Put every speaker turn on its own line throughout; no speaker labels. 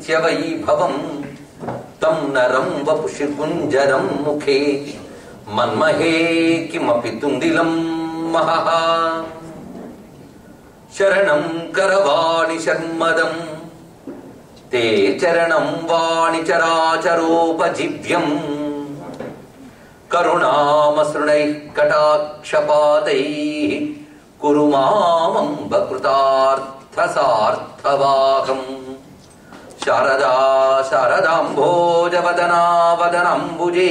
నిత్యవైభవం తం నరం వపుషి గుంజరం ముఖే మన్మహే కిమపి తుందిలం మహః శరణం కరవాణి శర్మదం తే చరణం వాణి చరాచరోపజీవ్యం కరుణామసృణై కటాక్షపాతై కురు మామంబ కృతార్థసార్థవాహం శారదా శారదాంభోజవదనా వదనంబుజే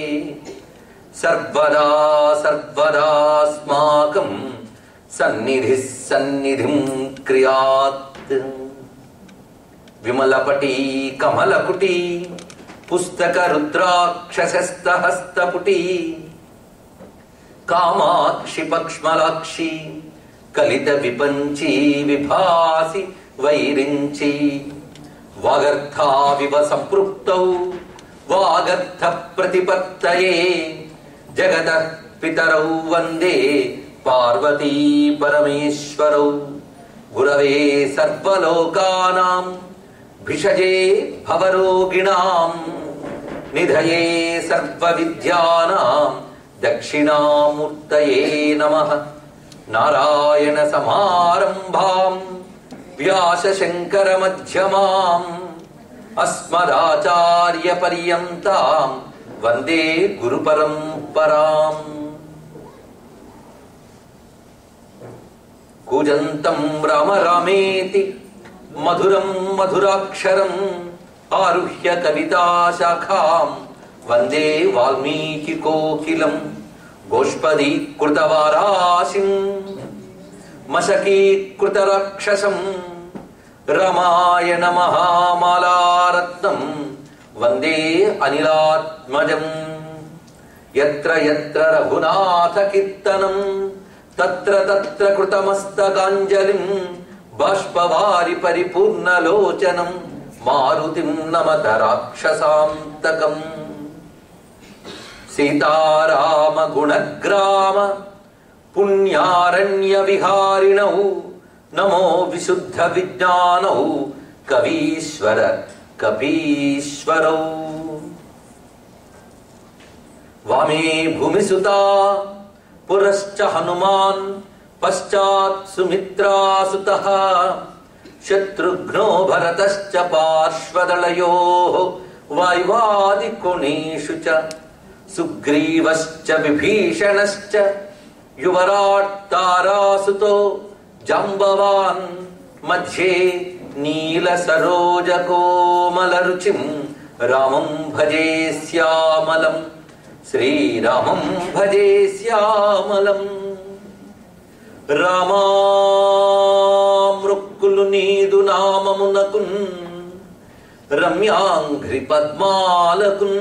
సర్వదా సర్వదాస్మాకం సన్నిధి సన్నిధిం క్రియాత్ విమలపటి కమలకుటి పుస్తక రుద్రాక్షసస్తహస్తపుటి కామాక్షి పక్ష్మలాక్షి కలిత విపంచి విభాసి వైరించి వాగర్థావివ సంపృక్తౌ వాగర్థ ప్రతిపత్తయే జగత పితరౌ వందే పార్వతీ పరమేశ్వరౌ గురవే సర్వలోకానాం భిషజే భవరోగిణాం నిధయే సర్వవిద్యానాం దక్షిణామూర్తయే నమః నారాయణ సమారంభాం వ్యాస శంకర మధ్యమాం అస్మదాచార్య పర్యంతాం వందే గురు పరంపరాం కూజంతం రామ రామేతి మధురం మధురాక్షరం ఆరుహ్య కవితా శాఖాం వందే వాల్మీకి కోకిలం గోష్పదీకృతవారాశిం మశకీకృత రాక్షసం రమాయణ మహామాలారత్నం వందే అనిలాత్మజం యత్ర యత్ర రఘునాథ కీర్తనం తత్ర తత్ర కృతమస్తకాంజలిం బాష్పవారి పరిపూర్ణలోచనం మారుతిం నమత రాక్షసాంతకం సీతారామ గుణగ్రామ పుణ్యారణ్య విహారిణౌ నమో విశుద్ధ విజ్ఞానౌ కవీశ్వర కపీశ్వరౌ వామే భూమిసుతా పురశ్చ హనుమాన్ పశ్చాత్ సుమిత్రాసుత శత్రుఘ్నో భరతశ్చ పార్శ్వదళయో వాయువాదికోణేషు చ సుగ్రీవశ్చ విభీషణశ్చ యువరాట్ తారాసుతో జాంబవాన్ మధ్యే నీల సరోజ కోమల రుచిం రామం భజే శ్యామలం శ్రీరామం భజే శ్యామలం రామామృక్కులు నీదు నామమునకున్ రమ్యాంఘ్రి పద్మాలకున్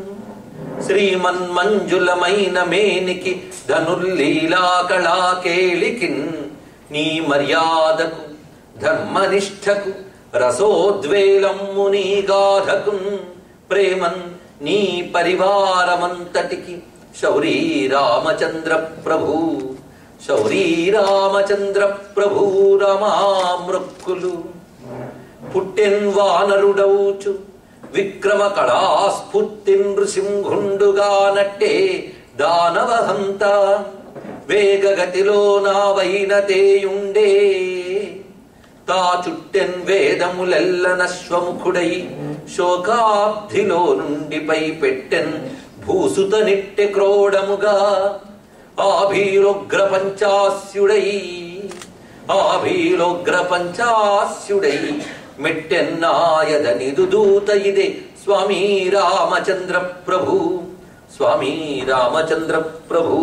శ్రీమన్మంజులమైన మేనికి ధనుర్లీలా కళాకేళికిన్ నీ మర్యాదకు ధర్మనిష్టకు రసోద్వేలమ్ము నీ గాధకున్ ప్రేమన్ నీ పరివారమంతటికి శౌరీ రామచంద్ర ప్రభు శౌరీ రామచంద్ర ప్రభు రమామృక్కులు పుట్టెన్ వానరుడౌచు విక్రమ కళాస్ఫూర్తి నృసింహుండుగా నట్టే దానవహంత వేగగతిలో నా వైనతేయుండే తా చుట్టెన్ వేదములెల్ల నశ్వముఖుడై శోకాబ్ధిలో నుండి పై పెట్టెన్ భూసుత నిట్టె క్రోడముగా ఆభీరోగ్ర పంచాస్యుడై ఆభీరోగ్ర పంచాస్యుడై మెట్టెన్నాయద నిదుదూత ఇదే స్వామి రామచంద్ర ప్రభు స్వామి రామచంద్ర ప్రభు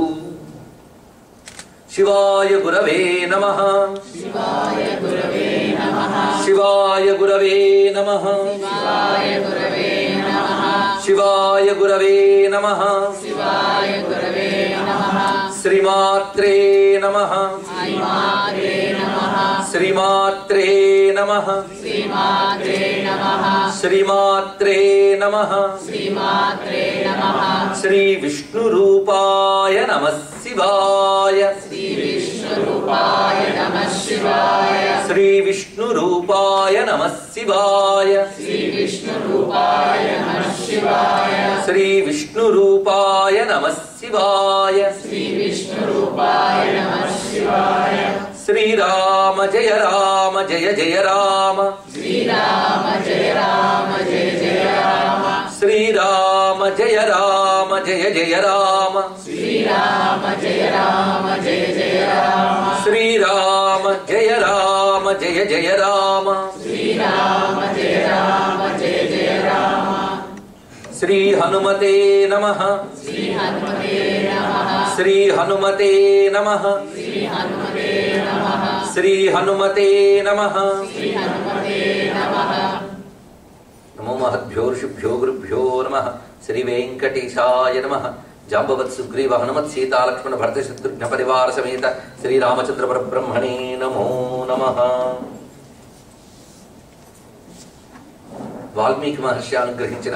శివాయ గురవే నమ
శివాయ గురవే నమః
శివాయ గురవే నమ
శివాయ గురవే నమః
శివాయ గురవే నమ
శివాయ గురవే నమః
శ్రీమాత్రే నమ
శ్రీమాత్రే నమః
శ్రీమాత్రే నమ
శ్రీమాత్రే నమః
శ్రీమాత్రే నమ
శ్రీమాత్రే నమః
శ్రీ విష్ణు రూపాయ నమ శివాయ
శ్రీ విష్ణు రూపాయ నమః శివాయ శివాయ
శ్రీ విష్ణు రూపాయ నమ శివాయ
శ్రీ విష్ణు రూపాయ నమః శివాయ
శ్రీ విష్ణు రూపాయ నమ శివాయ
శ్రీ విష్ణు రూపాయ నమః శివాయ
శ్రీరామ జయ రామ జయ జయ రామ
శ్రీరామ జయ రామ జయ జయ రామ
శ్రీరామ జయ రామ జయ జయ రామ
శ్రీరామ జయ రామ జయ జయ రామ
శ్రీరామ జయ రామ జయ జయ రామ
శ్రీరామ జయ రామ జయ జయ రామ
శ్రీ హనుమతే నమ
శ్రీ హనుమతే నమః
శ్రీ హనుమతే నమ
శ్రీ హనుమతే నమః
శ్రీ హనుమతే నమ
శ్రీ హనుమతే నమః
నమో మహద్భ్యో ఋషిభ్యో గురుభ్యో నమ శ్రీ వెంకటేశాయ నమ జాంబవత్ సుగ్రీవ హనుమత్ సీతా లక్ష్మణ భరత శత్రుఘ్న పరివార సమేత శ్రీరామచంద్ర పరబ్రహ్మణే నమో నమ వాల్మీకి మహర్షి అనుగ్రహించిన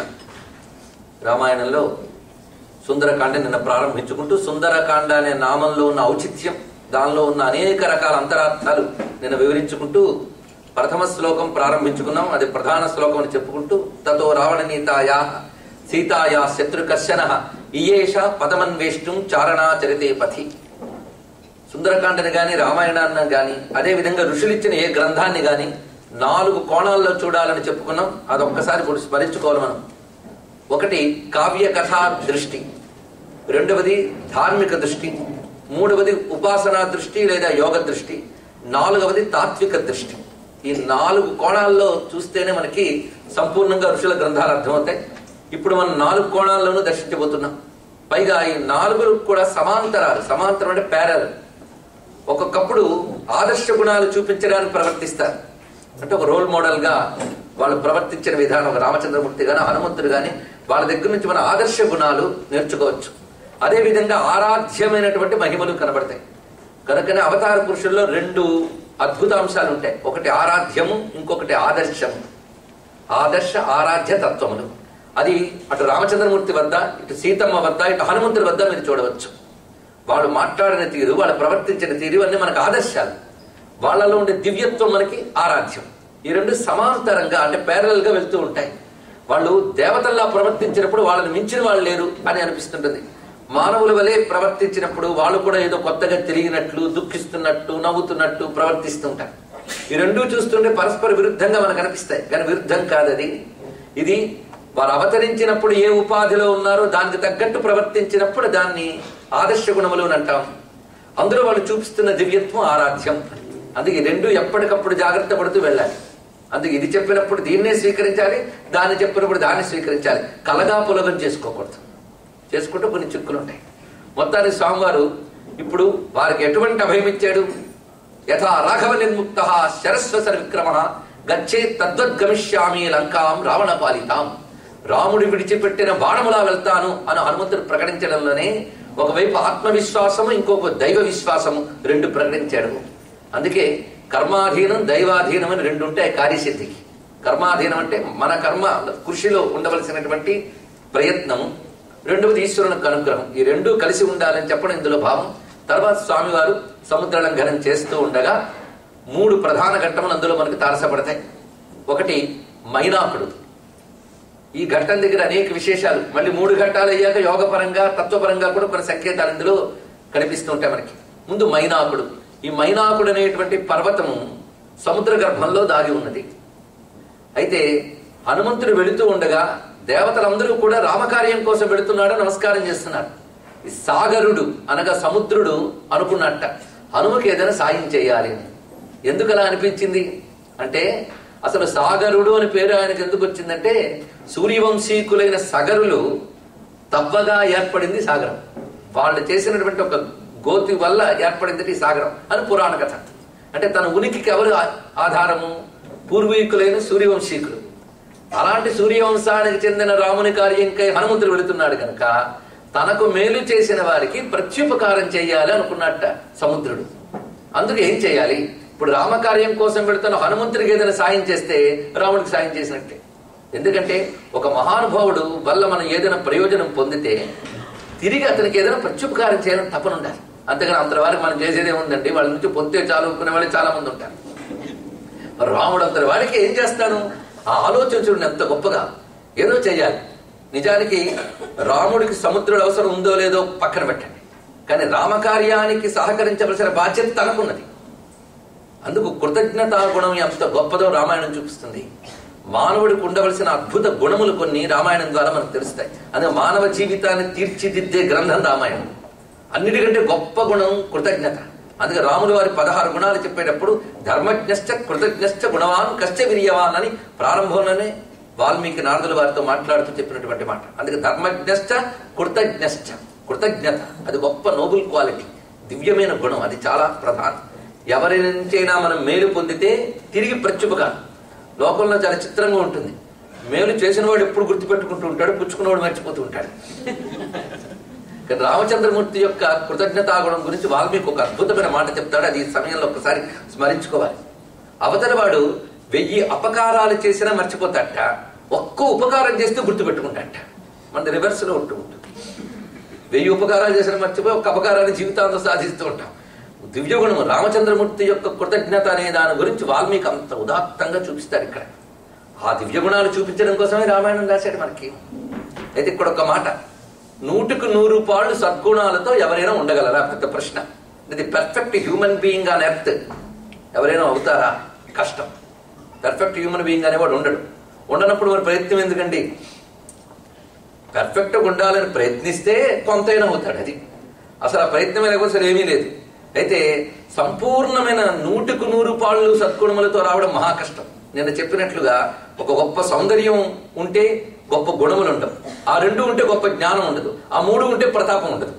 రామాయణంలో సుందరకాండ నిన్న ప్రారంభించుకుంటూ సుందరకాండ అనే నామంలో ఉన్న ఔచిత్యం దానిలో ఉన్న అనేక రకాల అంతరార్థాలు నిన్న వివరించుకుంటూ ప్రథమ శ్లోకం ప్రారంభించుకున్నాం అది ప్రధాన శ్లోకం అని చెప్పుకుంటూ తతో రావణ నీతాయా సీతాయా శత్రుకర్షణ ఇయేష పదమన్వేష్టం చారణాచరితే పథి సుందరకాండని గాని రామాయణాన్ని గాని అదే విధంగా ఋషులిచ్చిన ఏ గ్రంథాన్ని గాని నాలుగు కోణాల్లో చూడాలని చెప్పుకున్నాం అదొక్కసారి ఇప్పుడు స్మరించుకోవాలి మనం ఒకటి కావ్య కథా దృష్టి రెండవది ధార్మిక దృష్టి మూడవది ఉపాసనా దృష్టి లేదా యోగ దృష్టి నాలుగవది తాత్విక దృష్టి ఈ నాలుగు కోణాల్లో చూస్తేనే మనకి సంపూర్ణంగా ఋషుల గ్రంథాలు అర్థమవుతాయి ఇప్పుడు మనం నాలుగు కోణాల్లోనూ దర్శించబోతున్నాం పైగా ఈ నాలుగు కూడా సమాంతరాలు సమాంతరం అంటే ప్యారల్ ఒక్కొక్కప్పుడు ఆదర్శ గుణాలు చూపించడానికి ప్రవర్తిస్తారు అంటే ఒక రోల్ మోడల్ గా వాళ్ళు ప్రవర్తించిన విధానం ఒక రామచంద్రమూర్తి గాని హనుమంతుడు గాని వాళ్ళ దగ్గర నుంచి మన ఆదర్శ గుణాలు నేర్చుకోవచ్చు అదే విధంగా ఆరాధ్యమైనటువంటి మహిమలు కనబడతాయి కనుకనే అవతార పురుషుల్లో రెండు అద్భుత అంశాలు ఉంటాయి ఒకటి ఆరాధ్యము ఇంకొకటి ఆదర్శము ఆదర్శ ఆరాధ్య తత్వములు అది అటు రామచంద్రమూర్తి వద్ద ఇటు సీతమ్మ వద్ద ఇటు హనుమంతుడి వద్ద మీరు చూడవచ్చు వాళ్ళు మాట్లాడిన తీరు వాళ్ళు ప్రవర్తించిన తీరు అన్ని మనకు ఆదర్శాలు వాళ్ళలో ఉండే దివ్యత్వం మనకి ఆరాధ్యం ఈ రెండు సమాంతరంగా అంటే ప్యారల్ గా వెళ్తూ ఉంటాయి వాళ్ళు దేవతల్లా ప్రవర్తించినప్పుడు వాళ్ళని మించిన వాళ్ళు లేరు అని అనిపిస్తుంటుంది మానవుల వలె ప్రవర్తించినప్పుడు వాళ్ళు కూడా ఏదో కొత్తగా తిరిగినట్లు దుఃఖిస్తున్నట్టు నవ్వుతున్నట్టు ప్రవర్తిస్తుంటారు ఈ రెండూ చూస్తుంటే పరస్పర విరుద్ధంగా మనకు అనిపిస్తాయి కానీ విరుద్ధం కాదది ఇది వారు అవతరించినప్పుడు ఏ ఉపాధిలో ఉన్నారో దానికి తగ్గట్టు ప్రవర్తించినప్పుడు దాన్ని ఆదర్శ గుణములు అని అంటాం అందులో వాళ్ళు చూపిస్తున్న దివ్యత్వం ఆరాధ్యం అందుకే ఈ రెండు ఎప్పటికప్పుడు జాగ్రత్త పడుతూ వెళ్ళాలి అందుకే ఇది చెప్పినప్పుడు దీన్నే స్వీకరించాలి దాన్ని చెప్పినప్పుడు దాన్ని స్వీకరించాలి కలగా పులగం చేసుకోకూడదు చేసుకుంటూ కొన్ని చిక్కులు ఉంటాయి మొత్తానికి స్వామివారు ఇప్పుడు వారికి ఎటువంటి అభయం ఇచ్చాడు యథా రాఘవ నిర్ముక్త శరస్వసర విక్రమ గచ్చే తద్వద్గమిష్యామి లంకాం రావణ పాలితాం రాముడి విడిచిపెట్టిన బాణములా వెళ్తాను అని హనుమంతుడు ప్రకటించడంలోనే ఒకవైపు ఆత్మవిశ్వాసము ఇంకొక దైవ విశ్వాసము రెండు ప్రకటించాడు అందుకే కర్మాధీనం దైవాధీనం అని రెండు ఉంటాయి కార్యసిద్ధికి కర్మాధీనం అంటే మన కర్మ కృషిలో ఉండవలసినటువంటి ప్రయత్నము రెండవది ఈశ్వరునికి అనుగ్రహం ఈ రెండు కలిసి ఉండాలని చెప్పడం ఇందులో భావం తర్వాత స్వామివారు సముద్ర లంఘనం చేస్తూ ఉండగా మూడు ప్రధాన ఘట్టములు అందులో మనకు తారసపడతాయి ఒకటి మైనాకుడు ఈ ఘట్టం దగ్గర అనేక విశేషాలు మళ్ళీ మూడు ఘట్టాలు అయ్యాక యోగపరంగా తత్వపరంగా కూడా కొన్ని సంకేతాలు ఇందులో కనిపిస్తూ ఉంటాయి మనకి ముందు మైనాకుడు ఈ మైనాకుడు అనేటువంటి పర్వతము సముద్ర గర్భంలో దాగి ఉన్నది అయితే హనుమంతుడు వెళుతూ ఉండగా దేవతలందరూ కూడా రామకార్యం కోసం వెళుతున్నాడు నమస్కారం చేస్తున్నారు ఈ సాగరుడు అనగా సముద్రుడు అనుకున్నట్ట హనుమకి ఏదైనా సాయం చేయాలి అని ఎందుకు అలా అనిపించింది అంటే అసలు సాగరుడు అని పేరు ఆయనకు ఎందుకు వచ్చిందంటే సూర్యవంశీకులైన సగరులు తవ్వగా ఏర్పడింది సాగరం వాళ్ళు చేసినటువంటి ఒక గోతి వల్ల ఏర్పడింది ఈ సాగరం అని పురాణ కథ అంటే తన ఉనికికి ఎవరు ఆ- ఆధారము పూర్వీకులైన సూర్యవంశీకులు అలాంటి సూర్యవంశానికి చెందిన రాముని కార్యంకై హనుమంతుడు వెళుతున్నాడు కనుక తనకు మేలు చేసిన వారికి ప్రత్యుపకారం చేయాలి అనుకున్నట్ట సముద్రుడు అందుకు ఏం చేయాలి ఇప్పుడు రామకార్యం కోసం వెళుతున్న హనుమంతుడికి ఏదైనా సాయం చేస్తే రాముడికి సాయం చేసినట్టే ఎందుకంటే ఒక మహానుభావుడు వల్ల మనం ఏదైనా ప్రయోజనం పొందితే తిరిగి అతనికి ఏదైనా ప్రత్యుపకారం చేయాలని తపన ఉండాలి అంతేగాని అంతటి వారికి మనం చేసేది ఏముందండి వాళ్ళ నుంచి పొంతే చాలుకునే వాళ్ళు చాలా మంది ఉంటారు మరి రాముడు అంతటి వాడికి ఏం చేస్తాను ఆ ఆలోచన చూడండి ఎంత గొప్పగా ఏదో చెయ్యాలి నిజానికి రాముడికి సముద్రుడు అవసరం ఉందో లేదో పక్కన పెట్టండి కానీ రామకార్యానికి సహకరించవలసిన బాధ్యత తనకున్నది అందుకు కృతజ్ఞతా గుణం ఎంత గొప్పదో రామాయణం చూపిస్తుంది మానవుడికి ఉండవలసిన అద్భుత గుణములు కొన్ని రామాయణం ద్వారా మనకు తెలుస్తాయి అందుకే మానవ జీవితాన్ని తీర్చిదిద్దే గ్రంథం రామాయణం అన్నిటికంటే గొప్ప గుణం కృతజ్ఞత అందుకే రాములు వారి పదహారు గుణాలు చెప్పేటప్పుడు ధర్మజ్ఞశ్చ కృతజ్ఞశ్చ గుణవాన్ కశ్చ విరియవాన్ అని ప్రారంభంలోనే వాల్మీకి నారదుల వారితో మాట్లాడుతూ చెప్పినటువంటి మాట అందుకే ధర్మజ్ఞశ్చ కృతజ్ఞశ్చ కృతజ్ఞత అది గొప్ప నోబుల్ క్వాలిటీ దివ్యమైన గుణం అది చాలా ప్రధానం ఎవరి నుంచైనా మనం మేలు పొందితే తిరిగి ప్రత్యుపకారం లోకంలో చాలా చిత్రంగా ఉంటుంది మేలు చేసిన వాడు ఎప్పుడు గుర్తుపెట్టుకుంటూ ఉంటాడు పుచ్చుకున్నవాడు మర్చిపోతూ ఉంటాడు కానీ రామచంద్రమూర్తి యొక్క కృతజ్ఞతాగుణం గురించి వాల్మీకి ఒక అద్భుతమైన మాట చెప్తాడు అది ఈ సమయంలో ఒకసారి స్మరించుకోవాలి అవతల వాడు వెయ్యి అపకారాలు చేసినా మర్చిపోతాడట ఒక్క ఉపకారం చేస్తే గుర్తుపెట్టుకుంటాడట మన రివర్స్ లో ఉంటూ ఉంటుంది వెయ్యి ఉపకారాలు చేసిన మర్చిపోయి ఒక అపకారాన్ని జీవితాంతం సాధిస్తూ ఉంటాం దివ్య గుణం రామచంద్రమూర్తి యొక్క కృతజ్ఞత అనే దాని గురించి వాల్మీకి అంత ఉదాత్తంగా చూపిస్తారు ఇక్కడ ఆ దివ్య గుణాలు చూపించడం కోసమే రామాయణం రాశాడు మనకి అయితే ఇక్కడ ఒక మాట నూటికి నూరు పాళ్ళు సద్గుణాలతో ఎవరైనా ఉండగలరా పెద్ద ప్రశ్న ఇది perfect human being on earth ఎవరైనా అవుతారా కష్టం పర్ఫెక్ట్ హ్యూమన్ బీయింగ్ అనేవాడు ఉండడు ఉండనప్పుడు మరి ప్రయత్నం ఎందుకండి పర్ఫెక్ట్గా ఉండాలని ప్రయత్నిస్తే కొంతైనా అవుతాడు అది అసలు ఆ ప్రయత్నమే లేకపోతే అసలు ఏమీ లేదు అయితే సంపూర్ణమైన నూటికి నూరు పాళ్ళు సద్గుణములతో రావడం మహా కష్టం నేను చెప్పినట్లుగా ఒక గొప్ప సౌందర్యం ఉంటే గొప్ప గుణములు ఉండవు ఆ రెండు ఉంటే గొప్ప జ్ఞానం ఉండదు ఆ మూడు ఉంటే ప్రతాపం ఉండదు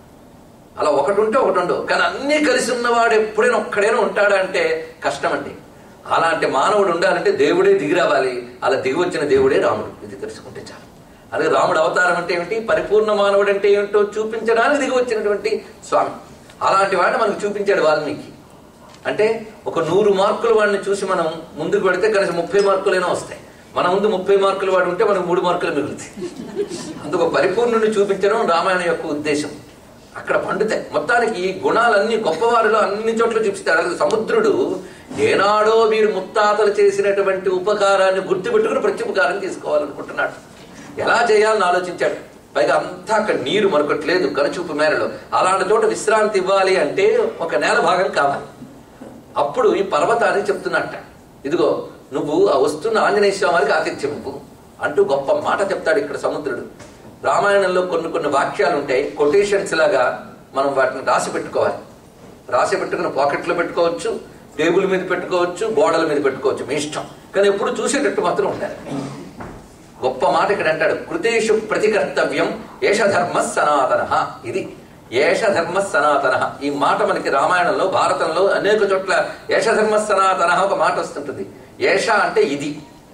అలా ఒకటి ఉంటే ఒకటి ఉండవు కానీ అన్నీ కలిసి ఉన్నవాడు ఎప్పుడైనా ఒక్కడైనా ఉంటాడా అంటే కష్టం అండి అలాంటి మానవుడు ఉండాలంటే దేవుడే దిగి రావాలి అలా దిగి వచ్చిన దేవుడే రాముడు ఇది తెలుసుకుంటే చాలు అలాగే రాముడు అవతారం అంటే ఏమిటి పరిపూర్ణ మానవుడు అంటే ఏమిటో చూపించడానికి దిగి వచ్చినటువంటి స్వామి అలాంటి వాడిని మనకు చూపించాడు వాల్మీకి అంటే ఒక నూరు మార్కులు వాడిని చూసి మనం ముందుకు పెడితే కనీసం ముప్పై మార్కులైనా వస్తాయి మన ముందు ముప్పై మార్కులు వాడు ఉంటే మనకు మూడు మార్కులు మిగులుతాయి అందుకు పరిపూర్ణుని చూపించడం రామాయణం యొక్క ఉద్దేశం అక్కడ పండుతాయి మొత్తానికి ఈ గుణాలన్నీ గొప్పవారిలో అన్ని చోట్ల చూపిస్తాడు అలాగే సముద్రుడు ఏనాడో మీరు ముత్తాతలు చేసినటువంటి ఉపకారాన్ని గుర్తుపెట్టుకుని ప్రత్యుపకారం తీసుకోవాలనుకుంటున్నాడు ఎలా చేయాలని ఆలోచించాడు పైగా అంతా అక్కడ నీరు మరొకటి లేదు కనుచూపు మేరలో అలాంటి చోట విశ్రాంతి ఇవ్వాలి అంటే ఒక నేల భాగం కావాలి అప్పుడు ఈ పర్వతాన్ని చెప్తున్నట్ట ఇదిగో నువ్వు ఆ వస్తున్న ఆంజనేయ స్వామి వారికి ఆతిథ్యం ఇవ్వు అంటూ గొప్ప మాట చెప్తాడు ఇక్కడ సముద్రుడు రామాయణంలో కొన్ని కొన్ని వాక్యాలు ఉంటాయి కొటేషన్స్ లాగా మనం వాటిని రాసి పెట్టుకోవాలి రాసి పెట్టుకుని పాకెట్లో పెట్టుకోవచ్చు టేబుల్ మీద పెట్టుకోవచ్చు గోడల మీద పెట్టుకోవచ్చు మీ ఇష్టం కానీ ఎప్పుడు చూసేటట్టు మాత్రం ఉండాలి గొప్ప మాట ఇక్కడ అంటాడు కృతేషు ప్రతికర్తవ్యం ఏష ధర్మ సనాతన ఇది ఏష ధర్మ సనాతన ఈ మాట మనకి రామాయణంలో భారతంలో అనేక చోట్ల ఏష ధర్మ సనాతన ఒక మాట వస్తుంటుంది ఏష అంటే ఇది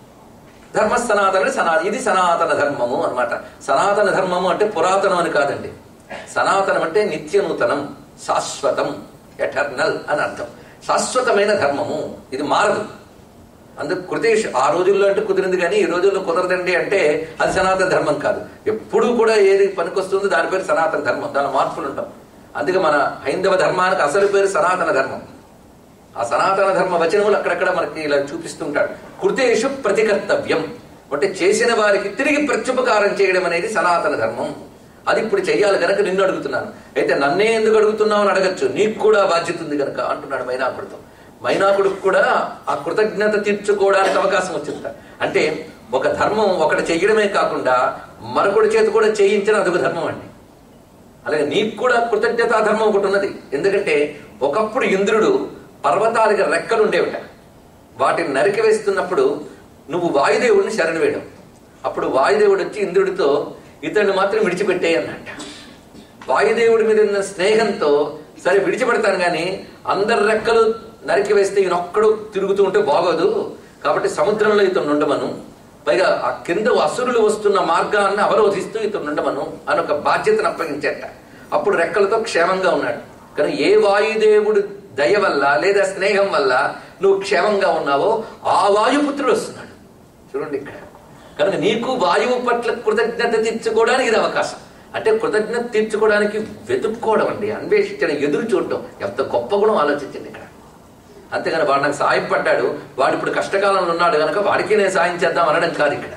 ధర్మ సనాతన సనా ఇది సనాతన ధర్మము అన్నమాట సనాతన ధర్మము అంటే పురాతనం అని కాదండి సనాతనం అంటే నిత్య నూతనం శాశ్వతం ఎటర్నల్ అని అర్థం శాశ్వతమైన ధర్మము ఇది మారదు అందుకు కృతేష్ ఆ రోజుల్లో అంటే కుదిరింది కానీ ఈ రోజుల్లో కుదరదండి అంటే అది సనాతన ధర్మం కాదు ఎప్పుడూ కూడా ఏది పనికొస్తుందో దాని పేరు సనాతన ధర్మం దాని మార్పులు ఉంటాం అందుకే మన హైందవ ధర్మానికి అసలు పేరు సనాతన ధర్మం ఆ సనాతన ధర్మ వచనములు అక్కడక్కడ మనకి ఇలా చూపిస్తుంటాడు కృతేషు ప్రతికర్తవ్యం అంటే చేసిన వారికి తిరిగి ప్రత్యుపకారం చేయడం అనేది సనాతన ధర్మం అది ఇప్పుడు చెయ్యాలి గనక నిన్ను అడుగుతున్నాను అయితే నన్నే ఎందుకు అడుగుతున్నావు అని అడగచ్చు నీకు కూడా బాధ్యత ఉంది గనక అంటున్నాడు మైనాకుడితో మైనాకుడికి కూడా ఆ కృతజ్ఞత తీర్చుకోవడానికి అవకాశం వచ్చింది అంటే ఒక ధర్మం ఒకటి చెయ్యడమే కాకుండా మరొకటి చేత కూడా చేయించిన అదొక ధర్మం అండి అలాగే నీకు కూడా కృతజ్ఞతా ధర్మం ఒకటి ఉన్నది ఎందుకంటే ఒకప్పుడు ఇంద్రుడు పర్వతాలకి రెక్కలు ఉండేవిట వాటిని నరికి వేస్తున్నప్పుడు నువ్వు వాయుదేవుడిని శరణు వేయడం అప్పుడు వాయుదేవుడు వచ్చి ఇంద్రుడితో ఇతన్ని మాత్రం విడిచిపెట్టే అన్నట్ట వాయుదేవుడి మీద ఉన్న స్నేహంతో సరే విడిచిపెడతాను కానీ అందరి రెక్కలు నరికి వేస్తే ఈయనొక్కడు తిరుగుతూ ఉంటే బాగోదు కాబట్టి సముద్రంలో ఇతను ఉండమను పైగా ఆ కింద అసురులు వస్తున్న మార్గాన్ని అవరోధిస్తూ ఇతను ఉండమను అని ఒక బాధ్యతను అప్పగించేట అప్పుడు రెక్కలతో క్షేమంగా ఉన్నాడు కానీ ఏ వాయుదేవుడు దయ వల్ల లేదా స్నేహం వల్ల నువ్వు క్షేమంగా ఉన్నావో ఆ వాయుపుత్రుడు వస్తున్నాడు చూడండి ఇక్కడ కనుక నీకు వాయువు పట్ల కృతజ్ఞత తీర్చుకోవడానికి ఇది అవకాశం అంటే కృతజ్ఞత తీర్చుకోవడానికి వెతుక్కోవడం అండి అన్వేషించడం ఎదురు చూడటం ఎంత గొప్ప గుణం ఆలోచించండి ఇక్కడ అంతేగాని వాడు నాకు సాయం పడ్డాడు వాడు ఇప్పుడు కష్టకాలంలో ఉన్నాడు కనుక వాడికి నేను సాయం చేద్దాం అనడం కాదు ఇక్కడ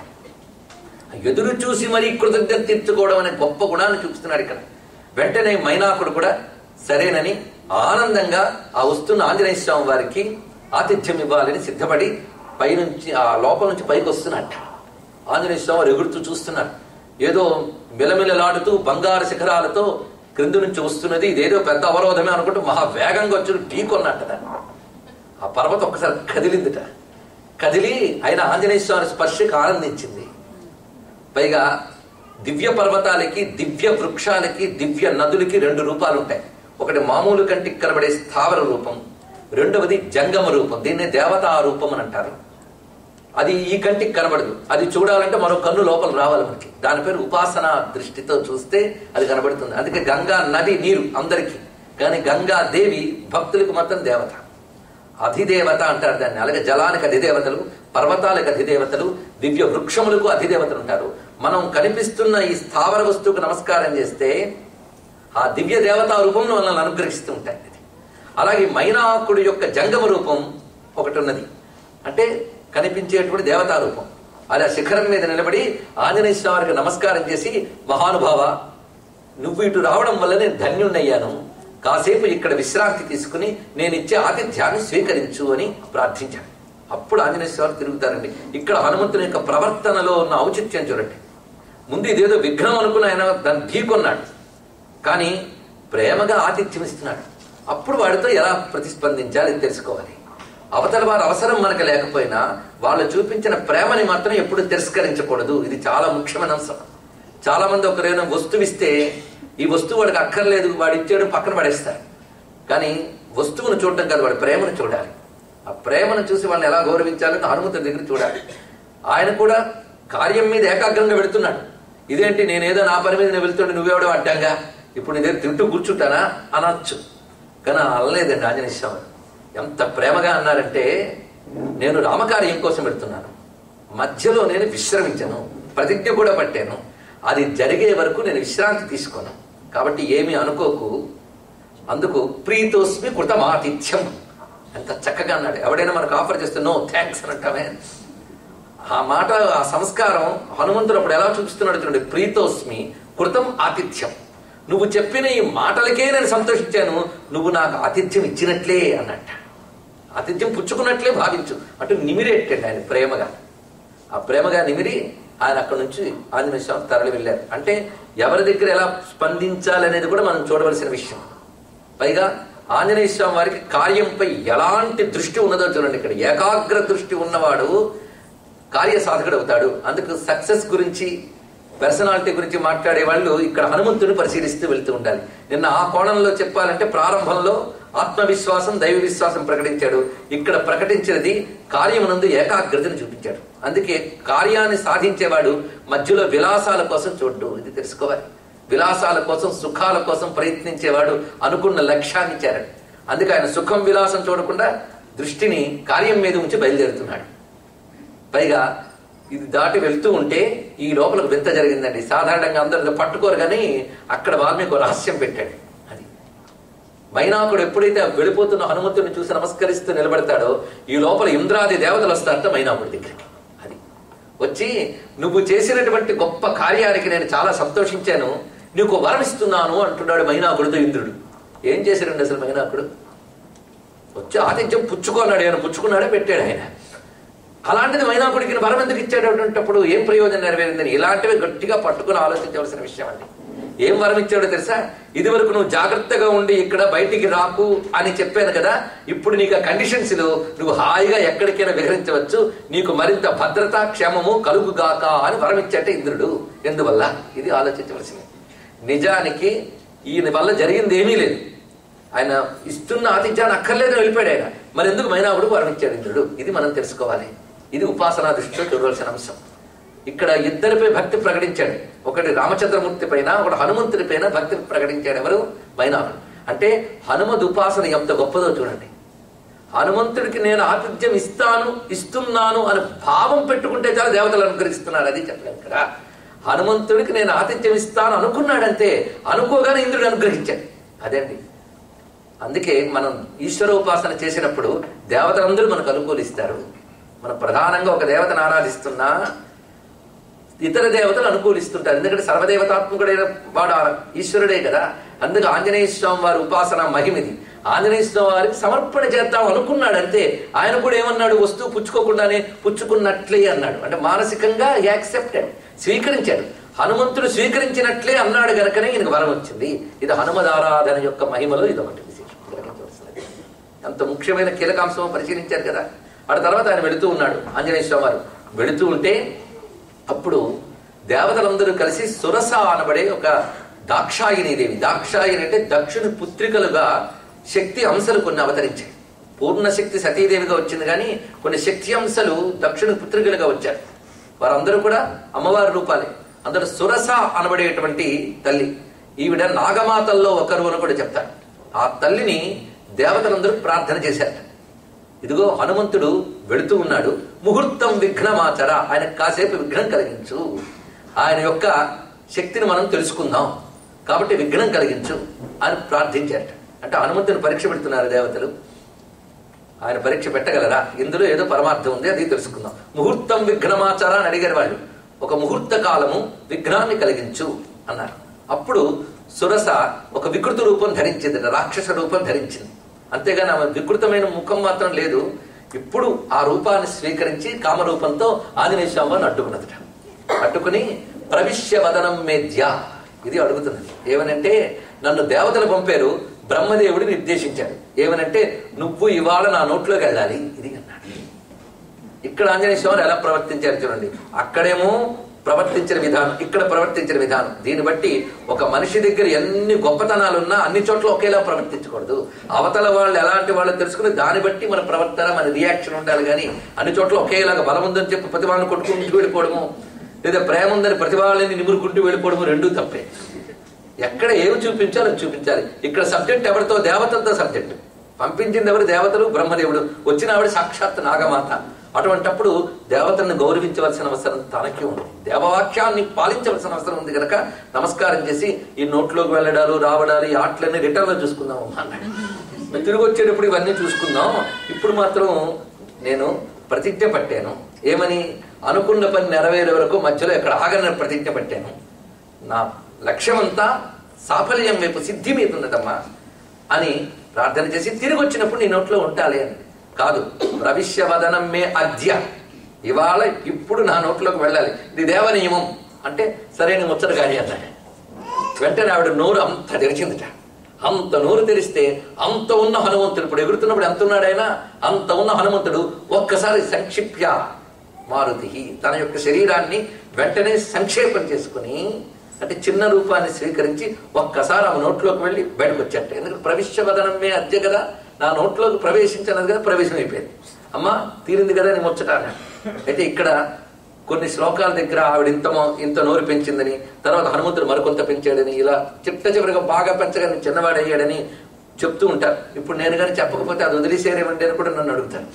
ఎదురు చూసి మరి కృతజ్ఞత తీర్చుకోవడం అనే గొప్ప గుణాన్ని చూపిస్తున్నాడు ఇక్కడ వెంటనే మైనాకుడు కూడా సరేనని ఆనందంగా ఆ వస్తున్న ఆంజనేయ స్వామి వారికి ఆతిథ్యం ఇవ్వాలని సిద్ధపడి పైనుంచి ఆ లోపల నుంచి పైకి వస్తున్నట్ట ఆంజనేయ స్వామి వారు ఎగురుతూ చూస్తున్నారు ఏదో మిలమిలలాడుతూ బంగారు శిఖరాలతో క్రింది నుంచి వస్తున్నది ఇదేదో పెద్ద అవరోధమే అనుకుంటూ మహా వేగంగా వచ్చి ఢీకొన్నట్ట దాన్ని. ఆ పర్వతం ఒక్కసారి కదిలిందిట కదిలి ఆయన ఆంజనేయ స్వామి స్పర్శకు ఆనందించింది పైగా దివ్య పర్వతాలకి దివ్య వృక్షాలకి దివ్య నదులకి రెండు రూపాలు ఉంటాయి ఒకటి మామూలు కంటికి కనబడే స్థావర రూపం రెండవది జంగమ రూపం దీన్నే దేవతా రూపం అని అంటారు అది ఈ కంటికి కనబడదు అది చూడాలంటే మరో కన్ను లోపల రావాలి మనకి దాని పేరు ఉపాసన దృష్టితో చూస్తే అది కనబడుతుంది అందుకే గంగా నది నీరు అందరికీ కానీ గంగా దేవి భక్తులకు మాత్రం దేవత అధిదేవత అంటారు దాన్ని అలాగే జలానికి అధిదేవతలు పర్వతాలకు అధిదేవతలు దివ్య వృక్షములకు అధిదేవతలు ఉంటారు మనం కనిపిస్తున్న ఈ స్థావర వస్తువుకు నమస్కారం చేస్తే ఆ దివ్య దేవతా రూపంలో మనల్ని అనుగ్రహిస్తూ ఉంటాయి ఇది. అలాగే మైనాకుడి యొక్క జంగమ రూపం ఒకటి ఉన్నది అంటే కనిపించేటువంటి దేవతా రూపం అలా శిఖరం మీద నిలబడి ఆంజనేయ స్వామికి నమస్కారం చేసి మహానుభావ నువ్వు ఇటు రావడం వల్ల నేను ధన్యుణ్ణయ్యాను కాసేపు ఇక్కడ విశ్రాంతి తీసుకుని నేను ఇచ్చే ఆతిథ్యాన్ని స్వీకరించు అని ప్రార్థించాను అప్పుడు ఆంజనేయ స్వామి తిరుగుతారండి ఇక్కడ హనుమంతుని యొక్క ప్రవర్తనలో ఉన్న ఔచిత్యం చూడండి ముందు ఇదేదో విఘ్నం అనుకుని ఆయన దాన్ని ఢీకొన్నాడు కానీ ప్రేమగా ఆతిథ్యం ఇస్తున్నాడు అప్పుడు వాడితో ఎలా ప్రతిస్పందించాలి ఇది తెలుసుకోవాలి అవతల వారి అవసరం మనకు లేకపోయినా వాళ్ళు చూపించిన ప్రేమని మాత్రం ఎప్పుడు తిరస్కరించకూడదు ఇది చాలా ముఖ్యమైన అంశం చాలా మంది ఒకరేమైనా వస్తువు ఇస్తే ఈ వస్తువు వాడికి అక్కర్లేదు వాడు ఇచ్చాడు పక్కన పడేస్తారు కానీ వస్తువును చూడటం కాదు వాడి ప్రేమను చూడాలి ఆ ప్రేమను చూసి వాళ్ళని ఎలా గౌరవించాలని హనుమంతుడి దగ్గర చూడాలి ఆయన కూడా కార్యం మీద ఏకాగ్రంగా వెళుతున్నాడు ఇదేంటి నేనేదో నా పని మీద నేను వెళ్తుంటే నువ్వెవడో అడ్డంగా ఇప్పుడు నీ దగ్గర తింటూ కూర్చుంటానా అనొచ్చు కానీ అనలేదండి ఆంజనేయ స్వామి ఎంత ప్రేమగా అన్నారంటే నేను రామకార్యం కోసం వెళ్తున్నాను మధ్యలో నేను విశ్రమించను ప్రతిజ్ఞ కూడా పట్టాను అది జరిగే వరకు నేను విశ్రాంతి తీసుకోను కాబట్టి ఏమీ అనుకోకు అందుకు ప్రీతోస్మి కృతమాతిథ్యం ఎంత చక్కగా అన్నాడు ఎవడైనా మనకు ఆఫర్ చేస్తే నో థ్యాంక్స్ అని అంటామే ఆ మాట ఆ సంస్కారం హనుమంతుడు అప్పుడు ఎలా చూపిస్తున్నాడు చూడండి ప్రీతోస్మి కృతం ఆతిథ్యం నువ్వు చెప్పిన ఈ మాటలకే నేను సంతోషించాను నువ్వు నాకు ఆతిథ్యం ఇచ్చినట్లే అన్నట్ట ఆతిథ్యం పుచ్చుకున్నట్లే భావించు అటు నిమిరేట్టండి ఆయన ప్రేమగా ఆ ప్రేమగా నిమిరి ఆయన అక్కడ నుంచి ఆంజనేయ స్వామి తరలి వెళ్ళారు అంటే ఎవరి దగ్గర ఎలా స్పందించాలనేది కూడా మనం చూడవలసిన విషయం పైగా ఆంజనేయ స్వామి వారికి కార్యంపై ఎలాంటి దృష్టి ఉన్నదో చూడండి ఇక్కడ ఏకాగ్ర దృష్టి ఉన్నవాడు కార్యసాధకుడు అవుతాడు అందుకు సక్సెస్ గురించి పర్సనాలిటీ గురించి మాట్లాడే వాళ్ళు ఇక్కడ హనుమంతుని పరిశీలిస్తూ వెళ్తూ ఉండాలి నిన్న ఆ కోణంలో చెప్పాలంటే ప్రారంభంలో ఆత్మవిశ్వాసం దైవ విశ్వాసం ప్రకటించాడు ఇక్కడ ప్రకటించినది కార్యమునందు ఏకాగ్రతను చూపించాడు అందుకే కార్యాన్ని సాధించేవాడు మధ్యలో విలాసాల కోసం చూడ్డు ఇది తెలుసుకోవాలి విలాసాల కోసం సుఖాల కోసం ప్రయత్నించేవాడు అనుకున్న లక్ష్యాన్ని చేరాడు అందుకే ఆయన సుఖం విలాసం చూడకుండా దృష్టిని కార్యం మీద ఉంచి బయలుదేరుతున్నాడు పైగా ఇది దాటి వెళ్తూ ఉంటే ఈ లోపలకు వింత జరిగిందండి సాధారణంగా అందరూ పట్టుకోరు కానీ అక్కడ వాల్మీకి రహస్యం పెట్టాడు అది మైనాకుడు ఎప్పుడైతే ఆ వెళ్ళిపోతున్న హనుమంతుడిని చూసి నమస్కరిస్తూ నిలబడతాడో ఈ లోపల ఇంద్రాది దేవతలు వస్తారట మైనాకుడి దగ్గరికి అది వచ్చి నువ్వు చేసినటువంటి గొప్ప కార్యానికి నేను చాలా సంతోషించాను నీకు వరం ఇస్తున్నాను అంటున్నాడు మైనాకుడితో ఇంద్రుడు ఏం చేశాడండి అసలు మైనాకుడు వచ్చి ఆతిథ్యం పుచ్చుకున్నాడు ఆయన పుచ్చుకున్నాడే పెట్టాడు ఆయన అలాంటిది మైనాకుడికి వరం ఎందుకు ఇచ్చాడు అటువంటిప్పుడు ఏం ప్రయోజనం నెరవేరిందని ఇలాంటివి గట్టిగా పట్టుకుని ఆలోచించవలసిన విషయం అండి ఏం వరం ఇచ్చాడో తెలుసా ఇది వరకు నువ్వు జాగ్రత్తగా ఉండి ఇక్కడ బయటికి రాకు అని చెప్పాను కదా ఇప్పుడు నీకు ఆ కండిషన్స్ నువ్వు హాయిగా ఎక్కడికైనా విహరించవచ్చు నీకు మరింత భద్రత క్షేమము కలుగుగాక అని వరం ఇచ్చాట ఇంద్రుడు ఎందువల్ల ఇది ఆలోచించవలసింది నిజానికి ఈయన వల్ల జరిగింది ఏమీ లేదు ఆయన ఇస్తున్న ఆతిథ్యాన్ని అక్కర్లేదు వెళ్ళిపోయాడు ఆయన మరి ఎందుకు మైనాకుడు వరం ఇచ్చాడు ఇంద్రుడు ఇది మనం తెలుసుకోవాలి ఇది ఉపాసనా దృష్టిలో చూడవలసిన అంశం ఇక్కడ ఇద్దరిపై భక్తి ప్రకటించాడు ఒకటి రామచంద్రమూర్తి పైన ఒకటి హనుమంతుడి పైన భక్తి ప్రకటించాడు ఎవరు మైనాకుడు అంటే హనుమద్ ఉపాసన ఎంత గొప్పదో చూడండి హనుమంతుడికి నేను ఆతిథ్యం ఇస్తాను ఇస్తున్నాను అని భావం పెట్టుకుంటే చాలా దేవతలు అనుగ్రహిస్తున్నారు అది చెప్పలేము కదా హనుమంతుడికి నేను ఆతిథ్యం ఇస్తాను అనుకున్నాడంతే అనుకోగానే ఇంద్రుడు అనుగ్రహించాడు అదండి అందుకే మనం ఈశ్వర ఉపాసన చేసినప్పుడు దేవతలందరూ మనకు అనుకూలిస్తారు మనం ప్రధానంగా ఒక దేవతను ఆరాధిస్తున్నా ఇతర దేవతలు అనుకూలిస్తుంటారు ఎందుకంటే సర్వదేవతాత్మకుడైన వాడు ఆ ఈశ్వరుడే కదా అందుకు ఆంజనేయ స్వామి వారి ఉపాసన మహిమిది ఆంజనేయ స్వామి వారికి సమర్పణ చేద్దాం అనుకున్నాడు అంతే ఆయన కూడా ఏమన్నాడు వస్తువు పుచ్చుకోకుండానే పుచ్చుకున్నట్లే అన్నాడు అంటే మానసికంగా యాక్సెప్టెడ్ స్వీకరించాడు హనుమంతుడు స్వీకరించినట్లే అన్నాడు గనకనే ఈయనకు వరం వచ్చింది ఇది హనుమదారాధన యొక్క మహిమలో ఇది ఒకటి విశేషం గ్రహించవలసినది. అంత ముఖ్యమైన కీలకాంశం పరిశీలించారు కదా ఆ తర్వాత ఆయన వెళుతూ ఉన్నాడు ఆంజనేయ స్వామి వారు వెళుతూ ఉంటే అప్పుడు దేవతలందరూ కలిసి సురస అనబడే ఒక దాక్షాయిని దేవి దాక్షాయిని అంటే దక్షుని పుత్రికలుగా శక్తి అంశలు కొన్ని అవతరించాయి పూర్ణ శక్తి సతీదేవిగా వచ్చింది కానీ కొన్ని శక్తి అంశలు దక్షుని పుత్రికలుగా వచ్చారు వారందరూ కూడా అమ్మవారి రూపాలే అందరూ సురస అనబడేటువంటి తల్లి ఈవిడ నాగమాతల్లో ఒకరు అని కూడా చెప్తారు ఆ తల్లిని దేవతలందరూ ప్రార్థన చేశారట ఇదిగో హనుమంతుడు వెళుతూ ఉన్నాడు ముహూర్తం విఘ్నమాచర ఆయన కాసేపు విఘ్నం కలిగించు ఆయన యొక్క శక్తిని మనం తెలుసుకుందాం కాబట్టి విఘ్నం కలిగించు అని ప్రార్థించారట అంటే హనుమంతుని పరీక్ష పెడుతున్నారు దేవతలు ఆయన పరీక్ష పెట్టగలరా ఇందులో ఏదో పరమార్థం ఉంది అది తెలుసుకుందాం ముహూర్తం విఘ్నమాచార అని అడిగారు వాళ్ళు ఒక ముహూర్త కాలము విఘ్నాన్ని కలిగించు అన్నారు అప్పుడు సురస ఒక వికృత రూపం ధరించింది రాక్షస రూపం ధరించింది అంతేగాని ఆమె వికృతమైన ముఖం మాత్రం లేదు ఇప్పుడు ఆ రూపాన్ని స్వీకరించి కామరూపంతో ఆంజనేయ స్వామి వారిని అడ్డుకున్నదట అడ్డుకుని ప్రవిశ్య వదనం మేధ్య ఇది అడుగుతున్నది ఏమనంటే నన్ను దేవతలు పంపారు బ్రహ్మదేవుడు నిర్దేశించాడు ఏమనంటే నువ్వు ఇవాళ నా నోట్లోకి వెళ్ళాలి ఇది అన్నాడు ఇక్కడ ఆంజనేయ స్వామి ఎలా ప్రవర్తించారు చూడండి అక్కడేమో ప్రవర్తించిన విధానం ఇక్కడ ప్రవర్తించిన విధానం దీన్ని బట్టి ఒక మనిషి దగ్గర ఎన్ని గొప్పతనాలున్నా అన్ని చోట్ల ఒకేలా ప్రవర్తించకూడదు అవతల వాళ్ళు ఎలాంటి వాళ్ళు తెలుసుకుని దాన్ని బట్టి మన ప్రవర్తన మన రియాక్షన్ ఉండాలి కానీ అన్ని చోట్ల ఒకేలాగా బలం ఉందని చెప్పి ప్రతి వాళ్ళని కొట్టుకుంటూ వెళ్ళిపోవడము లేదా ప్రేమ ఉందని ప్రతి వాళ్ళని నిమురుకుంటూ వెళ్ళిపోవడము రెండూ తప్పే ఎక్కడ ఏమి చూపించాలో చూపించాలి ఇక్కడ సబ్జెక్ట్ ఎవరితో దేవతలతో సబ్జెక్ట్ పంపించింది ఎవరు దేవతలు బ్రహ్మదేవుడు వచ్చిన ఆవిడ సాక్షాత్ నాగమాత అటువంటప్పుడు దేవతలను గౌరవించవలసిన అవసరం తనకి ఉంది దేవవాక్యాన్ని పాలించవలసిన అవసరం ఉంది కనుక నమస్కారం చేసి ఈ నోట్లోకి వెళ్ళడాలు రావడాలు ఈ ఆటలన్నీ రిటర్న్ లో చూసుకుందాం అమ్మా అన్నాడు మరి తిరిగి వచ్చేటప్పుడు ఇవన్నీ చూసుకుందాం ఇప్పుడు మాత్రం నేను ప్రతిజ్ఞ పట్టాను ఏమని అనుకున్న పని నెరవేరే వరకు మధ్యలో ఎక్కడ ఆగని ప్రతిజ్ఞ పట్టాను నా లక్ష్యమంతా సాఫల్యం వైపు సిద్ధి మీద ఉన్నదమ్మా అని ప్రార్థన చేసి తిరిగి వచ్చినప్పుడు నీ నోట్లో ఉంటాలి అని కాదు ప్రవిశ్యవదనం మే అద్య ఇవాళ ఇప్పుడు నా నోట్లోకి వెళ్ళాలి ఇది దేవ నియమం అంటే సరైన ముచ్చట కానీ అన్నాడు వెంటనే ఆవిడ నోరు అంత తెరిచిందిట అంత నోరు తెరిస్తే అంత ఉన్న హనుమంతుడు ఇప్పుడు ఎగురుతున్నప్పుడు ఎంత ఉన్నాడు ఆయన అంత ఉన్న హనుమంతుడు ఒక్కసారి సంక్షిప్య మారుతి తన యొక్క శరీరాన్ని వెంటనే సంక్షేపం చేసుకుని అంటే చిన్న రూపాన్ని స్వీకరించి ఒక్కసారి ఆమె నోట్లోకి వెళ్ళి బయటకు వచ్చాట ఎందుకంటే ప్రవిశ్యవదనమే అద్య కదా నా నోట్లోకి ప్రవేశించినది కదా ప్రవేశం అయిపోయింది అమ్మా తీరింది కదా నేను ముచ్చట అన్నాడు అయితే ఇక్కడ కొన్ని శ్లోకాల దగ్గర ఆవిడ ఇంత మో- ఇంత నోరు పెంచిందని తర్వాత హనుమంతుడు మరికొంత పెంచాడని ఇలా చిట్ట చివరిగా బాగా పెంచగానే చిన్నవాడయ్యాడని చెప్తూ ఉంటారు ఇప్పుడు నేను కానీ చెప్పకపోతే అది వదిలేసేరేమండి అని కూడా నన్ను అడుగుతారు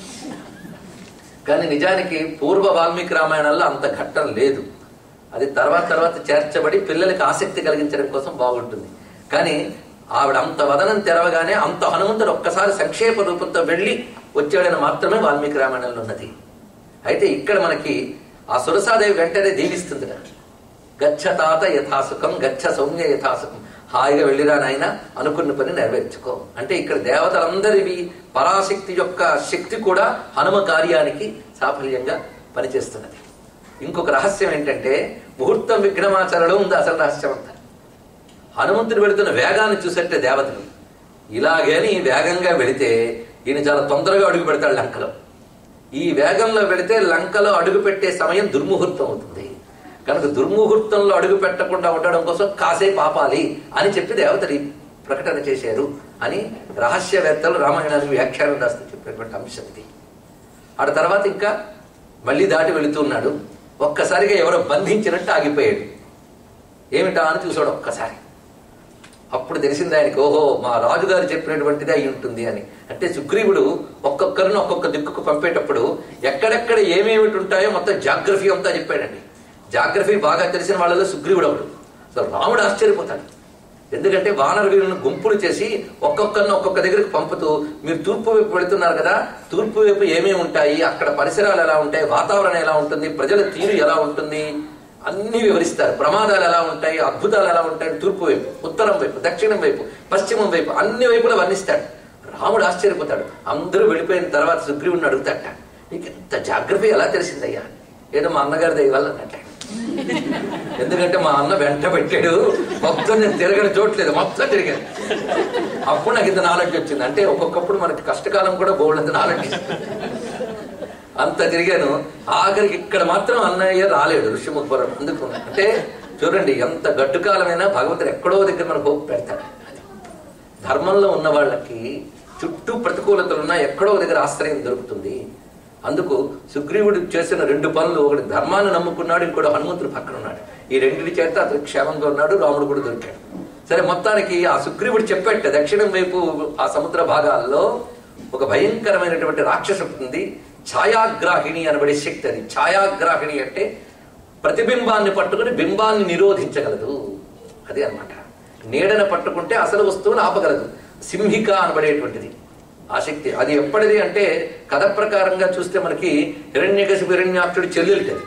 కానీ నిజానికి పూర్వ వాల్మీకి రామాయణంలో అంత ఘట్టం లేదు అది తర్వాత తర్వాత చేర్చబడి పిల్లలకి ఆసక్తి కలిగించడం కోసం బాగుంటుంది కానీ ఆవిడ అంత వదనం తెరవగానే అంత హనుమంతుడు ఒక్కసారి సంక్షేప రూపంతో వెళ్ళి వచ్చాడని మాత్రమే వాల్మీకి రామాయణంలో ఉన్నది అయితే ఇక్కడ మనకి ఆ సురసాదేవి వెంటనే దీవిస్తుంది గచ్చ తాత యథాసుఖం గచ్చ సౌమ్య యథాసుఖం హాయిగా వెళ్ళిరా నాయన అనుకున్న పని నెరవేర్చుకో అంటే ఇక్కడ దేవతలందరివి పరాశక్తి యొక్క శక్తి కూడా హనుమ కార్యానికి సాఫల్యంగా పనిచేస్తున్నది ఇంకొక రహస్యం ఏంటంటే ముహూర్తం విఘ్నమాచరణలో ఉంది అసలు రహస్యం అంతా హనుమంతుడు వెళుతున్న వేగాన్ని చూసంటే దేవతలు ఇలాగని వేగంగా వెళితే ఈయన చాలా తొందరగా అడుగు పెడతాడు లంకలో ఈ వేగంలో వెళితే లంకలో అడుగు పెట్టే సమయం దుర్ముహూర్తం అవుతుంది కనుక దుర్ముహూర్తంలో అడుగు పెట్టకుండా ఉండడం కోసం కాసేపు ఆపాలి అని చెప్పి దేవతలు ఈ ప్రకటన చేశారు అని రహస్యవేత్తలు రామాయణానికి వ్యాఖ్యానం రాస్తూ చెప్పినటువంటి అంశం ఇది ఆడ తర్వాత ఇంకా మళ్ళీ దాటి వెళుతున్నాడు ఒక్కసారిగా ఎవరో బంధించినట్టు ఆగిపోయాడు ఏమిటా అని చూసాడు ఒక్కసారి అప్పుడు తెలిసింది ఆయనకి ఓహో మా రాజుగారు చెప్పినటువంటిది అయి ఉంటుంది అని అంటే సుగ్రీవుడు ఒక్కొక్కరిని ఒక్కొక్క దిక్కుకు పంపేటప్పుడు ఎక్కడెక్కడ ఏమేమిటి ఉంటాయో మొత్తం జాగ్రఫీ అంతా చెప్పాడండి జాగ్రఫీ బాగా తెలిసిన వాళ్ళలో సుగ్రీవుడు ఒకడు అసలు రాముడు ఆశ్చర్యపోతాడు ఎందుకంటే వానర వీరులను గుంపులు చేసి ఒక్కొక్కరిని ఒక్కొక్క దగ్గరికి పంపుతూ మీరు తూర్పు వైపు వెళుతున్నారు కదా తూర్పు వైపు ఏమేమి ఉంటాయి అక్కడ పరిసరాలు ఎలా ఉంటాయి వాతావరణం ఎలా ఉంటుంది ప్రజల తీరు ఎలా ఉంటుంది అన్ని వివరిస్తారు ప్రమాదాలు ఎలా ఉంటాయి అద్భుతాలు ఎలా ఉంటాయి తూర్పు వైపు ఉత్తరం వైపు దక్షిణం వైపు పశ్చిమం వైపు అన్ని వైపులా వర్ణిస్తాడు రాముడు ఆశ్చర్యపోతాడు అందరూ వెళ్ళిపోయిన తర్వాత సుగ్రీవుని అడుగుతాట నీకు ఇంత జాగ్రఫీ ఎలా తెలిసిందయ్యా ఏదో మా అన్నగారి దయ వల్ల అన్నట్టు ఎందుకంటే మా అన్న వెంట పెట్టాడు మొత్తం నేను తిరగని చోట్లేదు మొత్తం తిరిగాను అప్పుడు నాకు ఇంత నాలెడ్జ్ వచ్చింది అంటే ఒక్కొక్కప్పుడు మనకి కష్టకాలం కూడా బోల్డ్ నాలెడ్జ్ ఇస్తుంది. అంత తిరిగాను ఆఖరికి ఇక్కడ మాత్రం అన్నయ్య రాలేడు ఋషిముఖపురం ఎందుకు అంటే చూడండి ఎంత గడ్డు కాలమైనా భగవంతుడు ఎక్కడో దగ్గర మనకు హోప్ పెడతాడు అది. ధర్మంలో ఉన్న వాళ్ళకి చుట్టూ ప్రతికూలతలున్నా ఎక్కడో ఒక దగ్గర ఆశ్రయం దొరుకుతుంది అందుకు సుగ్రీవుడు చేసిన రెండు పనులు ఒకటి ధర్మాన్ని నమ్ముకున్నాడు ఇంకోటి హనుమంతుడు పక్కన ఉన్నాడు ఈ రెండింటి చేత అతను క్షేమంగా ఉన్నాడు రాముడు కూడా దొరికాడు సరే మొత్తానికి ఆ సుగ్రీవుడు చెప్పేట దక్షిణం వైపు ఆ సముద్ర భాగాల్లో ఒక భయంకరమైనటువంటి రాక్షసు ఉంది ఛాయాగ్రాహిణి అనబడే శక్తి అది ఛాయాగ్రాహిణి అంటే ప్రతిబింబాన్ని పట్టుకుని బింబాన్ని నిరోధించగలదు అది అన్నమాట నీడను పట్టుకుంటే అసలు వస్తువును ఆపగలదు సింహిక అనబడేటువంటిది ఆ శక్తి అది ఎప్పటిది అంటే కథ ప్రకారంగా చూస్తే మనకి హిరణ్యకశిపు హిరణ్యాక్షుడి చెల్లెలిటది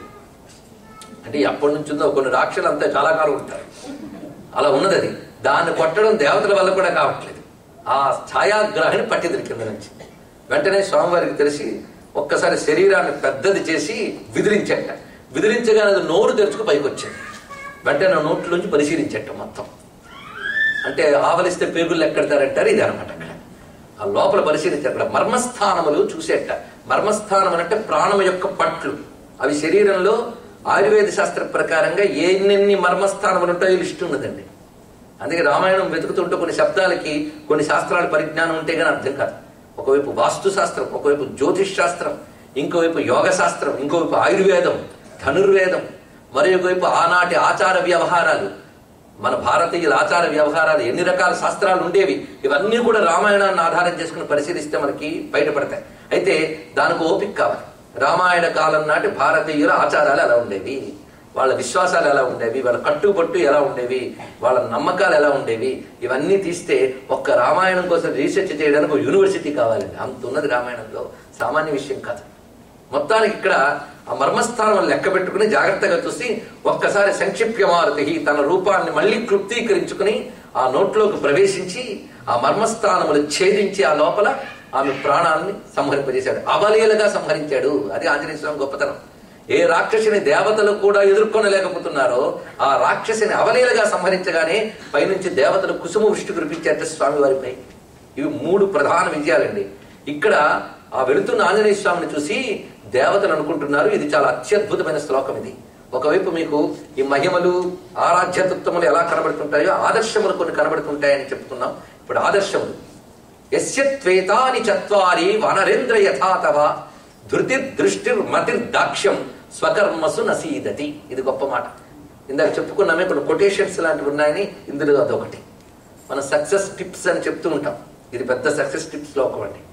అంటే ఎప్పటి నుంచి ఉందో కొన్ని రాక్షలు అంతా చాలా కాలం ఉంటారు అలా ఉన్నది అది దాన్ని కొట్టడం దేవతల వల్ల కూడా కావట్లేదు ఆ ఛాయాగ్రహిని పట్టింది కింద నుంచి వెంటనే స్వామివారికి తెలిసి ఒక్కసారి శరీరాన్ని పెద్దది చేసి విదిలించట విదిలించగానే అది నోరు తెరుచుకు పైకి వచ్చాడు వెంటనే ఆ నోట్లోంచి పరిశీలించట మొత్తం అంటే ఆవలిస్తే పేగులు ఎక్కడతారంటారు ఇది అనమాట అక్కడ ఆ లోపల పరిశీలించారు అక్కడ మర్మస్థానములు చూసేట మర్మస్థానం అంటే ప్రాణం యొక్క పట్లు అవి శరీరంలో ఆయుర్వేద శాస్త్ర ప్రకారంగా ఎన్నెన్ని మర్మస్థానములు ఉంటాయో లిస్ట్ ఉన్నదండి అందుకే రామాయణం వెతుకుతుంటే కొన్ని శబ్దాలకి కొన్ని శాస్త్రాల పరిజ్ఞానం ఉంటే గానీ అర్థం కాదు ఒకవైపు వాస్తు శాస్త్రం ఒకవైపు జ్యోతిష్ శాస్త్రం ఇంకోవైపు యోగ శాస్త్రం ఇంకోవైపు ఆయుర్వేదం ధనుర్వేదం మరి ఒకవైపు ఆనాటి ఆచార వ్యవహారాలు మన భారతీయుల ఆచార వ్యవహారాలు ఎన్ని రకాల శాస్త్రాలు ఉండేవి ఇవన్నీ కూడా రామాయణాన్ని ఆధారం చేసుకుని పరిశీలిస్తే మనకి బయటపడతాయి అయితే దానికి ఓపిక కావాలి రామాయణ కాలం నాటి భారతీయుల ఆచారాలు ఎలా ఉండేవి వాళ్ళ విశ్వాసాలు ఎలా ఉండేవి వాళ్ళ కట్టుబట్టు ఎలా ఉండేవి వాళ్ళ నమ్మకాలు ఎలా ఉండేవి ఇవన్నీ తీస్తే ఒక్క రామాయణం కోసం రీసెర్చ్ చేయడానికి ఒక యూనివర్సిటీ కావాలండి అంత ఉన్నది రామాయణంలో సామాన్య విషయం కాదు మొత్తానికి ఇక్కడ ఆ మర్మస్థానం లెక్క పెట్టుకుని జాగ్రత్తగా చూసి ఒక్కసారి సంక్షిప్యమారుతి తన రూపాన్ని మళ్ళీ క్లుప్తీకరించుకుని ఆ నోట్లోకి ప్రవేశించి ఆ మర్మస్థానములు ఛేదించి ఆ లోపల ఆమె ప్రాణాలని సంహరింపజేశాడు అవలీలగా సంహరించాడు అది ఆంజనేయ స్వామి గొప్పతనం ఏ రాక్షసిని దేవతలు కూడా ఎదుర్కొనలేకపోతున్నారో ఆ రాక్షసిని అవలీలగా సంహరించగానే పైనుంచి దేవతలు కుసుమ వృష్టి కురిపించారట స్వామివారిపై ఇవి మూడు ప్రధాన విజయాలండి ఇక్కడ ఆ వెళుతున్న ఆంజనేయ స్వామిని చూసి దేవతలు అనుకుంటున్నారు ఇది చాలా అత్యద్భుతమైన శ్లోకం ఇది ఒకవైపు మీకు ఈ మహిమలు ఆరాధ్యతత్వములు ఎలా కనబడుతుంటాయో ఆదర్శములు కొన్ని కనబడుతుంటాయని చెప్పుకున్నాం ఇప్పుడు ఆదర్శములు యస్యత్వేతాని చత్వారి వనరేంద్ర యథాతవ ధృతి దృష్టి మతిర్దాక్ష్యం స్వకర్మసు నసీదతి ఇది గొప్ప మాట ఇందాక చెప్పుకున్నామే కొన్ని కొటేషన్స్ లాంటివి ఉన్నాయని ఇందులో అదొకటి మన సక్సెస్ టిప్స్ అని చెప్తూ ఉంటాం ఇది పెద్ద సక్సెస్ టిప్స్ లో ఒకటి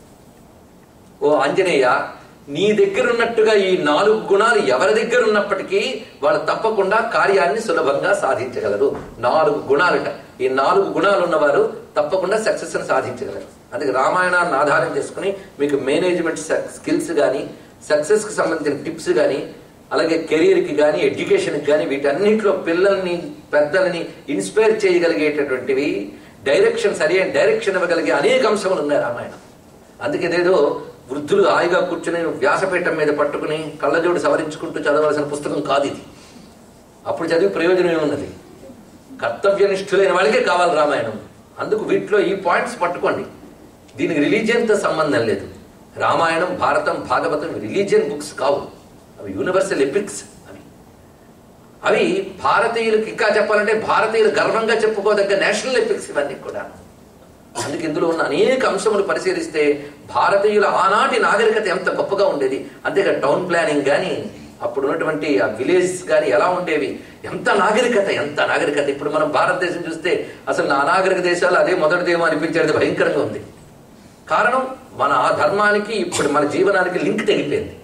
ఓ ఆంజనేయ నీ దగ్గర ఉన్నట్టుగా ఈ నాలుగు గుణాలు ఎవరి దగ్గర ఉన్నప్పటికీ వాళ్ళు తప్పకుండా కార్యాన్ని సులభంగా సాధించగలరు నాలుగు గుణాలుట ఈ నాలుగు గుణాలు ఉన్నవారు తప్పకుండా సక్సెస్ ని సాధించగలరు అందుకే రామాయణాన్ని ఆధారం చేసుకుని మీకు మేనేజ్మెంట్ స్కిల్స్ కానీ సక్సెస్ కి సంబంధించిన టిప్స్ కానీ అలాగే కెరీర్ కి కానీ ఎడ్యుకేషన్ కి కానీ వీటన్నిటిలో పిల్లల్ని పెద్దల్ని ఇన్స్పైర్ చేయగలిగేటటువంటివి డైరెక్షన్ సరి అయిన డైరెక్షన్ ఇవ్వగలిగే అనేక అంశములు ఉన్నాయి రామాయణం అందుకే ఇదేదో వృద్ధులు హాయిగా కూర్చుని వ్యాసపీఠం మీద పట్టుకుని కళ్ళజోడు సవరించుకుంటూ చదవలసిన పుస్తకం కాదు ఇది అప్పుడు చదివి ప్రయోజనం ఏమున్నది కర్తవ్యనిష్ఠులైన వాళ్ళకే కావాలి రామాయణం అందుకు వీటిలో ఈ పాయింట్స్ పట్టుకోండి దీనికి రిలీజియన్తో సంబంధం లేదు రామాయణం భారతం భాగవతం రిలీజియన్ బుక్స్ కావు అవి యూనివర్సల్ ఎపిక్స్ అవి అవి భారతీయులకు ఇంకా చెప్పాలంటే భారతీయులు గర్వంగా చెప్పుకోదగ్గ నేషనల్ ఎపిక్స్ ఇవన్నీ కూడా అందుకే ఇందులో ఉన్న అనేక అంశములు పరిశీలిస్తే భారతీయుల ఆనాటి నాగరికత ఎంత గొప్పగా ఉండేది అంతేగా టౌన్ ప్లానింగ్ కానీ అప్పుడు ఉన్నటువంటి ఆ విలేజ్ కానీ ఎలా ఉండేవి ఎంత నాగరికత ఎంత నాగరికత ఇప్పుడు మనం భారతదేశం చూస్తే అసలు నా అనాగరిక దేశాలు అదే మొదటిదేమో అనిపించేది భయంకరంగా ఉంది కారణం మన ఆ ధర్మానికి ఇప్పుడు మన జీవనానికి లింక్ తెగిపోయింది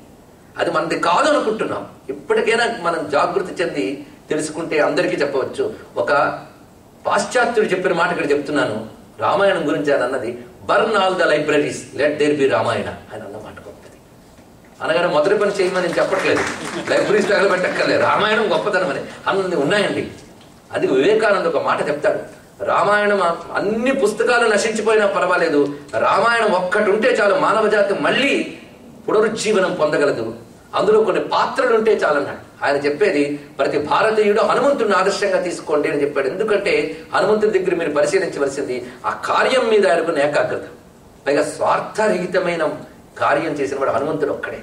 అది మనది కాదు అనుకుంటున్నాం ఇప్పటికైనా మనం జాగృతి చెంది తెలుసుకుంటే అందరికీ చెప్పవచ్చు ఒక పాశ్చాత్యుడు చెప్పిన మాట ఇక్కడ చెప్తున్నాను రామాయణం గురించి ఆయన అన్నది burn all the libraries let there be Ramayana ఆయన అన్న మాట గొప్పది అనగానే మొదటి పని చేయమని నేను చెప్పట్లేదు లైబ్రరీస్ తగలబెట్టక్కర్లేదు రామాయణం గొప్పతనం అని అన్నది ఉన్నాయండి అది వివేకానంద ఒక మాట చెప్తాడు రామాయణం అన్ని పుస్తకాలు నశించిపోయినా పర్వాలేదు రామాయణం ఒక్కటి ఉంటే చాలు మానవ జాతి మళ్ళీ పునరుజ్జీవనం పొందగలదు అందులో కొన్ని పాత్రలు ఉంటే చాలన్నాడు ఆయన చెప్పేది ప్రతి భారతీయుడు హనుమంతుడిని ఆదర్శంగా తీసుకోండి అని చెప్పాడు ఎందుకంటే హనుమంతుడి దగ్గర మీరు పరిశీలించవలసింది ఆ కార్యం మీద ఆయనకున్న ఏకాగ్రత పైగా స్వార్థరహితమైన కార్యం చేసిన వాడు హనుమంతుడు ఒక్కడే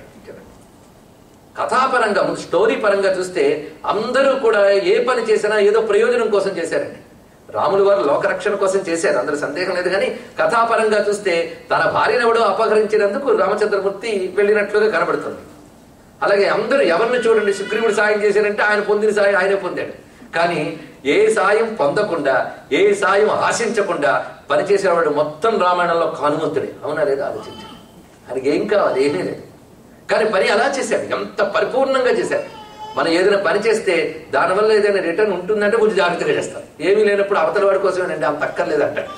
కథాపరంగా ముందు స్టోరీ పరంగా చూస్తే అందరూ కూడా ఏ పని చేసినా ఏదో ప్రయోజనం కోసం చేశారండి రాములు వారు లోకరక్షణ కోసం చేశారు అందరూ సందేహం లేదు కానీ కథాపరంగా చూస్తే తన భార్యనెవడో అపహరించినందుకు రామచంద్రమూర్తి వెళ్ళినట్లుగా కనబడుతుంది అలాగే అందరూ ఎవరిని చూడండి సుగ్రీవుడు సాయం చేశారంటే ఆయన పొందిన సాయం ఆయనే పొందాడు కానీ ఏ సాయం పొందకుండా ఏ సాయం ఆశించకుండా పనిచేసేవాడు మొత్తం రామాయణంలో హనుమంతుడే అవునా లేదా ఆలోచించాడు ఆయనకి ఏం కావాలి ఏమీ లేదు కానీ పని అలా చేశాడు ఎంత పరిపూర్ణంగా చేశాడు మనం ఏదైనా పని చేస్తే దానివల్ల ఏదైనా రిటర్న్ ఉంటుందంటే కొంచెం జాగ్రత్తగా చేస్తాం ఏమీ లేనప్పుడు అవతల వాడి కోసమేనండి అంత అక్కర్లేదు అంటాడు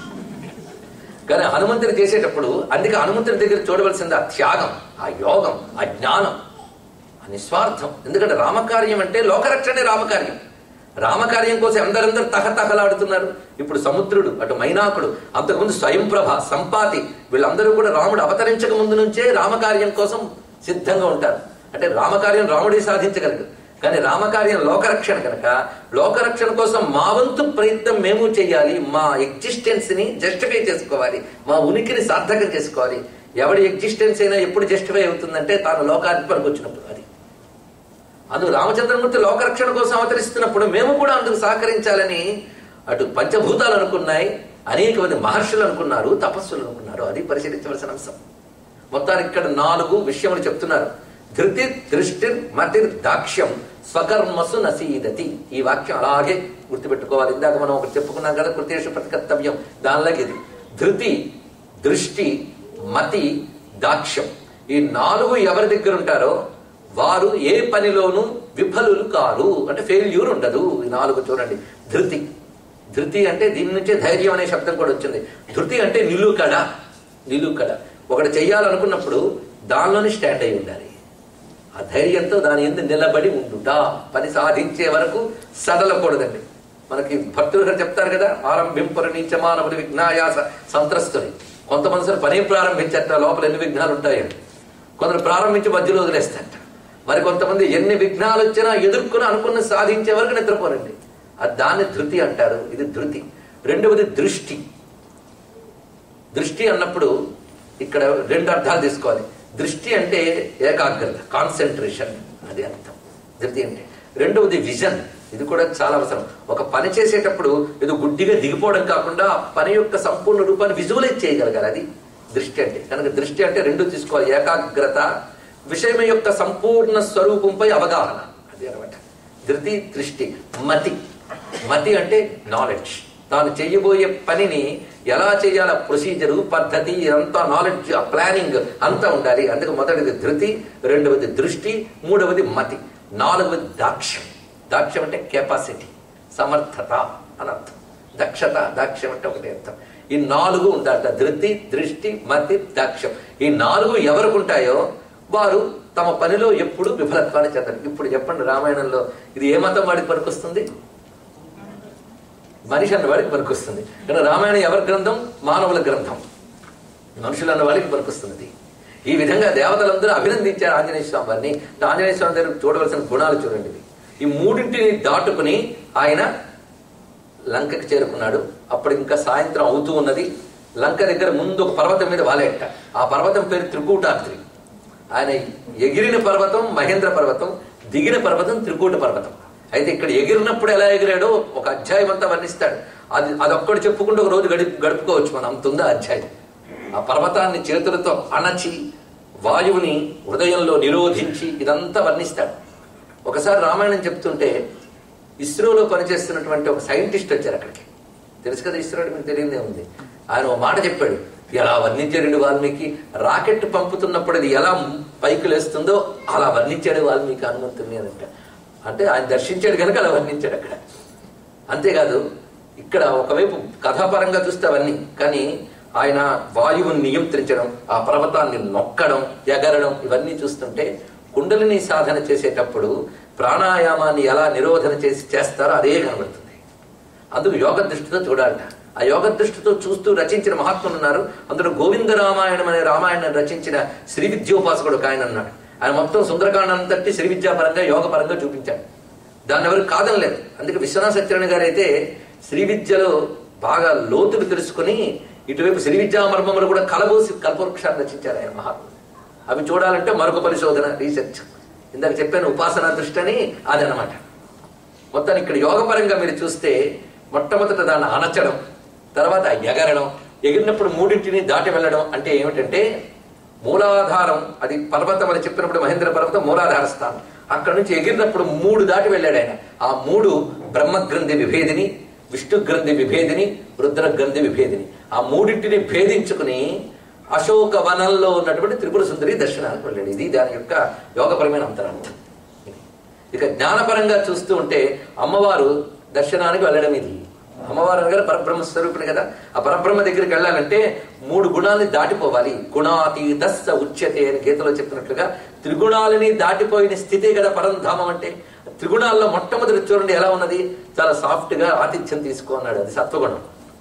కానీ హనుమంతుని చేసేటప్పుడు అందుకే హనుమంతుని దగ్గర చూడవలసింది ఆ త్యాగం ఆ యోగం ఆ జ్ఞానం ఆ నిస్వార్థం ఎందుకంటే రామకార్యం అంటే లోకరక్షణే రామకార్యం రామకార్యం కోసం అందరందరూ తహతహలాడుతున్నారు ఇప్పుడు సముద్రుడు అటు మైనాకుడు అంతకుముందు స్వయంప్రభ సంపాతి వీళ్ళందరూ కూడా రాముడు అవతరించక ముందు నుంచే రామకార్యం కోసం సిద్ధంగా ఉంటారు అంటే రామకార్యం రాముడే సాధించగలడు కానీ రామకార్యం లోకరక్షణ కనుక లోకరక్షణ కోసం మా వంతు ప్రయత్నం మేము చేయాలి మా ఎగ్జిస్టెన్స్ ని జస్టిఫై చేసుకోవాలి మా ఉనికిని సార్థకం చేసుకోవాలి ఎవడి ఎగ్జిస్టెన్స్ అయినా ఎప్పుడు జస్టిఫై అవుతుందంటే తాను లోకానికి పనికి వచ్చినప్పుడు అది అందుకు రామచంద్రమూర్తి లోకరక్షణ కోసం అవతరిస్తున్నప్పుడు మేము కూడా అందుకు సహకరించాలని అటు పంచభూతాలు అనుకున్నాయి అనేక మంది మహర్షులు అనుకున్నారు తపస్సులు అనుకున్నారు అది పరిశీలించవలసిన అంశం మొత్తానికి ఇక్కడ నాలుగు విషయములు చెప్తున్నారు ధృతి దృష్టి మతి దాక్ష్యం స్వకర్మసు నసీదతి ఈ వాక్యం అలాగే గుర్తుపెట్టుకోవాలి ఇందాక మనం ఒకటి చెప్పుకున్నాం కదా కృతేషు ప్రతికర్తవ్యం దానిలాగే ఇది ధృతి దృష్టి మతి దాక్ష్యం ఈ నాలుగు ఎవరి దగ్గర ఉంటారో వారు ఏ పనిలోనూ విఫలులు కారు అంటే ఫెయిల్యూర్ ఉండదు ఈ నాలుగు చూడండి ధృతి ధృతి అంటే దీని నుంచే ధైర్యం అనే శబ్దం కూడా వచ్చింది ధృతి అంటే నిలుకడ నిలుకడ ఒకటి చెయ్యాలనుకున్నప్పుడు దానిలోనే స్టాండ్ అయి ఉండాలి ఆ ధైర్యంతో దాని ఎందు నిలబడి ఉండుట పని సాధించే వరకు సడలకూడదండి మనకి భక్తులు గారు చెప్తారు కదా ఆరంభింపరు నీచమానవుడి విఘ్నాయాస సంత్రస్తుని కొంతమంది అసలు పని ప్రారంభించట లోపల ఎన్ని విఘ్నాలు ఉంటాయని కొందరు ప్రారంభించి మధ్యలో వదిలేస్తారట మరి కొంతమంది ఎన్ని విఘ్నాలు వచ్చినా ఎదుర్కొని అనుకున్న సాధించే వరకు నిద్రపోరండి అది దాన్ని ధృతి అంటారు ఇది ధృతి రెండవది దృష్టి దృష్టి అన్నప్పుడు ఇక్కడ రెండు అర్థాలు తీసుకోవాలి దృష్టి అంటే ఏకాగ్రత కాన్సన్ట్రేషన్ అది అర్థం ధృతి అంటే రెండవది విజన్ ఇది కూడా చాలా అవసరం ఒక పని చేసేటప్పుడు ఏదో గుడ్డిగా దిగిపోవడం కాకుండా ఆ పని యొక్క సంపూర్ణ రూపాన్ని విజువలైజ్ చేయగలగాలి అది దృష్టి అంటే కనుక దృష్టి అంటే రెండు తీసుకోవాలి ఏకాగ్రత విషయం యొక్క సంపూర్ణ స్వరూపంపై అవగాహన అది అనమాట ధృతి దృష్టి మతి మతి అంటే నాలెడ్జ్ తాను చేయబోయే పనిని ఎలా చేయాల ప్రొసీజరు పద్ధతి అంతా నాలెడ్జ్ ప్లానింగ్ అంతా ఉండాలి అందుకు మొదటిది ధృతి రెండవది దృష్టి మూడవది మతి నాలుగవది దాక్ష్యం దాక్ష్యం అంటే కెపాసిటీ సమర్థత అని అర్థం దక్షత దాక్ష్యం అంటే ఒకటి అర్థం ఈ నాలుగు ఉండాలట ధృతి దృష్టి మతి దాక్ష్యం ఈ నాలుగు ఎవరికి ఉంటాయో వారు తమ పనిలో ఎప్పుడు విఫలత్వాన్ని చెందరు ఇప్పుడు చెప్పండి రామాయణంలో ఇది ఏ మతం వాడికి పనికొస్తుంది మనిషి అన్న వాడికి పనికొస్తుంది కానీ రామాయణం ఎవరి గ్రంథం మానవుల గ్రంథం మనుషులు అన్న వాడికి పనికొస్తున్నది ఈ విధంగా దేవతలందరూ అభినందించారు ఆంజనేయ స్వామి వారిని ఆంజనేయ స్వామి దగ్గర చూడవలసిన గుణాలు చూడండి ఇవి. ఈ మూడింటిని దాటుకుని ఆయన లంకకి చేరుకున్నాడు అప్పుడు ఇంకా సాయంత్రం అవుతూ ఉన్నది లంక దగ్గర ముందు ఒక పర్వతం మీద వాలేట ఆ పర్వతం పేరు త్రికూటాద్రి ఆయన ఎగిరిన పర్వతం మహేంద్ర పర్వతం దిగిన పర్వతం త్రికూట పర్వతం అయితే ఇక్కడ ఎగిరినప్పుడు ఎలా ఎగిరాడో ఒక అధ్యాయం అంతా వర్ణిస్తాడు అది అదొక్కడు చెప్పుకుంటూ ఒక రోజు గడి గడుపుకోవచ్చు మనం అంత ఉందా అధ్యాయం ఆ పర్వతాన్ని చేతులతో అణచి వాయువుని హృదయంలో నిరోధించి ఇదంతా వర్ణిస్తాడు ఒకసారి రామాయణం చెప్తుంటే ఇస్రోలో పనిచేస్తున్నటువంటి ఒక సైంటిస్ట్ వచ్చారు అక్కడికి తెలుసు కదా ఇస్రో మీకు తెలియదే ఉంది ఆయన ఒక మాట చెప్పాడు ఎలా వర్ణించాడు వాల్మీకి రాకెట్ పంపుతున్నప్పుడు అది ఎలా పైకి లేస్తుందో అలా వర్ణించాడు వాల్మీకి హనుమంతుని అని అంట అంటే ఆయన దర్శించాడు కనుక అలా వర్ణించాడు అక్కడ అంతేకాదు ఇక్కడ ఒకవైపు కథాపరంగా చూస్తే అవన్నీ కానీ ఆయన వాయువుని నియంత్రించడం ఆ పర్వతాన్ని నొక్కడం ఎగరడం ఇవన్నీ చూస్తుంటే కుండలిని సాధన చేసేటప్పుడు ప్రాణాయామాన్ని ఎలా నిరోధన చేసి చేస్తారో అదే కనబడుతుంది అందుకు యోగ దృష్టితో చూడాలట ఆ యోగ దృష్టితో చూస్తూ రచించిన మహాత్ములు ఉన్నారు అందులో గోవింద రామాయణం అనే రామాయణం రచించిన శ్రీ విద్యోపాసకుడు ఒక ఆయన అన్నాడు ఆయన మొత్తం సుందరకాండ అంతటి శ్రీ విద్యాపరంగా యోగ పరంగా చూపించాడు దాన్ని ఎవరు కాదనలేదు అందుకే విశ్వనాథ సత్యనారాయణ గారు అయితే శ్రీ విద్యలో బాగా లోతులు తెలుసుకుని ఇటువైపు శ్రీ విద్యా మర్మములు కూడా కలబోసి కల్పవృక్షాన్ని రచించారు ఆయన మహాత్ములు అవి చూడాలంటే మరొక పరిశోధన రీసెర్చ్ ఇందాక చెప్పాను ఉపాసనా దృష్టి అని అదనమాట మొత్తాన్ని ఇక్కడ యోగపరంగా మీరు చూస్తే మొట్టమొదట దాన్ని అనచడం తర్వాత ఎగరడం ఎగిరినప్పుడు మూడింటిని దాటి వెళ్ళడం అంటే ఏమిటంటే మూలాధారం అది పర్వతం అని చెప్పినప్పుడు మహేంద్ర పర్వతం మూలాధార స్థానం అక్కడ నుంచి ఎగిరినప్పుడు మూడు దాటి వెళ్ళాడు ఆయన ఆ మూడు బ్రహ్మగ్రంథి విభేదిని విష్ణు గ్రంథి విభేదిని రుద్ర గ్రంథి విభేదిని ఆ మూడింటిని భేదించుకుని అశోక వనంలో ఉన్నటువంటి త్రిపుర సుందరి దర్శనానికి వెళ్ళాడు ఇది దాని యొక్క యోగపరమైన అంతరార్థం ఇక జ్ఞానపరంగా చూస్తూ ఉంటే అమ్మవారు దర్శనానికి వెళ్ళడం ఇది అమ్మవారు అనగా పరబ్రహ్మ స్వరూపుడు కదా ఆ పరబ్రహ్మ దగ్గరికి వెళ్ళాలంటే మూడు గుణాలని దాటిపోవాలి గుణాతీత ఉచ్యతే అని గీతలో చెప్పినట్లుగా త్రిగుణాలని దాటిపోయిన స్థితే కదా పరంధామం అంటే త్రిగుణాల్లో మొట్టమొదటి చూడండి ఎలా ఉన్నది చాలా సాఫ్ట్ గా ఆతిథ్యం తీసుకో అన్నాడు అది సత్వగుణం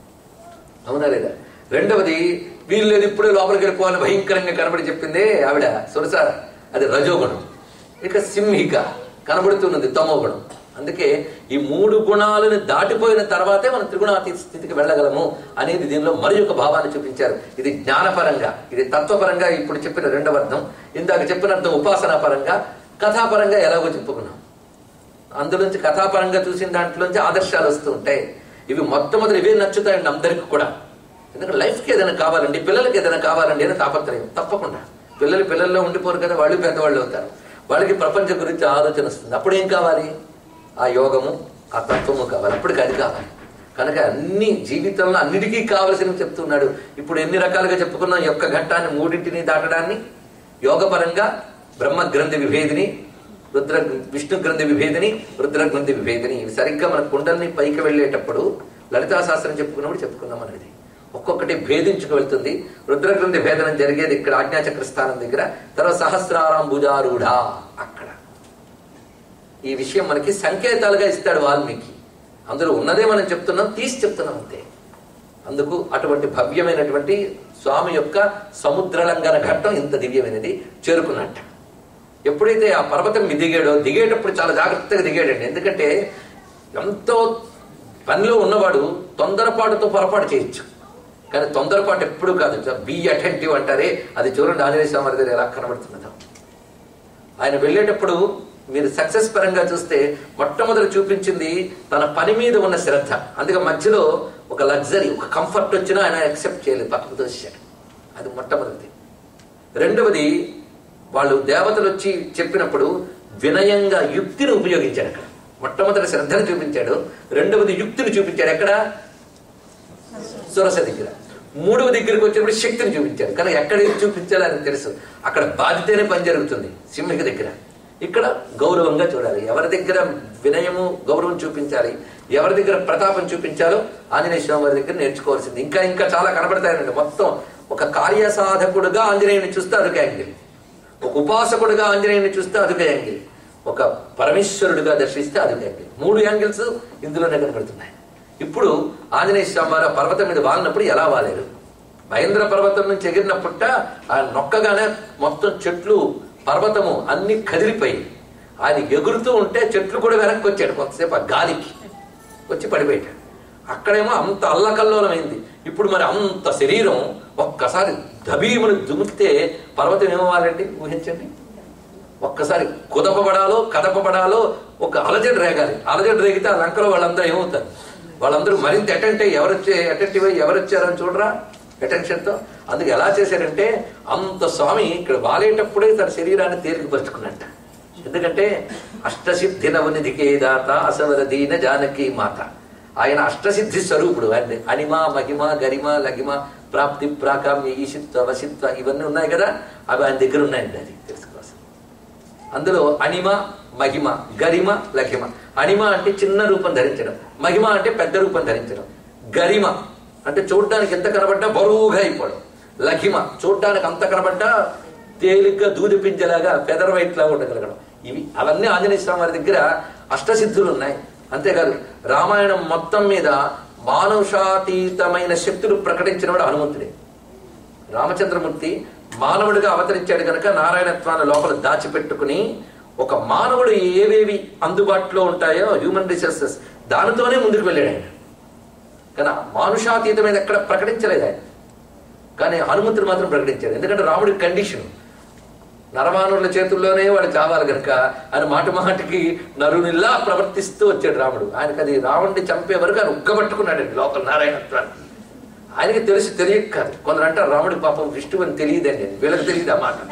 అవునా లేదా రెండవది వీళ్ళు లేదు ఇప్పుడే లోపలికి వెళ్ళిపోవాలని భయంకరంగా కనబడి చెప్పిందే ఆవిడ సురసార అది రజోగుణం ఇక సింహిక కనబడుతున్నది తమో గుణం అందుకే ఈ మూడు గుణాలను దాటిపోయిన తర్వాతే మనం త్రిగుణాతీత స్థితికి వెళ్ళగలము అనేది దీనిలో మరి ఒక భావాన్ని చూపించారు ఇది జ్ఞానపరంగా ఇది తత్వపరంగా ఇప్పుడు చెప్పిన రెండవ అర్థం ఇందాక చెప్పిన అర్థం ఉపాసనా పరంగా కథాపరంగా ఎలాగో చెప్పుకున్నాం అందులోంచి కథాపరంగా చూసిన దాంట్లోంచి ఆదర్శాలు వస్తూ ఉంటాయి ఇవి మొట్టమొదటి ఇవే నచ్చుతాయండి అందరికి కూడా ఎందుకంటే లైఫ్కి ఏదైనా కావాలండి పిల్లలకి ఏదైనా కావాలండి అని తాపత్రయం తప్పకుండా పిల్లలు పిల్లల్లో ఉండిపోరు కదా వాళ్ళు పెద్దవాళ్ళు అవుతారు వాళ్ళకి ప్రపంచం గురించి ఆలోచన వస్తుంది అప్పుడు ఏం కావాలి ఆ యోగము ఆ తత్వము కావాలి అప్పటికి అది కావాలి కనుక అన్ని జీవితంలో అన్నిటికీ కావలసినవి చెప్తున్నాడు ఇప్పుడు ఎన్ని రకాలుగా చెప్పుకున్నాం ఈ యొక్క ఘట్టాన్ని మూడింటిని దాటడాన్ని యోగపరంగా బ్రహ్మ గ్రంథి విభేదిని రుద్ర విష్ణు గ్రంథి విభేదిని రుద్ర గ్రంథి విభేదిని ఇవి సరిగ్గా మన కుండల్ని పైకి వెళ్ళేటప్పుడు లలితా శాస్త్రం చెప్పుకున్నప్పుడు చెప్పుకున్నాం అనేది ఒక్కొక్కటి భేదించుకు వెళ్తుంది రుద్ర గ్రంథి భేదనం జరిగేది ఇక్కడ ఆజ్ఞాచక్ర స్థానం దగ్గర తర్వాత సహస్రారాం భుజారూఢ అక్కడ ఈ విషయం మనకి సంకేతాలుగా ఇస్తాడు వాల్మీకి అందులో ఉన్నదే మనం చెప్తున్నాం తీసి చెప్తున్నాం అంతే అందుకు అటువంటి భవ్యమైనటువంటి స్వామి యొక్క సముద్రలంఘన ఘట్టం ఇంత దివ్యమైనది చేరుకున్నట్ట ఎప్పుడైతే ఆ పర్వతం మీద దిగాడో దిగేటప్పుడు చాలా జాగ్రత్తగా దిగాడండి ఎందుకంటే ఎంతో పనిలో ఉన్నవాడు తొందరపాటుతో పొరపాటు చేయొచ్చు కానీ తొందరపాటు ఎప్పుడు కాదు బీ అటెంటివ్ అంటారే అది చూడండి ఆంజనేయ స్వామి వారి దగ్గర ఎలా కనబడుతున్నదో ఆయన వెళ్ళేటప్పుడు మీరు సక్సెస్ పరంగా చూస్తే మొట్టమొదటి చూపించింది తన పని మీద ఉన్న శ్రద్ధ అందుకే మధ్యలో ఒక లగ్జరీ ఒక కంఫర్ట్ వచ్చినా ఆయన యాక్సెప్ట్ చేయలేదు పక్కకు తోసాడు అది మొట్టమొదటిది రెండవది వాళ్ళు దేవతలు వచ్చి చెప్పినప్పుడు వినయంగా యుక్తిని ఉపయోగించాడు అక్కడ మొట్టమొదటి శ్రద్ధను చూపించాడు రెండవది యుక్తిని చూపించాడు ఎక్కడ సురస దగ్గర మూడవ దగ్గరికి వచ్చినప్పుడు శక్తిని చూపించాడు కానీ ఎక్కడ ఏది చూపించాలో ఆయనకు తెలుసు అక్కడ బాధితేనే పని జరుగుతుంది సింహిక దగ్గర ఇక్కడ గౌరవంగా చూడాలి ఎవరి దగ్గర వినయము గౌరవం చూపించాలి ఎవరి దగ్గర ప్రతాపం చూపించాలో ఆంజనేయ స్వామి వారి దగ్గర నేర్చుకోవాల్సింది ఇంకా ఇంకా చాలా కనబడతాయండి మొత్తం ఒక కార్యసాధకుడుగా ఆంజనేయుని చూస్తే అదొక యాంగిల్ ఒక ఉపాసకుడుగా ఆంజనేయుని చూస్తే అదొక యాంగిల్ ఒక పరమేశ్వరుడిగా దర్శిస్తే అదొక యాంగిల్ మూడు యాంగిల్స్ ఇందులోనే కనబడుతున్నాయి ఇప్పుడు ఆంజనేయ స్వామి వారు ఆ పర్వతం మీద వాలినప్పుడు ఎలా వాలేరు మహేంద్ర పర్వతం నుంచి ఎగిరినప్పుట ఆ నొక్కగానే మొత్తం చెట్లు పర్వతము అన్ని కదిలిపోయి ఆయన ఎగురుతూ ఉంటే చెట్లు కూడా వెనక్కి వచ్చాడు కొంతసేపు ఆ గాలికి వచ్చి పడిపోయాడు అక్కడేమో అంత అల్లకల్లోలమైంది ఇప్పుడు మరి అంత శరీరం ఒక్కసారి దబీమును దుమికితే పర్వతం ఏమవ్వాలండి ఊహించండి ఒక్కసారి కుదపబడాలో కదపబడాలో ఒక అలజడి రేగాలి అలజడి రేగితే ఆ లంకలో వాళ్ళందరూ ఏమవుతారు వాళ్ళందరూ మరింత అటెంట్ అయ్యి ఎవరొచ్చే అటెంటివ్ అయ్యి ఎవరు వచ్చారని చూడరా అటెన్షన్ తో అందుకు ఎలా చేశారంటే అంత స్వామి ఇక్కడ వాలేటప్పుడే తన శరీరాన్ని తేలికపరుచుకున్నట్ట ఎందుకంటే అష్టసిద్ధి నవనిధికే దాత అసవర దీన జానకి మాత ఆయన అష్టసిద్ధి స్వరూపుడు ఆయన అనిమ మహిమ గరిమ లగిమ ప్రాప్తి ప్రాకామ్య ఈశిత్వ వశిత్వ ఇవన్నీ ఉన్నాయి కదా అవి ఆయన దగ్గర ఉన్నాయండి అది తెలుసుకోవాల్సింది అందులో అణిమ మహిమ గరిమ లఘిమ అణిమ అంటే చిన్న రూపం ధరించడం మహిమ అంటే పెద్ద రూపం ధరించడం గరిమ అంటే చూడడానికి ఎంత కనబడ్డా బరువుగా అయిపోవడం లఘిమ చూడడానికి అంత కనబడ్డా తేలిగ్గా దూది పింజలాగా ఫెదర్ వైట్ లాగా ఉండగలగడం ఇవి అవన్నీ ఆంజనేయ స్వామి వారి దగ్గర అష్టసిద్ధులు ఉన్నాయి అంతేకాదు రామాయణం మొత్తం మీద మానుషాతీతమైన శక్తులు ప్రకటించినవాడు హనుమంతుడే రామచంద్రమూర్తి మానవుడిగా అవతరించాడు కనుక నారాయణత్వాన్ని లోపల దాచిపెట్టుకుని ఒక మానవుడు ఏవేవి అందుబాటులో ఉంటాయో హ్యూమన్ రిసోర్సెస్ దానితోనే ముందుకు వెళ్ళాడు ఆయన కానీ ఆ మానుషాతీతమైన ఎక్కడ ప్రకటించలేదు ఆయన కానీ హనుమంతుడు మాత్రం ప్రకటించాడు ఎందుకంటే రాముడి కండిషన్ నరమానుల చేతుల్లోనే వాడు చావాలి కనుక ఆయన మాట మాటికి నరునిలా ప్రవర్తిస్తూ వచ్చాడు రాముడు ఆయనకు అది రావణ్ణి చంపే వరకు ఆయన ఉగ్గబట్టుకున్నాడండి లోపల నారాయణత్వాన్ని ఆయనకి తెలిసి తెలియక కాదు కొందరు అంటారు రాముడి పాపం విష్ణువు అని తెలియదండి అని వీళ్ళకి తెలియదు ఆ మాట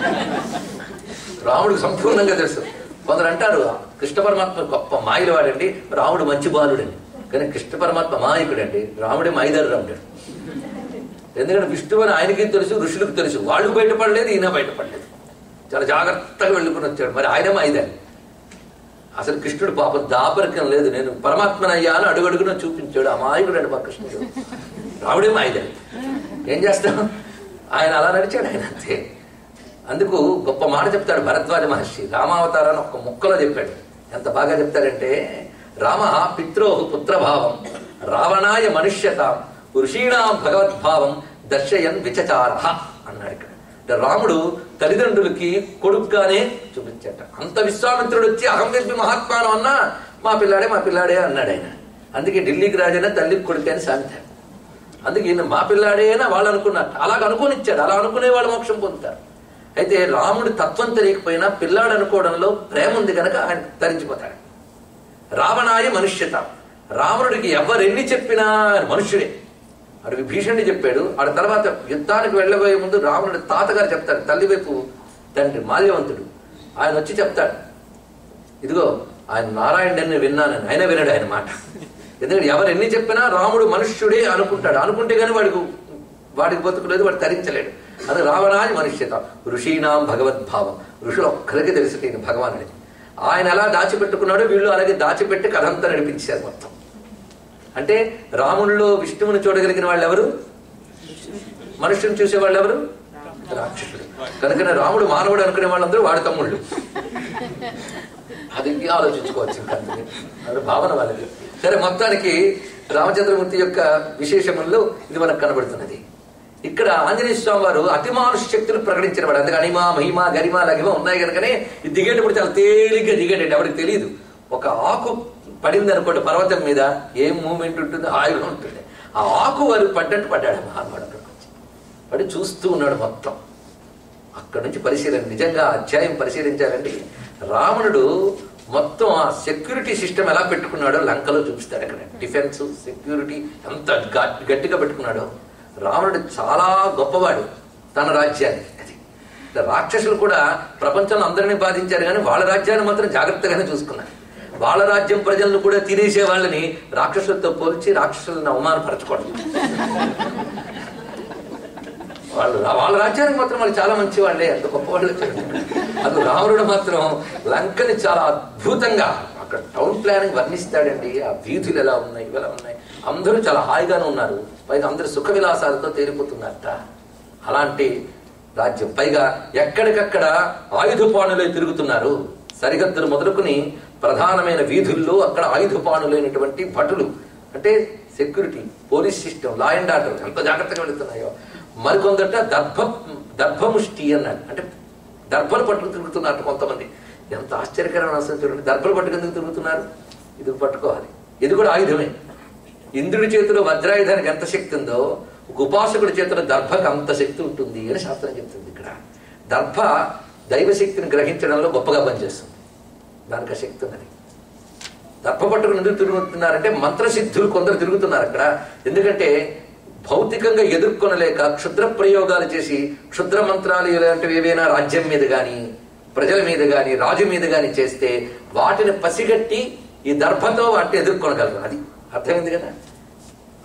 రాముడికి సంపూర్ణంగా తెలుసు కొందరు అంటారు కృష్ణ పరమాత్మ గొప్ప మాయలు వాడండి రాముడు మంచి బాలుడండి కానీ కృష్ణ పరమాత్మ మాయకుడండి రాముడే మాయిదారు రాముడు ఎందుకంటే విష్ణువు అని ఆయనకి తెలుసు ఋషులకు తెలుసు వాళ్ళు బయటపడలేదు ఈయన బయటపడలేదు చాలా జాగ్రత్తగా వెళ్ళుకుని వచ్చాడు మరి ఆయన మాయిదారి అసలు కృష్ణుడు పాపం దాపరికం లేదు నేను పరమాత్మనయ్యా అని అడుగడుగున చూపించాడు అమాయకుడు అండి మా కృష్ణుడు రాముడే మాయిదారి ఏం చేస్తాం ఆయన అలా నడిచాడు ఆయన అంతే అందుకు గొప్ప మాట చెప్తాడు భరద్వాజ మహర్షి రామావతారాన్ని ఒక్క ముక్కలో చెప్పాడు ఎంత బాగా చెప్తాడంటే రామ పిత్రో పుత్రభావం రావణాయ మనుష్యత ఋషీణాం భగవద్భావం దర్శయన్ విచచార అన్నాడు ఇక్కడ అంటే రాముడు తల్లిదండ్రులకి కొడుకుగానే చూపించట అంత విశ్వామిత్రుడు వచ్చి అహం విద్మి మహాత్మానం అన్నా మా పిల్లాడే మా పిల్లాడే అన్నాడు ఆయన అందుకే ఢిల్లీకి రాజైనా తల్లికి కొడుకు అని సామెత అందుకే ఈయన మా పిల్లాడే అని వాళ్ళు అనుకున్నారు అలాగ అనుకోనిచ్చాడు అలా అనుకునే వాళ్ళు మోక్షం పొందుతారు అయితే రాముడి తత్వం తెలియకపోయినా పిల్లాడు అనుకోవడంలో ప్రేమ ఉంది కనుక ఆయన తరించిపోతాడు రావణాయ మనుష్యత రావణుడికి ఎవరెన్ని చెప్పినా ఆయన మనుష్యుడే అడు విభీషణుడి చెప్పాడు ఆడ తర్వాత యుద్ధానికి వెళ్ళబోయే ముందు రావణుడి తాతగారు చెప్తాడు తల్లి వైపు తండ్రి మాల్యవంతుడు ఆయన వచ్చి చెప్తాడు ఇదిగో ఆయన నారాయణుడిని విన్నానని ఆయన వినడు ఆయన మాట ఎందుకంటే ఎవరు ఎన్ని చెప్పినా రాముడు మనుష్యుడే అనుకుంటాడు అనుకుంటే గానీ వాడికి వాడికి బతుకులేదు వాడు తరించలేడు అది రావణాది మనుష్యత ఋషీనాం భగవద్భావం ఋషులు ఒక్కరికి తెలుసు ఈయన భగవానుడి ఆయన ఎలా దాచిపెట్టుకున్నాడో వీళ్ళు అలాగే దాచిపెట్టి కథంతా నడిపించారు మొత్తం అంటే రాముల్లో విష్ణువుని చూడగలిగిన వాళ్ళు ఎవరు మనుషుని చూసే వాళ్ళు ఎవరు రాక్షసుడు కనుకనే రాముడు మానవుడు అనుకునే వాళ్ళందరూ వాడి తమ్ముళ్ళు అది ఆలోచించుకోవచ్చు ఇంకా అందుకే. అది భావన వాళ్ళది సరే మొత్తానికి రామచంద్రమూర్తి యొక్క విశేషముల్లో ఇది మనకు కనబడుతున్నది ఇక్కడ ఆంజనేయ స్వామి వారు అతిమానుష శక్తులు ప్రకటించిన వాడు అందుకే అనిమ మహిమ గరిమ లగిమ ఉన్నాయి కనుకనే ఇది దిగేటప్పుడు చాలా తేలిగ్గా దిగేటండి ఎవరికి తెలియదు ఒక ఆకు పడింది అనుకోండి పర్వతం మీద ఏం మూమెంట్ ఉంటుంది హాయిగా ఉంటుంది ఆ ఆకు వారు పడ్డట్టు పడ్డాడు మహానుభావుడు అక్కడికి వచ్చి పడి చూస్తూ ఉన్నాడు మొత్తం అక్కడ నుంచి పరిశీలన నిజంగా ఆ అధ్యాయం పరిశీలించాలండి రావణుడు మొత్తం ఆ సెక్యూరిటీ సిస్టమ్ ఎలా పెట్టుకున్నాడో లంకలో చూపిస్తాడు అక్కడ డిఫెన్స్ సెక్యూరిటీ ఎంత గట్- గట్టిగా పెట్టుకున్నాడో రావణుడు చాలా గొప్పవాడు తన రాజ్యానికి అది రాక్షసులు కూడా ప్రపంచంలో అందరినీ బాధించారు కానీ వాళ్ళ రాజ్యాన్ని మాత్రం జాగ్రత్తగానే చూసుకున్నారు వాళ్ళ రాజ్యం ప్రజలను కూడా తినేసే వాళ్ళని రాక్షసులతో పోల్చి రాక్షసులను అవమానపరచకూడదు వాళ్ళు రా- వాళ్ళ రాజ్యానికి మాత్రం వాళ్ళు చాలా మంచి వాళ్ళే అంత గొప్ప వాళ్ళు అది రావణుడు మాత్రం లంకని చాలా అద్భుతంగా అక్కడ టౌన్ ప్లానింగ్ వర్ణిస్తాడండి ఆ వీధులు ఎలా ఉన్నాయి ఇవి ఎలా ఉన్నాయి అందరూ చాలా హాయిగానే ఉన్నారు పైగా అందరూ సుఖ విలాసాలతో తేలిపోతున్నారట అలాంటి రాజ్యం పైగా ఎక్కడికక్కడ ఆయుధపాణులే తిరుగుతున్నారు సరిహద్దులు మొదలుకుని ప్రధానమైన వీధుల్లో అక్కడ ఆయుధపాణులైనటువంటి భటులు అంటే security police system law and order ఎంత జాగ్రత్తగా వెళుతున్నాయో మరికొందట దర్భ దర్భముష్టి అన్నాడు అంటే దర్భలు పట్టుకు తిరుగుతున్నారు కొంతమంది ఎంత ఆశ్చర్యకరమైన అసలు చూడండి దర్భలు పట్టుకెందుకు తిరుగుతున్నారు ఇది పట్టుకోవాలి ఇది కూడా ఆయుధమే ఇంద్రుడి చేతిలో వజ్రాయుధానికి ఎంత శక్తి ఉందో ఒక ఉపాసకుడి చేతిలో దర్భకు అంత శక్తి ఉంటుంది అని శాస్త్రం చెప్తుంది ఇక్కడ దర్భ దైవశక్తిని గ్రహించడంలో గొప్పగా పనిచేస్తుంది దానికి ఆ శక్తి ఉన్నది దర్భ పట్టుకుని ఎందుకు తిరుగుతున్నారంటే మంత్రసిద్ధులు కొందరు తిరుగుతున్నారు అక్కడ ఎందుకంటే భౌతికంగా ఎదుర్కొనలేక క్షుద్ర ప్రయోగాలు చేసి క్షుద్ర మంత్రాలు ఇలాంటివి ఏవైనా రాజ్యం మీద గాని ప్రజల మీద గాని రాజు మీద గాని చేస్తే వాటిని పసిగట్టి ఈ దర్భతో వాటిని ఎదుర్కొనగలరు అది అర్థమైంది కదా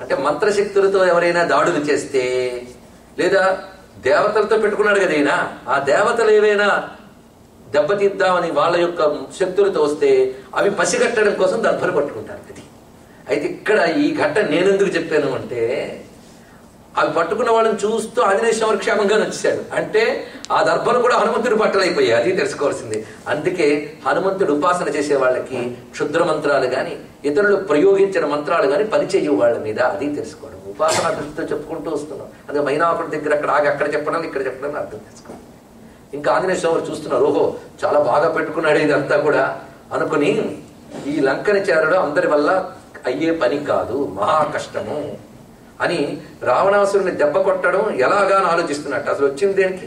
అంటే మంత్రశక్తులతో ఎవరైనా దాడులు చేస్తే లేదా దేవతలతో పెట్టుకున్నాడు కదా ఈయన ఆ దేవతలు ఏవైనా దెబ్బతీద్దామని వాళ్ళ యొక్క శక్తులతో వస్తే అవి పసిగట్టడం కోసం దర్భలు పట్టుకుంటారు అది అయితే ఇక్కడ ఈ ఘట్టం నేనెందుకు చెప్పాను అంటే అవి పట్టుకున్న వాళ్ళని చూస్తూ ఆంజనేయ స్వామి క్షేమంగా నచ్చాడు అంటే ఆ దర్భలు కూడా హనుమంతుడి పట్టలైపోయాయి అది తెలుసుకోవాల్సింది అందుకే హనుమంతుడు ఉపాసన చేసే వాళ్ళకి క్షుద్ర మంత్రాలు గాని ఇతరులు ప్రయోగించిన మంత్రాలు గాని పనిచేయు వాళ్ళ మీద అది తెలుసుకోవడం ఉపాసన దృష్టితో చెప్పుకుంటూ వస్తున్నాం అదే మైనాకుడి దగ్గర అక్కడ ఆగి అక్కడ చెప్పడం ఇక్కడ చెప్పడం అర్థం చేసుకోవాలి ఇంకా ఆంజనేయ స్వామి చూస్తున్నారు ఓహో చాలా బాగా పెట్టుకున్నాడు ఇదంతా కూడా అనుకుని ఈ లంకని చేరడం అందరి వల్ల అయ్యే పని కాదు మహా కష్టము అని రావణాసురుని దెబ్బ కొట్టడం ఎలాగా అని ఆలోచిస్తున్నట్టు అసలు వచ్చింది దేనికి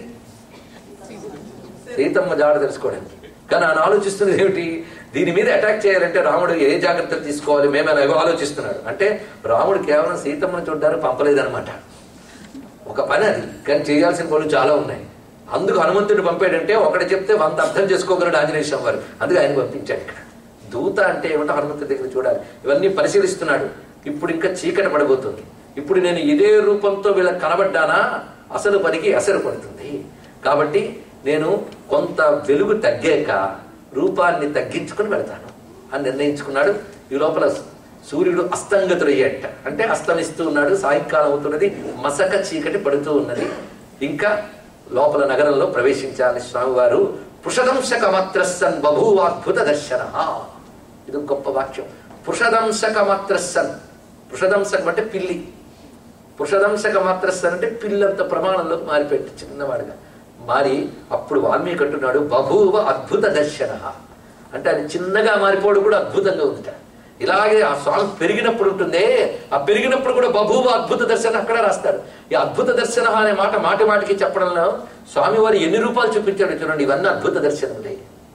సీతమ్మ జాడ తెలుసుకోవడానికి కానీ ఆయన ఆలోచిస్తున్నది ఏమిటి దీని మీద అటాక్ చేయాలంటే రాముడు ఏ జాగ్రత్తలు తీసుకోవాలి మేము ఎలాగో ఆలోచిస్తున్నాడు అంటే రాముడు కేవలం సీతమ్మను చూడడానికి పంపలేదన్నమాట ఒక పని అది కానీ చేయాల్సిన పనులు చాలా ఉన్నాయి అందుకు హనుమంతుడు పంపాడంటే ఒకటి చెప్తే వంద అర్థం చేసుకోగలడు ఆంజనేయ స్వామి వారు అందుకు ఆయన పంపించాడు ఇక్కడ దూత అంటే ఏమిటో హనుమంతుడి దగ్గర చూడాలి ఇవన్నీ పరిశీలిస్తున్నాడు ఇప్పుడు ఇంకా చీకటి పడబోతుంది ఇప్పుడు నేను ఇదే రూపంతో వీళ్ళకి కనబడ్డానా అసలు పనికి అసలు పడుతుంది కాబట్టి నేను కొంత వెలుగు తగ్గాక రూపాన్ని తగ్గించుకుని వెళ్తాను అని నిర్ణయించుకున్నాడు ఈ లోపల సూర్యుడు అస్తంగతుడయ్యట అంటే అస్తమిస్తూ ఉన్నాడు సాయంకాలం అవుతున్నది మసక చీకటి పడుతూ ఉన్నది ఇంకా లోపల నగరంలో ప్రవేశించాలని స్వామివారు పుషదంశక మాత్రస్సన్ బభూవాద్భుత దర్శన ఇది ఒక గొప్ప వాక్యం పుషదంశక మాత్రస్సన్ పుషదంశకం అంటే పిల్లి పుషదంశక మాత్రస్సన్ అంటే పిల్లంత ప్రమాణంలోకి మారిపెట్టి చిన్నవాడుగా మారి అప్పుడు వాల్మీకి అంటున్నాడు బభూవ అద్భుత దర్శన అంటే అది చిన్నగా మారిపోవడం కూడా అద్భుతంగా ఉందిట ఇలాగే ఆ స్వామి పెరిగినప్పుడు ఉంటుందే ఆ పెరిగినప్పుడు కూడా బభూవ అద్భుత దర్శనం అక్కడ రాస్తాడు ఈ అద్భుత దర్శన అనే మాట మాటి మాటికి చెప్పడంలో స్వామివారు ఎన్ని రూపాయలు చూపించాడు చూడండి ఇవన్నీ అద్భుత దర్శనములే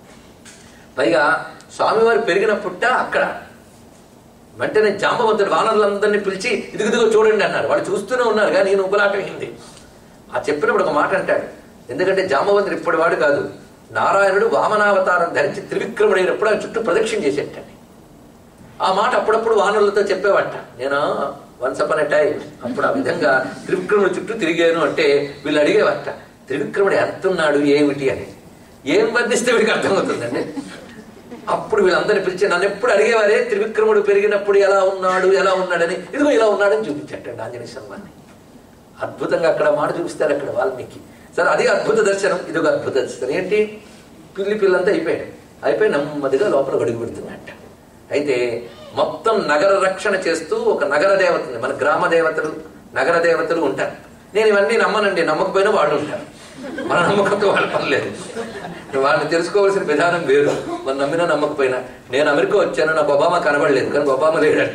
పైగా స్వామివారు పెరిగిన పుట్ట అక్కడ వెంటనే జాంబవంతుడు వానరులందరినీ పిలిచి ఇదిగిదిగో చూడండి అన్నారు వాళ్ళు చూస్తూనే ఉన్నారు కానీ నేను ఉపలాటం అయింది ఆ చెప్పినప్పుడు ఒక మాట అంటాడు ఎందుకంటే జాంబవంతుడు ఇప్పటి వాడు కాదు నారాయణుడు వామనావతారం ధరించి త్రివిక్రముడైనప్పుడు ఆయన చుట్టూ ప్రదక్షిణ చేసేటండి ఆ మాట అప్పుడప్పుడు వానరులతో చెప్పేవట నేను వన్స్ అపన్ టైం అప్పుడు ఆ విధంగా త్రివిక్రముడు చుట్టూ తిరిగాను అంటే వీళ్ళు అడిగేవట త్రివిక్రముడు ఎంత ఉన్నాడు ఏమిటి అని ఏం వర్ణిస్తే వీడికి అర్థమవుతుందండి అప్పుడు వీళ్ళందరినీ పిలిచి నన్ను ఎప్పుడు అడిగేవారే త్రివిక్రముడు పెరిగినప్పుడు ఎలా ఉన్నాడు ఎలా ఉన్నాడని ఇదిగో ఇలా ఉన్నాడని చూపించటండి ఆంజనేయ స్వామిని అద్భుతంగా అక్కడ మాట చూపిస్తారు అక్కడ వాల్మీకి సరే అది అద్భుత దర్శనం ఇది ఒక అద్భుత దర్శనం ఏంటి పిల్లి పిల్లంతా అయిపోయాడు అయిపోయి నెమ్మదిగా లోపల అడుగు పెడుతున్నట్ట అయితే మొత్తం నగర రక్షణ చేస్తూ ఒక నగర దేవత ఉంది మన గ్రామ దేవతలు నగర దేవతలు ఉంటారు నేను ఇవన్నీ నమ్మనండి నమ్మకపోయినా వాళ్ళు ఉంటారు మన నమ్మకంతో వాళ్ళ పని లేదు వాళ్ళని తెలుసుకోవాల్సిన విధానం వేరు మనం నమ్మినా నమ్మకపోయినా నేను అమెరికా వచ్చాను నాకు ఒబామా కనబడలేదు కానీ ఒబామా లేడంట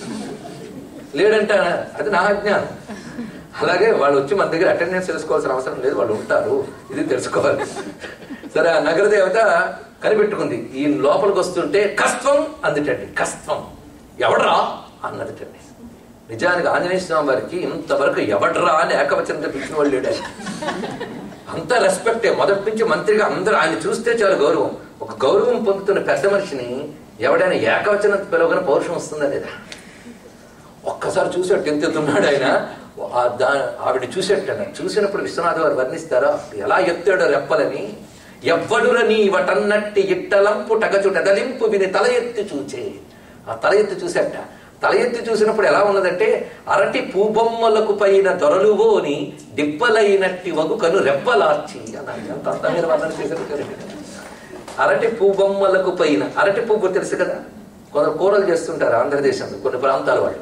లేడంట అది నా అజ్ఞానం అలాగే వాళ్ళు వచ్చి మన దగ్గర అటెండెన్స్ తెలుసుకోవాల్సిన అవసరం లేదు వాళ్ళు ఉంటారు ఇది తెలుసుకోవాలి సరే ఆ నగర దేవత కనిపెట్టుకుంది ఈ లోపలికి వస్తుంటే కస్త్వం అందుటండి కస్త్వం ఎవడ్రా అన్నదిటండి నిజానికి ఆంజనేయ స్వామి వారికి ఇంతవరకు ఎవడ్రా అని ఏకవచనంతో పిలిచిన వాళ్ళు లేడు ఆయన. అంత రెస్పెక్టే మొదటి నుంచి మంత్రిగా అందరూ ఆయన చూస్తే చాలా గౌరవం ఒక గౌరవం పొందుతున్న పెద్ద మనిషిని ఎవడైనా ఏకవచనం పిలవగానే పౌరుషం వస్తుందా లేదా ఒక్కసారి చూసేట్టు ఎంత ఎత్తున్నాడు ఆయన ఆ దా ఆవిడ చూసేట చూసినప్పుడు విశ్వనాథ్ వారు వర్ణిస్తారా ఎలా ఎత్తాడో రెప్పలని ఎవ్వడుర నీ వటన్నట్టి ఇట్టలంపు టగచుటదలింపు విని తల ఎత్తి చూచే ఆ తల ఎత్తి చూసేట తల ఎత్తి చూసినప్పుడు ఎలా ఉన్నదంటే అరటి పూబొమ్మలకు పైన దొరలువోని డిప్పలైనట్టి వగుకను రెప్పలార్చి అన్నారు ఎంత అందమైన వర్ణన చేశారు చూడండి. అరటి పువ్వమ్మలకు పైన అరటి పువ్వు తెలుసు కదా కొందరు కూరలు చేస్తుంటారు ఆంధ్రదేశంలో కొన్ని ప్రాంతాల వాళ్ళు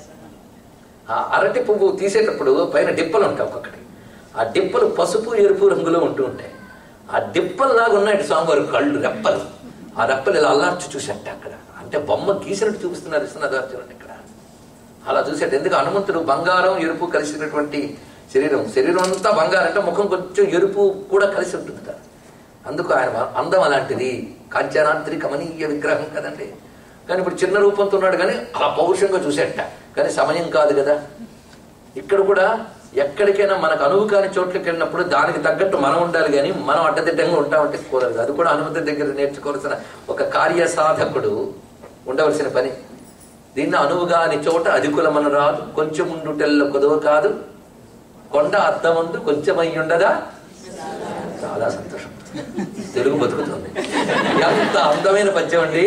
ఆ అరటి పువ్వు తీసేటప్పుడు పైన డిప్పలు ఉంటాయి ఒక్కొక్కటి ఆ డిప్పలు పసుపు ఎరుపు రంగులో ఉంటూ ఉంటాయి ఆ డిప్పల్లాగా ఉన్నాయి స్వామివారి కళ్ళు రెప్పలు ఆ రెప్పలు ఇలా అల్లార్చి చూసేట అక్కడ అంటే బొమ్మ గీసినట్టు చూపిస్తున్నారు విశ్వనాథ్ చూడండి ఇక్కడ అలా చూసేట ఎందుకు హనుమంతుడు బంగారం ఎరుపు కలిసినటువంటి శరీరం శరీరం అంతా బంగారం అంటే ముఖం కొంచెం ఎరుపు కూడా కలిసి ఉంటుంది కదా అందుకు ఆయన అందం అలాంటిది కాంచనాద్రి కమనీయ విగ్రహం కదండి కానీ ఇప్పుడు చిన్న రూపంతో ఉన్నాడు కానీ అలా పౌరుషంగా చూసేట కానీ సమయం కాదు కదా ఇక్కడ కూడా ఎక్కడికైనా మనకు అనువు కాని చోట్లకి వెళ్ళినప్పుడు దానికి తగ్గట్టు మనం ఉండాలి కానీ మనం అడ్డదిడ్డంగా ఉంటామంటే కుదరదు అది కూడా హనుమంతుడి దగ్గర నేర్చుకోవాల్సిన ఒక కార్య సాధకుడు ఉండవలసిన పని దీన్ని అనువుగాని చోట అధికులమన రాదు కొంచెం ఉండుటెల్ల కొదవ కాదు కొండ అర్థమందు కొంచెం అయి ఉండదా చాలా సంతోషం తెలుగు బతుకుతుంది ఎంత అందమైన పద్యం అండి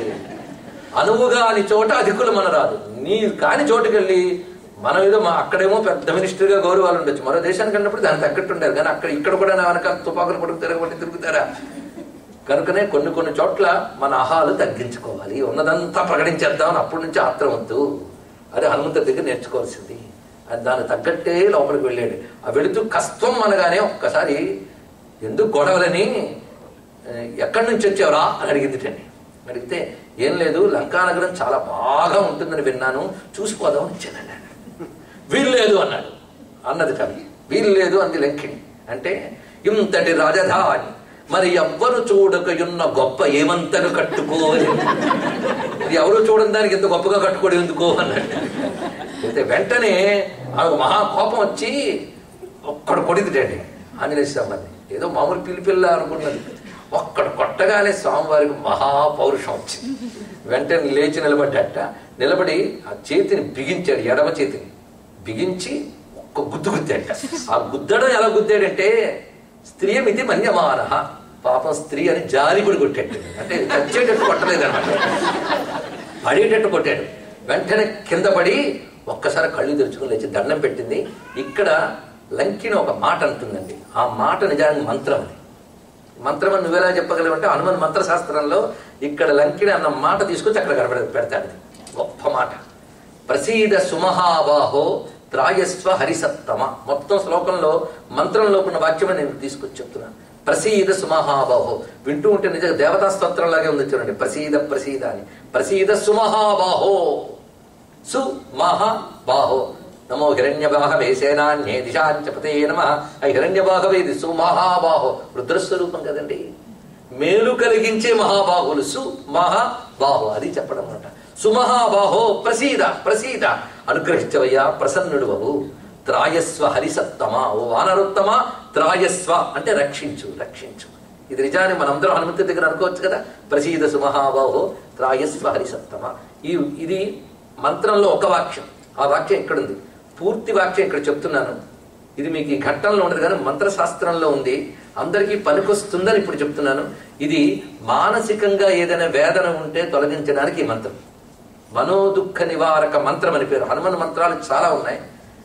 అనువుగా అని చోట అధికులు మన రాదు నీ కాని చోటుకి వెళ్ళి మనం ఏదో మా అక్కడేమో పెద్ద మినిస్టర్ గా గౌరవాలు ఉండొచ్చు మరో దేశానికి అన్నప్పుడు దానికి తగ్గట్టు ఉండారు కానీ అక్కడ ఇక్కడ కూడా నా వెనక తుపాకులు పడుకు తిరగబట్టి తిరుగుతారా కనుకనే కొన్ని కొన్ని చోట్ల మన అహాలు తగ్గించుకోవాలి ఉన్నదంతా ప్రకటించేద్దామని అప్పటి నుంచి ఆత్రం వద్దు అది హనుమంతుడి దగ్గర నేర్చుకోవాల్సింది అది దానికి తగ్గట్టే లోపలికి వెళ్ళాడు ఆ వెళుతూ కష్టం అనగానే ఒక్కసారి ఎందుకు గొడవలని "ఏ, ఎక్కడి నుంచి వచ్చావురా అని అడిగిందిటండి అడిగితే ఏం లేదు లంకానగరం చాలా బాగా ఉంటుందని విన్నాను చూసిపోదామని వచ్చానండి అన్నాడు. వీలు లేదు అన్నాడు అన్నది కవి వీలు లేదు అంది లంకిణి అంటే ఇంతటి రాజధాని మరి ఎవ్వరు చూడకయున్న గొప్ప ఏమంతను కట్టుకోని ఇది ఎవరు చూడని దానికి ఎంత గొప్పగా కట్టుకోవడం ఎందుకో అన్నాడు అయితే వెంటనే ఆమెకు మహా కోపం వచ్చి ఒక్కడ కొడిదిటండి ఆంజనేయ స్వామి ఏదో మామూలు పిల్లిపిల్ల అనుకున్నది ఒక్కడ కొట్టగానే స్వామివారికి మహా పౌరుషం వచ్చింది వెంటనే లేచి నిలబడ్డట నిలబడి ఆ చేతిని బిగించాడు ఎడమ చేతిని బిగించి ఒక్క గుద్దు గుద్దాట ఆ గుద్దడం ఎలా గుద్దాడంటే స్త్రీ ఇది మన్యమాన పాపం స్త్రీ అని జారిపడి కొట్టాడు అంటే చచ్చేటట్టు కొట్టలేదన్నమాట పడేటట్టు కొట్టాడు వెంటనే కింద పడి ఒక్కసారి కళ్ళు తెరుచుకుని లేచి దండం పెట్టింది ఇక్కడ లంకిని ఒక మాట అంటుందండి ఆ మాట నిజానికి మంత్రం అది మంత్రం అని నువ్వెలా చెప్పగలవు అంటే హనుమన్ మంత్రశాస్త్రంలో ఇక్కడ లంకిని అన్న మాట తీసుకొచ్చి అక్కడ కనబడ పెడతాడు అది. గొప్ప మాట ప్రసీద సుమహాబాహో త్రాయస్వ హరిసత్తమ మొత్తం శ్లోకంలో మంత్రంలో ఉన్న వాక్యమే నేను తీసుకొచ్చి చెప్తున్నాను ప్రసీద సుమహాబాహో వింటూ ఉంటే నిజంగా దేవతా స్తోత్రం లాగే ఉంది చూడండి ప్రసీద ప్రసీద అని ప్రసీద సుమహాబాహో సు మహా బాహో నమో హిరణ్యబాహవే సేనాన్యే దిశాంచపతే నమ ఆ హిరణ్యబాహవే ఇది సుమహాబాహో రుద్రస్వరూపం కదండి మేలు కలిగించే మహాబాహులు సు మహాబాహో అది చెప్పడం అనమాట సుమహాబాహో ప్రసీద ప్రసీద అనుగ్రహించవయ్యా ప్రసన్నుడు బాబు త్రాయస్వ హరిసత్తమ ఓ వానరుత్తమ త్రాయస్వ అంటే రక్షించు రక్షించు ఇది నిజాన్ని మనందరం హనుమంతు దగ్గర అనుకోవచ్చు కదా ప్రసీద సుమహాబాహో త్రాయస్వ హరిసత్తమ ఈ ఇది మంత్రంలో ఒక వాక్యం ఆ వాక్యం ఎక్కడుంది పూర్తి వాక్యం ఇక్కడ చెప్తున్నాను ఇది మీకు ఈ ఘట్టంలో ఉండదు కానీ మంత్రశాస్త్రంలో ఉంది అందరికీ పనికొస్తుందని ఇప్పుడు చెప్తున్నాను ఇది మానసికంగా ఏదైనా వేదన ఉంటే తొలగించడానికి ఈ మంత్రం మనోదుఃఖ నివారక మంత్రం అని పేరు హనుమాన్ మంత్రాలు చాలా ఉన్నాయి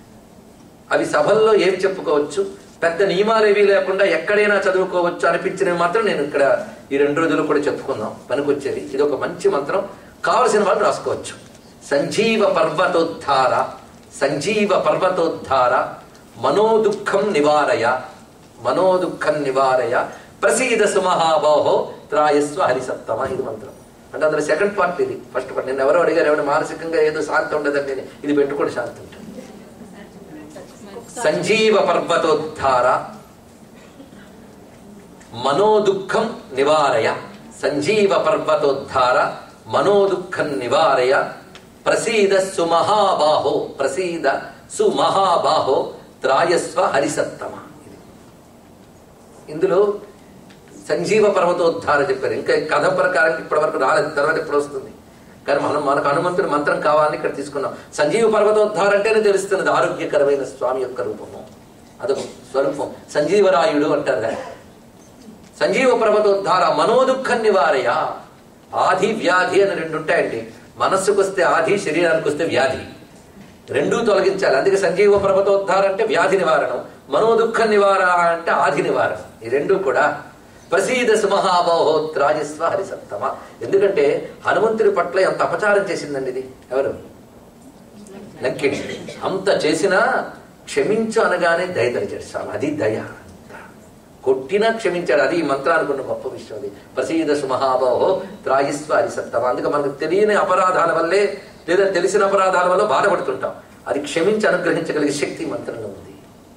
అవి సభల్లో ఏమి చెప్పుకోవచ్చు పెద్ద నియమాలు ఏవి లేకుండా ఎక్కడైనా చదువుకోవచ్చు అనిపించినవి మాత్రం నేను ఇక్కడ ఈ రెండు రోజులు కూడా చెప్పుకుందాం పనికొచ్చేది ఇది ఒక మంచి మంత్రం కావలసిన వాళ్ళు రాసుకోవచ్చు సంజీవ పర్వతోద్ధార సంజీవ పర్వతోద్ధార మనోదుఃఖం నివారయ మనోదుఃఖం నివారయ ప్రసీద సుమహాబాహో త్రాయస్వ హరిసత్తమ ఇది మంత్రం అంటే అందులో సెకండ్ పార్ట్ ఇది ఫస్ట్ పార్ట్ నేను ఎవరో అడిగారు ఎవరు మానసికంగా ఏదో శాంతి ఉండదండి అని. ఇది పెట్టుకోండి శాంతి ఉంటుంది సంజీవ పర్వతోద్ధార మనోదుఃఖం నివారయ సంజీవ పర్వతోద్ధార మనోదుఃఖం నివారయ ప్రసీద సుమహాబాహో ప్రసీద సుమహాబాహో త్రాయస్వ హరిసత్తమ ఇది. ఇందులో సంజీవ పర్వతోద్ధార చెప్పారు ఇంకా ఈ కథ ప్రకారం ఇప్పటి వరకు రాలేదు తర్వాత ఇప్పుడు వస్తుంది కానీ మనం మనకు హనుమంతుడి మంత్రం కావాలని ఇక్కడ తీసుకున్నాం సంజీవ పర్వతోద్ధార అంటేనే తెలుస్తున్నది ఆరోగ్యకరమైన స్వామి యొక్క రూపము అదొక స్వరూపం సంజీవరాయుడు అంటారు దాన్ని సంజీవ పర్వతోద్ధార మనోదుఃఖ నివారయ ఆది వ్యాధి అని రెండు ఉంటాయండి మనస్సుకు వస్తే ఆది శరీరానికి వస్తే వ్యాధి రెండూ తొలగించాలి అందుకే సంజీవ పర్వతోద్ధార అంటే వ్యాధి నివారణం మనోదుఃఖ నివార అంటే ఆది నివారణం ఈ రెండు కూడా ప్రసీద సుమహాబాహో త్రాజస్వ హరిసత్తమ ఎందుకంటే హనుమంతుడి పట్ల ఎంత అపచారం చేసిందండి ఇది ఎవరు లంకిణి అంత చేసినా క్షమించు అనగానే దయ తలిచాడు స్వామి అది దయ అంత. కొట్టినా క్షమించాడు అది ఈ మంత్రానికి ఉన్న గొప్ప విషయం అది ప్రసీద సుమహాబాహో త్రాయిస్వ హరిసత్తమ అందుకే మనకు తెలియని అపరాధాల వల్లే లేదా తెలిసిన అపరాధాల వల్ల బాధపడుతుంటాం అది క్షమించి అనుగ్రహించగలిగే శక్తి ఈ మంత్రంలో ఉంది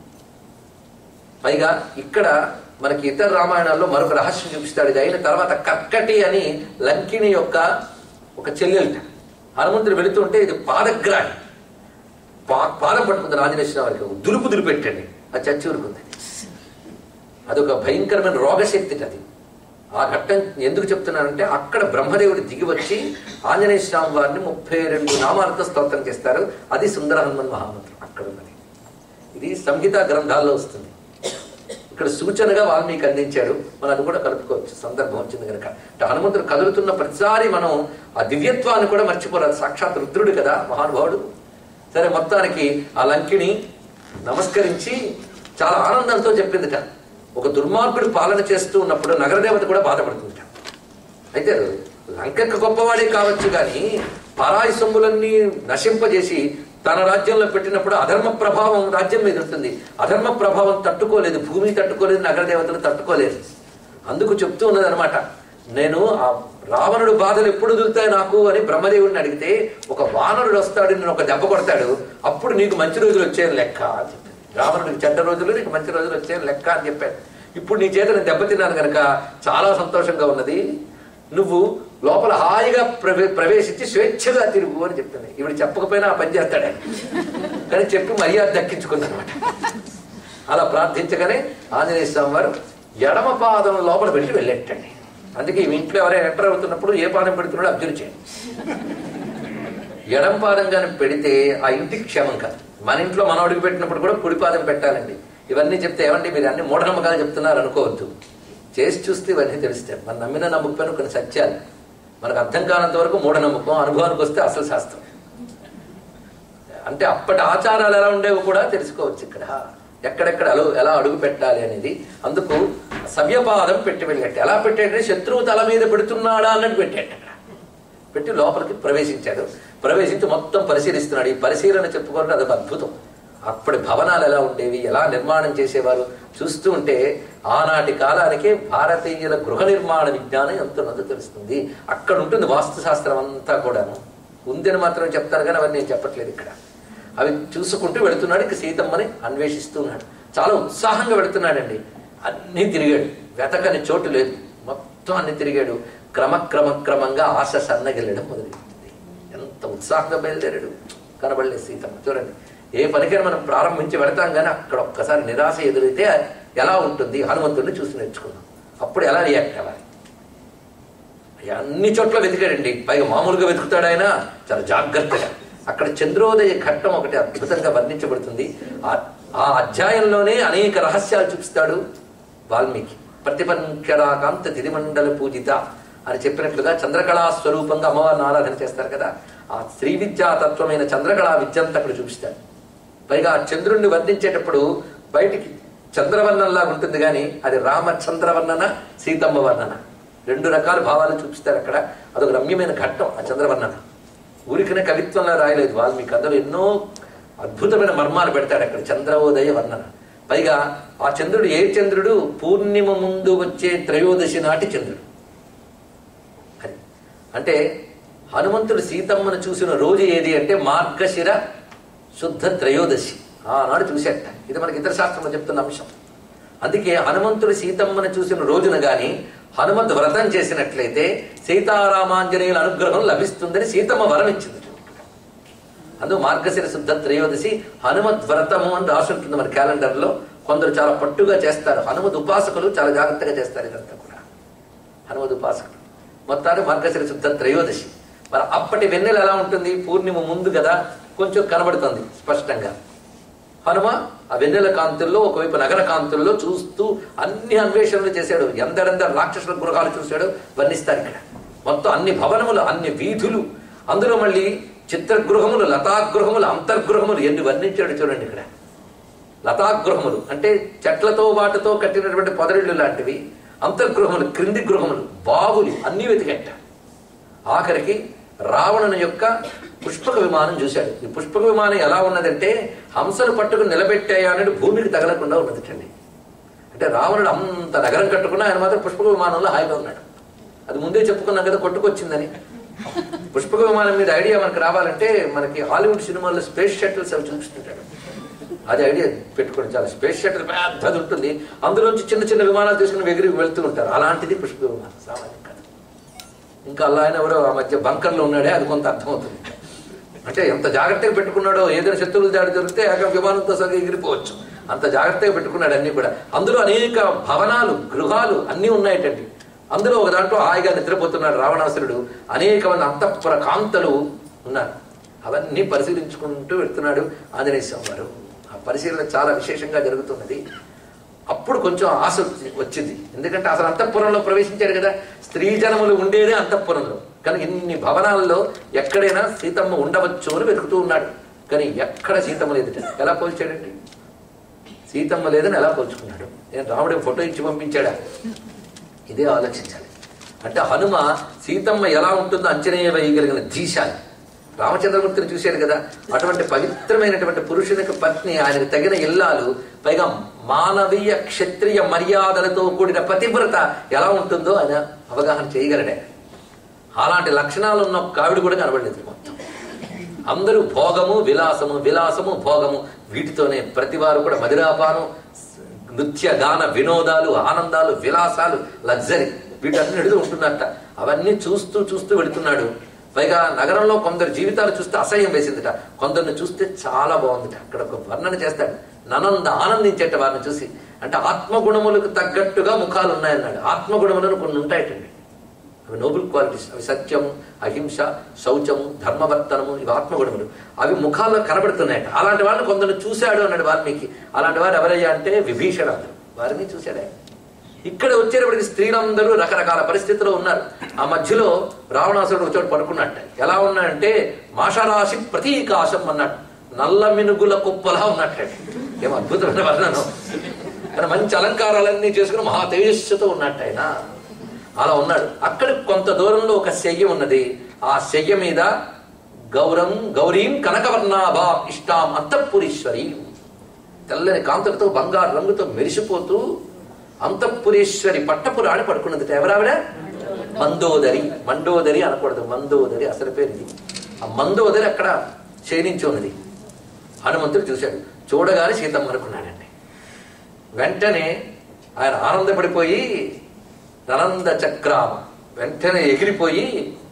పైగా ఇక్కడ మనకి ఇతర రామాయణాల్లో మరొక రహస్యం చూపిస్తాడు ఇది అయిన తర్వాత కక్కటి అని లంకిని యొక్క ఒక చెల్లెలట హనుమంతుడు వెళుతుంటే ఇది పాదగ్రాహి పా- పాదం పట్టుకుంది ఆంజనేయ వారికి దులుపు దులిపెట్టండి అది చచ్చి ఊరుకుంది అదొక భయంకరమైన రోగశక్తి అది ఆ ఘట్టం ఎందుకు చెప్తున్నానంటే అక్కడ బ్రహ్మదేవుడు దిగి వచ్చి ఆంజనేయ స్వామి వారిని ముప్పై రెండు నామాలతో స్తోత్రం చేస్తారు అది సుందర హనుమన్ మహామంత్రం అక్కడ ఉన్నది ఇది సంహిత గ్రంథాల్లో వస్తుంది ఇక్కడ సూచనగా వాల్మీకి అందించాడు మనం అది కూడా కలుపుకోవచ్చు సందర్భం వచ్చింది కనుక అంటే హనుమంతుడు కదులుతున్న ప్రతిసారి మనం ఆ దివ్యత్వాన్ని కూడా మర్చిపోరాదు సాక్షాత్ రుద్రుడు కదా మహానుభావుడు సరే మొత్తానికి ఆ లంకిని నమస్కరించి చాలా ఆనందంతో చెప్పిందిట ఒక దుర్మార్గుడు పాలన చేస్తూ ఉన్నప్పుడు నగరదేవత కూడా బాధపడుతుందిట అయితే లంకకు గొప్పవాడే కావచ్చు కానీ పరాయి సొమ్ములన్నీ నశింపజేసి తన రాజ్యంలో పెట్టినప్పుడు అధర్మ ప్రభావం రాజ్యం మీద ఉంటుంది అధర్మ ప్రభావం తట్టుకోలేదు భూమి తట్టుకోలేదు నగర దేవతలు తట్టుకోలేదు అందుకు చెప్తూ ఉన్నదనమాట నేను ఆ రావణుడు బాధలు ఎప్పుడు వదులుతాయి నాకు అని బ్రహ్మదేవుడిని అడిగితే ఒక వానరుడు వస్తాడు నేను ఒక దెబ్బ కొడతాడు అప్పుడు నీకు మంచి రోజులు వచ్చాయని లెక్క అని చెప్పింది రావణుడికి చెడ్డ రోజులు నీకు మంచి రోజులు వచ్చాయని లెక్క అని చెప్పాడు ఇప్పుడు నీ చేత నేను దెబ్బతిన్నాను కనుక చాలా సంతోషంగా ఉన్నది నువ్వు లోపల హాయిగా ప్రవే ప్రవేశించి స్వేచ్ఛగా తిరుగు అని చెప్తుంది ఇవి చెప్పకపోయినా ఆ పని చేస్తాడే కానీ చెప్పి మర్యాద దక్కించుకుందనమాట అలా ప్రార్థించగానే ఆంజనేయ స్వామి వారు ఎడమ పాదం లోపల వెళ్ళి వెళ్ళేటండి అందుకే ఈ ఇంట్లో ఎవరైనా ఎంటర్ అవుతున్నప్పుడు ఏ పాదం పెడుతున్నాడో అబ్జర్వ్ చేయండి ఎడం పాదం కానీ పెడితే ఆ ఇంటికి క్షేమం కాదు మన ఇంట్లో మనం అడుగు పెట్టినప్పుడు కూడా కుడి పాదం పెట్టాలండి ఇవన్నీ చెప్తే ఏమండి మీరు అన్ని మూఢనమ్మకాలు చెప్తున్నారు అనుకోవద్దు చేసి చూస్తే ఇవన్నీ తెలుస్తాయి మనం నమ్మిన నమ్మకపోయిన కొన్ని సత్యాలు మనకు అర్థం కానంత వరకు మూఢనమ్మకం అనుభవానికి వస్తే అసలు శాస్త్రం అంటే అప్పటి ఆచారాలు ఎలా ఉండేవి కూడా తెలుసుకోవచ్చు ఇక్కడ ఎక్కడెక్కడ అలు ఎలా అడుగు పెట్టాలి అనేది అందుకు సవ్యపాదం పెట్టి వెళ్ళట్టు ఎలా పెట్టాడంటే శత్రువు తల మీద పెడుతున్నాడా అన్నట్టు పెట్టాడు అక్కడ పెట్టి లోపలికి ప్రవేశించాడు ప్రవేశించి మొత్తం పరిశీలిస్తున్నాడు ఈ పరిశీలన చెప్పుకోవడం అదొక అద్భుతం అప్పటి భవనాలు ఎలా ఉండేవి ఎలా నిర్మాణం చేసేవారు చూస్తూ ఉంటే ఆనాటి కాలానికి భారతీయుల గృహ నిర్మాణ విజ్ఞానం ఎంత ఉన్నదో తెలుస్తుంది అక్కడ ఉంటుంది వాస్తుశాస్త్రం అంతా కూడాను ఉందని మాత్రం చెప్తారు కానీ అవన్నీ నేను చెప్పట్లేదు ఇక్కడ అవి చూసుకుంటూ వెళుతున్నాడు ఇక సీతమ్మని అన్వేషిస్తూ ఉన్నాడు చాలా ఉత్సాహంగా వెళుతున్నాడండి అన్నీ తిరిగాడు వెతకని చోటు లేదు మొత్తం అన్ని తిరిగాడు క్రమక్రమ క్రమంగా ఆశ సన్నగిల్లడం మొదలైంది ఎంత ఉత్సాహంగా బయలుదేరాడు కనబడలేదు సీతమ్మ చూడండి ఏ పనికైనా మనం ప్రారంభించి వెళతాం కానీ అక్కడ ఒక్కసారి నిరాశ ఎదురైతే ఎలా ఉంటుంది హనుమంతుడిని చూసి నేర్చుకుందాం అప్పుడు ఎలా రియాక్ట్ అవ్వాలి అన్ని చోట్ల వెతికాడండి పైగా మామూలుగా వెతుకుతాడు ఆయన చాలా జాగ్రత్తగా అక్కడ చంద్రోదయ ఘట్టం ఒకటి అద్భుతంగా వర్ణించబడుతుంది ఆ ఆ అధ్యాయంలోనే అనేక రహస్యాలు చూపిస్తాడు వాల్మీకి ప్రతిపంకరాకాంత తిరిమండల పూజిత అని చెప్పినట్లుగా చంద్రకళా స్వరూపంగా అమ్మవారిని ఆరాధన చేస్తారు కదా ఆ శ్రీ విద్యా తత్వమైన చంద్రకళా విద్యంతా అక్కడ చూపిస్తాడు పైగా ఆ చంద్రుణ్ణి వర్ణించేటప్పుడు బయటికి చంద్రవర్ణంలాగా ఉంటుంది కానీ అది రామచంద్రవర్ణన సీతమ్మ వర్ణన రెండు రకాల భావాలు చూపిస్తారు అక్కడ అదొక రమ్యమైన ఘట్టం ఆ చంద్రవర్ణన ఊరికనే కవిత్వంలో రాయలేదు వాల్మీకి అందులో ఎన్నో అద్భుతమైన మర్మాలు పెడతాడు అక్కడ చంద్రోదయ వర్ణన పైగా ఆ చంద్రుడు ఏ చంద్రుడు పూర్ణిమ ముందు వచ్చే త్రయోదశి నాటి చంద్రుడు అది అంటే హనుమంతుడు సీతమ్మను చూసిన రోజు ఏది అంటే మార్గశిర శుద్ధ త్రయోదశి ఆనాడు చూసేట ఇది మనకి ఇతర శాస్త్రంలో చెప్తున్న అంశం అందుకే హనుమంతుడు సీతమ్మను చూసిన రోజున గాని హనుమంతు వ్రతం చేసినట్లయితే సీతారామాంజనేయుల అనుగ్రహం లభిస్తుందని సీతమ్మ వరం ఇచ్చింది అందుకు మార్గశిర శుద్ధ త్రయోదశి హనుమద్ వ్రతము అని రాసి ఉంటుంది మన క్యాలెండర్ లో కొందరు చాలా పట్టుగా చేస్తారు హనుమద్ ఉపాసకులు చాలా జాగ్రత్తగా చేస్తారు ఇదంతా కూడా హనుమద్ ఉపాసకులు మొత్తాన్ని మార్గశిర శుద్ధ త్రయోదశి మరి అప్పటి వెన్నెల ఎలా ఉంటుంది పూర్ణిమ ముందు కదా కొంచెం కనబడుతుంది స్పష్టంగా హనుమ ఆ వెన్నెల కాంతుల్లో ఒకవైపు నగర కాంతుల్లో చూస్తూ అన్ని అన్వేషణలు చేశాడు ఎందరెందరు రాక్షసుల గృహాలు చూశాడు వర్ణిస్తారు ఇక్కడ మొత్తం అన్ని భవనములు అన్ని వీధులు అందులో మళ్ళీ చిత్రగృహములు లతాగృహములు అంతర్గృహములు ఎన్ని వర్ణించాడు చూడండి ఇక్కడ లతాగృహములు అంటే చెట్లతో వాటితో కట్టినటువంటి పొదరిళ్ళు లాంటివి అంతర్గృహములు క్రింది గృహములు బావులు అన్ని వెతికట్ట ఆఖరికి రావణుని యొక్క పుష్పక విమానం చూశాడు ఈ పుష్పక విమానం ఎలా ఉన్నదంటే హంసను పట్టుకుని నిలబెట్టాయా అనేది భూమికి తగలకుండా ఉన్నదిటండి అంటే రావణుడు అంత నగరం కట్టుకున్నా ఆయన మాత్రం పుష్పక విమానంలో హాయిగా ఉన్నాడు అది ముందే చెప్పుకున్నాం కదా కొట్టుకొచ్చిందని పుష్పక విమానం మీద ఐడియా మనకి రావాలంటే మనకి హాలీవుడ్ సినిమాల్లో స్పేస్ షటిల్స్ అవి చూపిస్తుంటాడు అది ఐడియా పెట్టుకోండి చాలా స్పేస్ షటిల్ పెద్దది ఉంటుంది అందులోంచి చిన్న చిన్న విమానాలు తీసుకుని ఎగిరి వెళ్తూ ఉంటారు అలాంటిది పుష్పక విమానం సామాన్యం కాదు ఇంకా అలా ఆయన ఎవరో ఆ మధ్య బంకర్లో ఉన్నాడే అది కొంత అర్థమవుతుంది అంటే ఎంత జాగ్రత్తగా పెట్టుకున్నాడో ఏదైనా శత్రువులు దాడి దొరికితే ఏక విమానంతో సరిగ్గా ఎగిరిపోవచ్చు అంత జాగ్రత్తగా పెట్టుకున్నాడు అన్ని కూడా అందులో అనేక భవనాలు గృహాలు అన్నీ ఉన్నాయటండి అందులో ఒక దాంట్లో హాయిగా నిద్రపోతున్నాడు రావణాసురుడు అనేక మంది అంతఃపుర కాంతలు ఉన్నారు అవన్నీ పరిశీలించుకుంటూ వెళ్తున్నాడు ఆంజనేయ స్వామి వారు ఆ పరిశీలన చాలా విశేషంగా జరుగుతున్నది అప్పుడు కొంచెం ఆశ వచ్చి- వచ్చింది ఎందుకంటే అసలు అంతఃపురంలో ప్రవేశించాడు కదా స్త్రీ జనములు ఉండేదే అంతఃపురంలో కానీ ఇన్ని భవనాల్లో ఎక్కడైనా సీతమ్మ ఉండవచ్చు అని వెతుకుతూ ఉన్నాడు కానీ ఎక్కడ సీతమ్మ లేదుట ఎలా పోల్చాడండి సీతమ్మ లేదని ఎలా పోల్చుకున్నాడు నేను రాముడి ఫోటో ఇచ్చి పంపించాడా ఇదే ఆలోచించాలి అంటే హనుమ సీతమ్మ ఎలా ఉంటుందో అంచనా వేయగలిగిన ధీశాలి రామచంద్రమూర్తిని చూశాడు కదా అటువంటి పవిత్రమైనటువంటి పురుషునికి పత్ని ఆయనకు తగిన ఇల్లాలు పైగా మానవీయ క్షత్రియ మర్యాదలతో కూడిన పతివ్రత ఎలా ఉంటుందో ఆయన అవగాహన చేయగలడే అలాంటి లక్షణాలు ఉన్న ఒక ఆవిడ కూడా కనబడలేదు మొత్తం అందరూ భోగము విలాసము విలాసము భోగము వీటితోనే ప్రతి వారు కూడా మదిరాపానం నృత్య గాన వినోదాలు ఆనందాలు విలాసాలు లగ్జరీ వీటన్నిటితో ఉంటున్నట్ట అవన్నీ చూస్తూ చూస్తూ వెళుతున్నాడు పైగా నగరంలో కొందరు జీవితాలు చూస్తే అసహ్యం వేసిందిట కొందరిని చూస్తే చాలా బాగుందిట అక్కడ ఒక వర్ణన చేస్తాడు ననంద ఆనందించేట వారిని చూసి అంటే ఆత్మగుణములకు తగ్గట్టుగా ముఖాలు ఉన్నాయన్నాడు ఆత్మగుణములను కొన్ని ఉంటాయటండి అవి నోబుల్ క్వాలిటీస్ అవి సత్యము అహింస శౌచము ధర్మవర్తనము ఇవి ఆత్మగుణములు అవి ముఖాల్లో కనబడుతున్నాయట అలాంటి వాళ్ళని కొందరు చూశాడు అన్నాడు వాల్మీకి అలాంటి వారు ఎవరయ్యా అంటే విభీషణుడు వారిని చూశాడే ఇక్కడ వచ్చేటప్పటికి స్త్రీలందరూ రకరకాల పరిస్థితుల్లో ఉన్నారు ఆ మధ్యలో రావణాసురుడు వచ్చాడు పడుకున్నట్ట ఎలా ఉన్నాడంటే మాషరాశి ప్రతీకాశం అన్నాడు నల్ల మినుగుల కుప్పలా ఉన్నట్టు ఏం అద్భుతమైన వర్ణనం ఆయన మంచి అలంకారాలన్నీ చేసుకుని మహా తేజస్సుతో ఉన్నట్టు ఆయన అలా ఉన్నాడు అక్కడ కొంత దూరంలో ఒక శయ్య ఉన్నది ఆ శయ్య మీద గౌరం గౌరీం కనకవర్ణాభా ఇష్టాం అంతఃపురీశ్వరి తెల్లని కాంతులతో బంగారు రంగుతో మెరిసిపోతూ అంతఃపురేశ్వరి పట్టపురాణి పడుకున్నది ఎవరావిడ మందోదరి మండోదరి అనకూడదు మందోదరి అసలు పేరు ఇది ఆ మందోదరి అక్కడ క్షీణించి ఉన్నది హనుమంతుడు చూశాడు చూడగానే సీతమ్మ అనుకున్నాడండి వెంటనే ఆయన ఆనందపడిపోయి ననంద చక్రామ వెంటనే ఎగిరిపోయి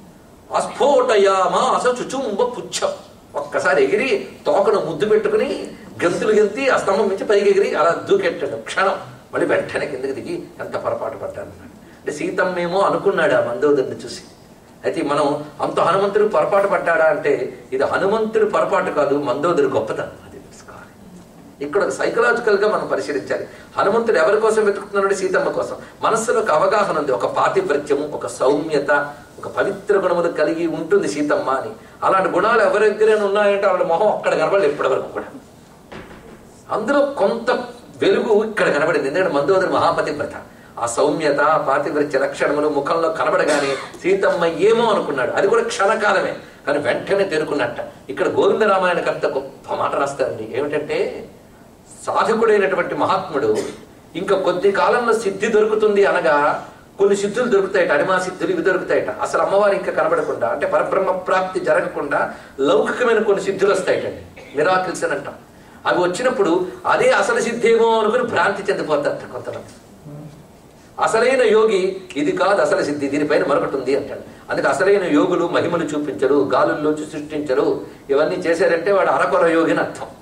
అస్ఫోటయామా అస చుచుంబ పుచ్చం ఒక్కసారి ఎగిరి తోకను ముద్దు పెట్టుకుని గంతులు గెంతి ఆ స్తంభం నుంచి పైకి ఎగిరి అలా దూకెట్టాడు క్షణం మళ్ళీ వెంటనే కిందకి దిగి ఎంత పొరపాటు పడ్డాను అంటే సీతమ్మేమో అనుకున్నాడు ఆ మందోదరిని చూసి అయితే మనం అంత హనుమంతుడు పొరపాటు పడ్డాడా అంటే ఇది హనుమంతుడు పొరపాటు కాదు మందోదరి గొప్పతనం అది తెలుసుకోవాలి ఇక్కడ ఒక సైకలాజికల్ గా మనం పరిశీలించాలి హనుమంతుడు ఎవరి కోసం వెతుకుతున్నాడు సీతమ్మ కోసం మనస్సులో ఒక అవగాహన ఉంది ఒక పాతివ్రత్యము ఒక సౌమ్యత ఒక పవిత్ర గుణములు కలిగి ఉంటుంది సీతమ్మ అని అలాంటి గుణాలు ఎవరి దగ్గరైనా ఉన్నాయంటే ఆవిడ మొహం అక్కడ కనబడలేదు ఇప్పటి వరకు కూడా అందులో కొంత వెలుగు ఇక్కడ కనబడింది ఎందుకంటే మందోదరి మహాపతివ్రత ఆ సౌమ్యత పాతివ్రత్య లక్షణములు ముఖంలో కనబడగానే సీతమ్మ ఏమో అనుకున్నాడు అది కూడా క్షణకాలమే కానీ వెంటనే తేరుకున్నట్ట ఇక్కడ గోవింద రామాయణ కర్త గొప్ప మాట రాస్తారండి ఏమిటంటే సాధకుడైనటువంటి మహాత్ముడు ఇంకా కొద్ది కాలంలో సిద్ధి దొరుకుతుంది అనగా కొన్ని సిద్ధులు దొరుకుతాయట అడిమా సిద్ధులు ఇవి దొరుకుతాయట అసలు అమ్మవారు ఇంకా కనబడకుండా అంటే పరబ్రహ్మ ప్రాప్తి జరగకుండా లౌకికమైన కొన్ని సిద్ధులు వస్తాయటండి మిరాకిల్స్ అని అంటాం అవి వచ్చినప్పుడు అదే అసలు సిద్ధేమో అనుకుని భ్రాంతి చెందిపోతారట కొంతమంది అసలైన యోగి ఇది కాదు అసలు సిద్ధి దీనిపైన మరొకటి ఉంది అంటాడు అందుకే అసలైన యోగులు మహిమలు చూపించరు గాలుల్లోంచి సృష్టించరు ఇవన్నీ చేశారంటే వాడు అరకొర యోగి అని అర్థం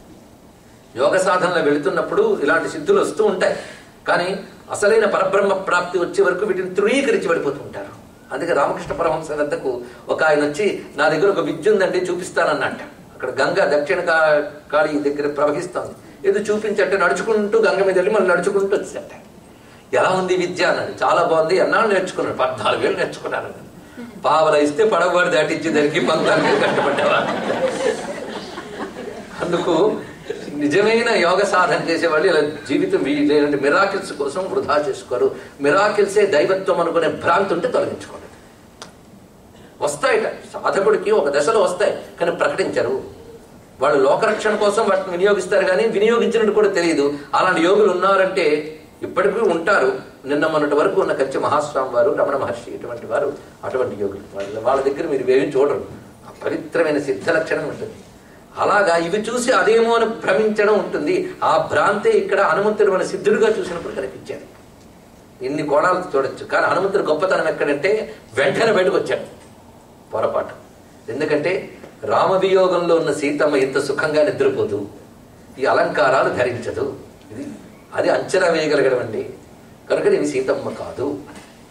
యోగ సాధనలో వెళుతున్నప్పుడు ఇలాంటి సిద్ధులు వస్తూ ఉంటాయి కానీ అసలైన పరబ్రహ్మ ప్రాప్తి వచ్చే వరకు వీటిని తృణీకరించి పడిపోతూ ఉంటారు అందుకే రామకృష్ణ పరమహంస వద్దకు ఒక ఆయన వచ్చి నా దగ్గర ఒక విద్య ఉందండి చూపిస్తానన్నట్ట అక్కడ గంగ దక్షిణ కా- కాళీ దగ్గర ప్రవహిస్తోంది ఏదో చూపించంటే నడుచుకుంటూ గంగ మీద వెళ్ళి మళ్ళీ నడుచుకుంటూ వచ్చేట ఎలా ఉంది విద్య అన్నాడు చాలా బాగుంది ఎన్నాళ్ళు నేర్చుకున్నాడు పద్నాలుగు వేలు నేర్చుకున్నాను అన్నాడు. పావల ఇస్తే పడవవాడు దాటించి దానికి పంతాలు వేలు కష్టపడ్డావా అందుకు నిజమైన యోగ సాధన చేసేవాళ్ళు ఇలా జీవితం వీ- లేదంటే మిరాకిల్స్ కోసం వృధా చేసుకోరు మిరాకిల్సే దైవత్వం అనుకునే భ్రాంతి ఉంటే తొలగించుకోండి వస్తాయట సాధకుడికి ఒక దశలో వస్తాయి కానీ ప్రకటించరు వాళ్ళు లోకరక్షణ కోసం వాటిని వినియోగిస్తారు కానీ వినియోగించినట్టు కూడా తెలియదు అలాంటి యోగులు ఉన్నారంటే ఇప్పటికీ ఉంటారు నిన్న మొన్నటి వరకు ఉన్న కంచె మహాస్వామి వారు రమణ మహర్షి ఇటువంటి వారు అటువంటి యోగులు వాళ్ళ వాళ్ళ దగ్గర మీరు ఇవేమి చూడరు ఆ పవిత్రమైన సిద్ధ లక్షణం ఉంటుంది అలాగా ఇవి చూసి అదేమో అని భ్రమించడం ఉంటుంది ఆ భ్రాంతే ఇక్కడ హనుమంతుడు మన సిద్ధుడుగా చూసినప్పుడు కనిపించాడు ఇన్ని కోణాలు చూడొచ్చు కానీ హనుమంతుడు గొప్పతనం ఎక్కడంటే వెంటనే బయటకు వచ్చాడు పొరపాటు ఎందుకంటే రామవియోగంలో ఉన్న సీతమ్మ ఇంత సుఖంగా నిద్రపోదు ఈ అలంకారాలు ధరించదు ఇది అది అంచనా వేయగలగడం అండి కనుక ఇది సీతమ్మ కాదు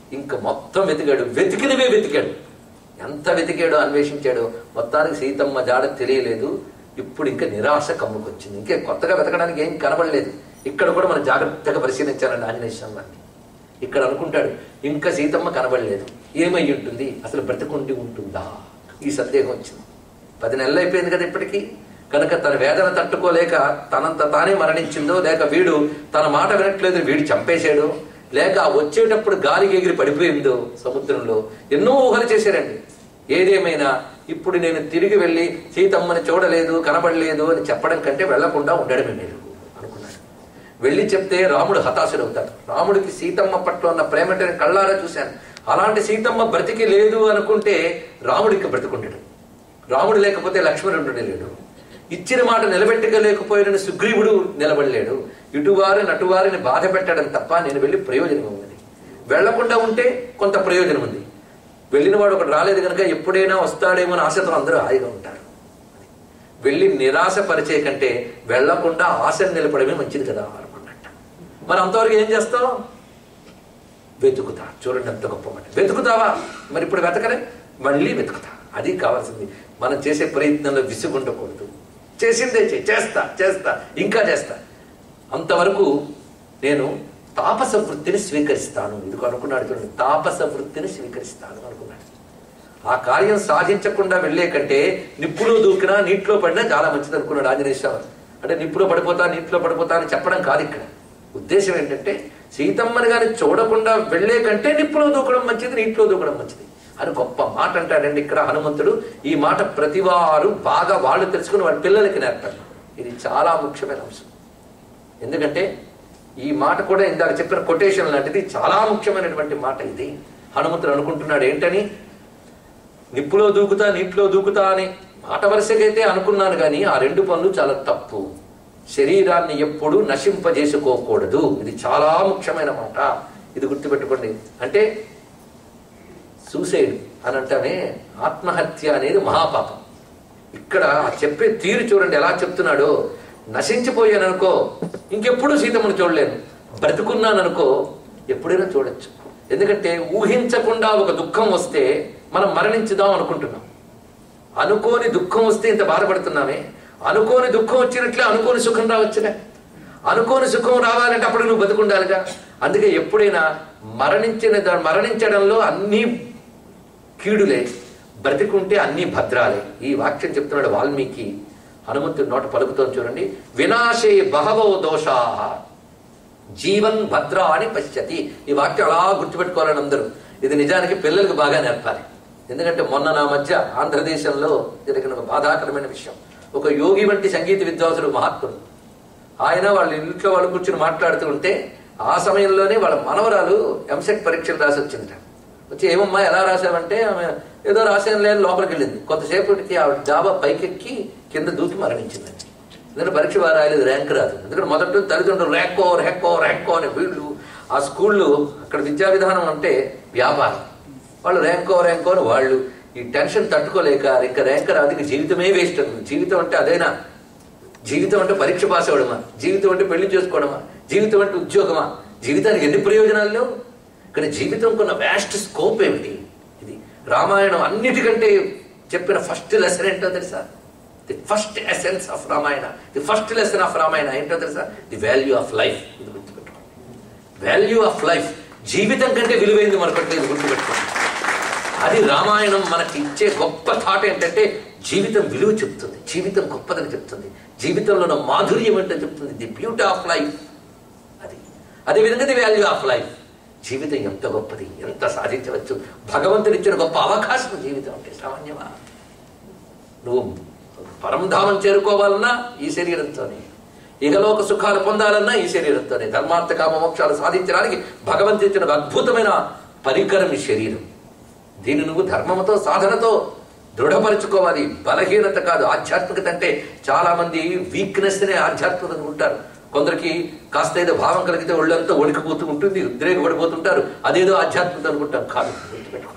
ఇంకా మొత్తం వెతికాడు వెతికినవే వెతికాడు ఎంత వెతికాడో అన్వేషించాడో మొత్తానికి సీతమ్మ జాడ తెలియలేదు ఇప్పుడు ఇంకా నిరాశ కమ్ముకొచ్చింది ఇంకే కొత్తగా వెతకడానికి ఏం కనబడలేదు ఇక్కడ కూడా మనం జాగ్రత్తగా పరిశీలించాలండి ఆంజనేయ స్వామి ఇక్కడ అనుకుంటాడు ఇంకా సీతమ్మ కనబడలేదు ఏమై ఉంటుంది అసలు బ్రతికుండి ఉంటుందా ఈ సందేహం వచ్చింది పది నెలలు అయిపోయింది కదా ఇప్పటికీ కనుక తన వేదన తట్టుకోలేక తనంత తానే మరణించిందో లేక వీడు తన మాట వినట్లేదు వీడు చంపేశాడు లేక ఆ వచ్చేటప్పుడు గాలికి ఎగిరి పడిపోయిందో సముద్రంలో ఎన్నో ఊహలు చేశారండి ఏదేమైనా ఇప్పుడు నేను తిరిగి వెళ్ళి సీతమ్మని చూడలేదు కనబడలేదు అని చెప్పడం కంటే వెళ్లకుండా ఉండడమే మేలు అనుకున్నాడు వెళ్ళి చెప్తే రాముడు హతాశుడవుతాడు రాముడికి సీతమ్మ పట్ల ఉన్న ప్రేమటి కళ్ళారా చూశాను అలాంటి సీతమ్మ బ్రతికి లేదు అనుకుంటే రాముడికి బ్రతికుండడు రాముడు లేకపోతే లక్ష్మణుడు లేడు ఇచ్చిన మాట నిలబెట్టగలేకపోయిన సుగ్రీవుడు నిలబడలేడు ఇటువారి నటువారిని బాధ పెట్టడం తప్ప నేను వెళ్ళి ప్రయోజనం ఉన్నది వెళ్లకుండా ఉంటే కొంత ప్రయోజనం ఉంది వెళ్ళిన వాడు ఒకటి రాలేదు కనుక ఎప్పుడైనా వస్తాడేమో అని ఆశతో అందరూ హాయిగా ఉంటారు వెళ్ళి నిరాశ పరిచే కంటే వెళ్లకుండా ఆశను నిలపడమే మంచిది కదా అనుకున్నట్ట మరి అంతవరకు ఏం చేస్తావు వెతుకుతా చూడండి ఎంత గొప్ప మాట వెతుకుతావా మరి ఇప్పుడు వెతకలే మళ్ళీ వెతుకుతా అది కావాల్సింది మనం చేసే ప్రయత్నంలో విసుగుండకూడదు చేసిందే చెయ్యి. చేస్తా చేస్తా ఇంకా చేస్తా అంతవరకు నేను తాపస వృత్తిని స్వీకరిస్తాను ఇది అనుకున్నాడు చూడండి తాపస వృత్తిని స్వీకరిస్తాను అనుకున్నాడు ఆ కార్యం సాధించకుండా వెళ్ళే కంటే నిప్పులో దూకినా నీటిలో పడినా చాలా మంచిది అనుకున్నాడు ఆంజనేయ స్వామి అంటే నిప్పులో పడిపోతా నీటిలో పడిపోతా అని చెప్పడం కాదు ఇక్కడ ఉద్దేశం ఏంటంటే సీతమ్మని గాని చూడకుండా వెళ్ళే కంటే నిప్పులో దూకడం మంచిది నీటిలో దూకడం మంచిది అని గొప్ప మాట అంటాడండి ఇక్కడ హనుమంతుడు ఈ మాట ప్రతివారు బాగా వాళ్ళు తెలుసుకుని వాళ్ళ పిల్లలకి నేర్పారు ఇది చాలా ముఖ్యమైన అంశం ఎందుకంటే ఈ మాట కూడా ఇందాక చెప్పిన కొటేషన్ లాంటిది చాలా ముఖ్యమైనటువంటి మాట ఇది హనుమంతుడు అనుకుంటున్నాడు ఏంటని నిప్పులో దూకుతా నీటిలో దూకుతా అని మాట వరుసకైతే అనుకున్నాను కానీ ఆ రెండు పనులు చాలా తప్పు శరీరాన్ని ఎప్పుడు నశింపజేసుకోకూడదు ఇది చాలా ముఖ్యమైన మాట ఇది గుర్తుపెట్టుకోండి అంటే సూసైడ్ అని అంటానే ఆత్మహత్య అనేది మహాపాపం ఇక్కడ చెప్పే తీరు చూడండి ఎలా చెప్తున్నాడో నశించిపోయాను అనుకో ఇంకెప్పుడు సీతమ్మను చూడలేను బ్రతుకున్నాను అనుకో ఎప్పుడైనా చూడొచ్చు ఎందుకంటే ఊహించకుండా ఒక దుఃఖం వస్తే మనం మరణించుదాం అనుకుంటున్నాం అనుకోని దుఃఖం వస్తే ఇంత బాధపడుతున్నామే అనుకోని దుఃఖం వచ్చినట్లే అనుకోని సుఖం రావచ్చుగా అనుకోని సుఖం రావాలంటే అప్పుడు నువ్వు బతుకుండాలిగా అందుకే ఎప్పుడైనా మరణించిన దా- మరణించడంలో అన్ని కీడులే బ్రతికుంటే అన్ని భద్రాలే ఈ వాక్యం చెప్తున్నాడు వాల్మీకి హనుమంతుడి నోట పలుకుతోంది చూడండి వినాశే బహవో దోషా జీవన్ భద్ర అని పశ్యతి ఈ వాక్యం అలా గుర్తుపెట్టుకోవాలని అందరూ ఇది నిజానికి పిల్లలకు బాగా నేర్పాలి ఎందుకంటే మొన్న నా మధ్య ఆంధ్రదేశంలో జరిగిన ఒక బాధాకరమైన విషయం ఒక యోగి వంటి సంగీత విద్వాంసుడు మహాత్ముడు ఆయన వాళ్ళ ఇంట్లో వాళ్ళు కూర్చుని మాట్లాడుతూ ఉంటే ఆ సమయంలోనే వాళ్ళ మనవరాలు ఎంసెట్ పరీక్షలు రాసి వచ్చిందట వచ్చి ఏమమ్మా ఎలా రాసావంటే ఆమె ఏదో రాసాను లేని లోపలికి వెళ్ళింది కొంతసేపటికి ఆవిడ డాబా పైకెక్కి కింద దూకి మరణించిందండి ఎందుకంటే పరీక్ష బాగా రాయలేదు ర్యాంక్ రాదు ఎందుకంటే మొదట తల్లిదండ్రులు ర్యాంకో ర్యాంకో ర్యాంకో అనే వీళ్ళు ఆ స్కూళ్ళు అక్కడ విద్యా విధానం అంటే వ్యాపారం వాళ్ళు ర్యాంకో ర్యాంకో అని వాళ్ళు ఈ టెన్షన్ తట్టుకోలేక ఇంకా ర్యాంక్ రాదు ఇంక జీవితమే వేస్ట్ అనుకుంది జీవితం అంటే అదేనా జీవితం అంటే పరీక్ష పాస్ అవ్వడమా జీవితం అంటే పెళ్లి చేసుకోవడమా జీవితం అంటే ఉద్యోగమా జీవితానికి ఎన్ని ప్రయోజనాలు లేవు కానీ జీవితం కొన్న వ్యాస్ట్ స్కోప్ ఏమిటి ఇది రామాయణం అన్నిటికంటే చెప్పిన ఫస్ట్ లెసన్ ఏంటో తెలుసా the first essence of Ramayana the first lesson of Ramayana ఏంటో తెలుసా ది వాల్యూ ఆఫ్ లైఫ్ ఇది గుర్తుపెట్టుకోండి వాల్యూ ఆఫ్ లైఫ్ జీవితం కంటే విలువైంది మరొకటి లేదు గుర్తుపెట్టుకోండి అది రామాయణం మనకి ఇచ్చే గొప్ప థాట్ ఏంటంటే జీవితం విలువ చెప్తుంది జీవితం గొప్పదని చెప్తుంది జీవితంలో ఉన్న మాధుర్యం ఏంటో చెప్తుంది ది బ్యూటీ ఆఫ్ లైఫ్ అది అదేవిధంగా ది వాల్యూ ఆఫ్ లైఫ్ జీవితం ఎంత గొప్పది ఎంత సాధించవచ్చు భగవంతుడు ఇచ్చిన గొప్ప అవకాశం జీవితం అంటే సామాన్యమా నువ్వు పరంధామం చేరుకోవాలన్నా ఈ శరీరంతోనే ఇహలోక సుఖాలు పొందాలన్నా ఈ శరీరంతోనే ధర్మార్థ కామ మోక్షాలు సాధించడానికి భగవంతుడు ఇచ్చిన ఒక అద్భుతమైన పరికరం ఈ శరీరం దీన్ని నువ్వు ధర్మముతో సాధనతో దృఢపరచుకోవాలి బలహీనత కాదు ఆధ్యాత్మికత అంటే చాలా మంది వీక్నెస్ నే ఆధ్యాత్మికత అనుకుంటారు కొందరికి కాస్త ఏదో భావం కలిగితే ఒళ్ళంతా వణికిపోతూ ఉంటుంది ఉద్రేకపడిపోతుంటారు అదేదో ఆధ్యాత్మికత అనుకుంటాం కాదు గుర్తుపెట్టుకోండి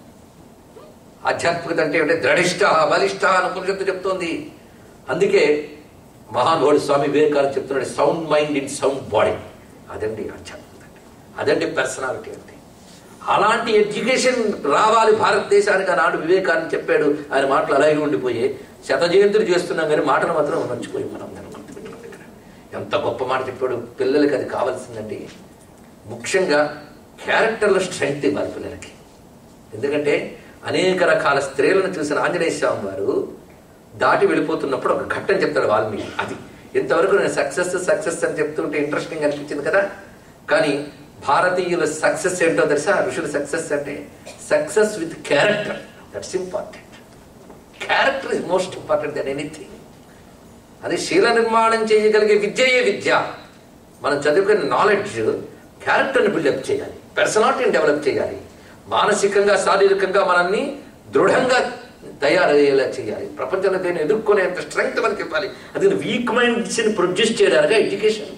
ఆధ్యాత్మికత అంటే ఏమిటి ద్రఢిష్ట బలిష్ట అని ఉపనిషత్తు చెప్తోంది అందుకే మహానుభావుడు స్వామి వివేకానంద చెప్తున్నాడు sound mind in sound body అదండి ఆధ్యాత్మికత అంటే అదండి పర్సనాలిటీ అంటే అలాంటి ఎడ్యుకేషన్ రావాలి భారతదేశానికి ఆనాడు వివేకాన్ని చెప్పాడు ఆయన మాటలు అలాగే ఉండిపోయి శత జయంతులు చేస్తున్నాం కానీ మాటలు మాత్రం మర్చిపోయి మనం అందరం గుర్తుపెట్టుకోండి ఇక్కడ. ఎంత గొప్ప మాట చెప్పాడు పిల్లలకి అది కావాల్సిందండి ముఖ్యంగా క్యారెక్టర్లో స్ట్రెంగ్త్ ఇవ్వాలి పిల్లలకి ఎందుకంటే అనేక రకాల స్త్రీలను చూసిన ఆంజనేయ స్వామి వారు దాటి వెళ్ళిపోతున్నప్పుడు ఒక ఘట్టం చెప్తాడు వాల్మీకి అది ఇంతవరకు నేను సక్సెస్ సక్సెస్ అని చెప్తుంటే ఇంట్రెస్టింగ్ అనిపించింది కదా కానీ భారతీయుల సక్సెస్ ఏంటో తెలుసా ఋషుల సక్సెస్ అంటే success with character that's important character is most important then anything అది శీల నిర్మాణం చేయగలిగే విద్యయే విద్య మనం చదువుకునే నాలెడ్జ్ క్యారెక్టర్ని బిల్డప్ చేయాలి పర్సనాలిటీని డెవలప్ చేయాలి మానసికంగా శారీరకంగా మనల్ని దృఢంగా తయారయ్యేలా చేయాలి ప్రపంచంలో దీన్ని ఎదుర్కొనేంత స్ట్రెంగ్త్ మనకి ఇవ్వాలి అది వీక్ మైండ్స్ని ప్రొడ్యూస్ చేయడానికి ఎడ్యుకేషన్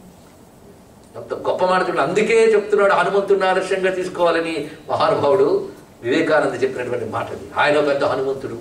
అంత గొప్ప మాట చెప్తున్నాడు. అందుకే చెప్తున్నాడు హనుమంతుడిని ఆదర్శంగా తీసుకోవాలని మహానుభావుడు వివేకానంద చెప్పినటువంటి మాట అది ఆయన ఒక పెద్ద హనుమంతుడు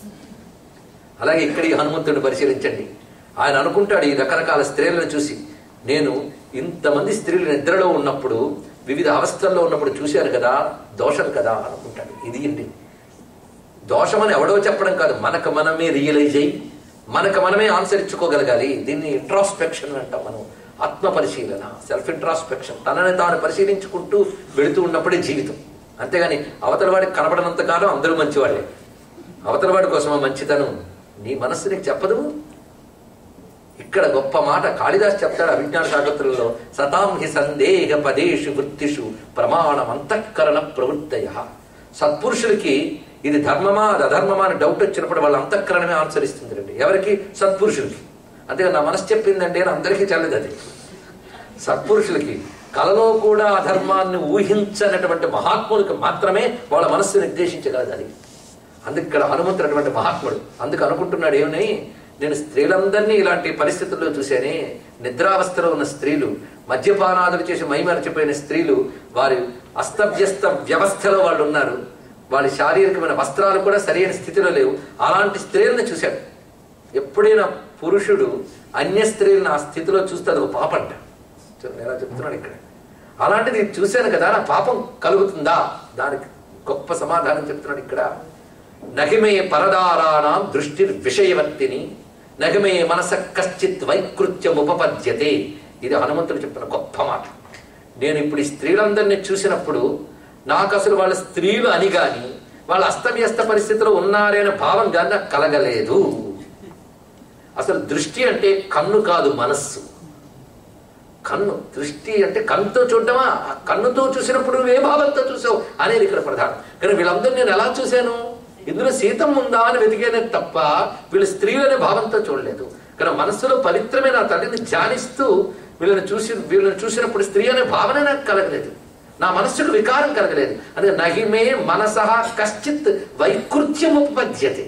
అలాగే ఇక్కడ ఈ హనుమంతుడిని పరిశీలించండి ఆయన అనుకుంటాడు ఈ రకరకాల స్త్రీలను చూసి నేను ఇంతమంది స్త్రీలు నిద్రలో ఉన్నప్పుడు వివిధ అవస్థల్లో ఉన్నప్పుడు చూశాను కదా దోషం కదా అనుకుంటాడు ఇది ఏంటి దోషమని ఎవడో చెప్పడం కాదు మనకు మనమే రియలైజ్ అయ్యి మనకు మనమే ఆన్సర్ ఇచ్చుకోగలగాలి దీన్ని ఇంట్రాస్పెక్షన్ అంటాం మనం ఆత్మ పరిశీలన సెల్ఫ్ ఇంట్రాస్పెక్షన్ తనని తాను పరిశీలించుకుంటూ వెళుతూ ఉన్నప్పుడే జీవితం అంతేగాని అవతల వాడికి కనబడనంత కాలం అందరూ మంచివాళ్ళే అవతల వాడి కోసం ఆ మంచితనం నీ మనస్సు నీకు చెప్పదు ఇక్కడ గొప్ప మాట కాళిదాస్ చెప్తాడు అభిజ్ఞాన శాకుంతలలో సతాం హి సందేహ పదేషు వృత్తిషు ప్రమాణం అంతఃకరణ ప్రవృత్తయ సత్పురుషులకి ఇది ధర్మమా అది అధర్మమా అని డౌట్ వచ్చినప్పుడు వాళ్ళ అంతఃకరణమే ఆన్సర్ ఇస్తుంది ఎవరికి సత్పురుషులకి అంతేగా నా మనసు చెప్పిందంటే అని అందరికీ చల్లదు అది సత్పురుషులకి కలలో కూడా అధర్మాన్ని ఊహించనటువంటి మహాత్ములకు మాత్రమే వాళ్ళ మనస్సు నిర్దేశించగలదు అది అందుకు ఇక్కడ హనుమంతుడు మహాత్ముడు అందుకు అనుకుంటున్నాడు ఏమని నేను స్త్రీలందరినీ ఇలాంటి పరిస్థితుల్లో చూశానే నిద్రావస్థలో ఉన్న స్త్రీలు మద్యపానాదులు చేసి మైమరచిపోయిన స్త్రీలు వారి అస్తవ్యస్త వ్యవస్థలో వాళ్ళు ఉన్నారు వాళ్ళ శారీరకమైన వస్త్రాలు కూడా సరైన స్థితిలో లేవు అలాంటి స్త్రీలను చూశాడు ఎప్పుడైనా పురుషుడు అన్య స్త్రీలను ఆ స్థితిలో చూస్తే అది ఒక పాపంట చూడండి ఎలా చెప్తున్నాడు ఇక్కడ అలాంటిది చూశాను కదా నా పాపం కలుగుతుందా దానికి గొప్ప సమాధానం చెప్తున్నాడు ఇక్కడ నహిమే పరదారాణం దృష్టి విషయవర్తిని నహిమే మనస కశ్చిత్ వైకృత్యం ఉపపద్యతే ఇది హనుమంతుడు చెప్తున్న గొప్ప మాట నేను ఇప్పుడు ఈ స్త్రీలందరినీ చూసినప్పుడు నాకు అసలు వాళ్ళ స్త్రీలు అని గాని వాళ్ళ అస్తవ్యస్త పరిస్థితిలో ఉన్నారే అనే భావం కానీ నాకు కలగలేదు అసలు దృష్టి అంటే కన్ను కాదు మనస్సు కన్ను దృష్టి అంటే కన్నుతో చూడటమా ఆ కన్నుతో చూసినప్పుడు నువ్వు ఏ భావంతో చూసావు అనేది ఇక్కడ ప్రధానం కానీ వీళ్ళందరూ నేను ఎలా చూశాను ఇందులో సీతం ఉందా అని వెతికేనే తప్ప వీళ్ళు స్త్రీలనే భావంతో చూడలేదు కానీ మనస్సులో పవిత్రమైన ఆ తల్లిని ధ్యానిస్తూ వీళ్ళని చూసి వీళ్ళని చూసినప్పుడు స్త్రీ అనే భావన నాకు కలగలేదు నా మనస్సుకు వికారం కలగలేదు అందుకే నహిమే మనస కశ్చిత్ వైకృత్యం ఉపపద్యతే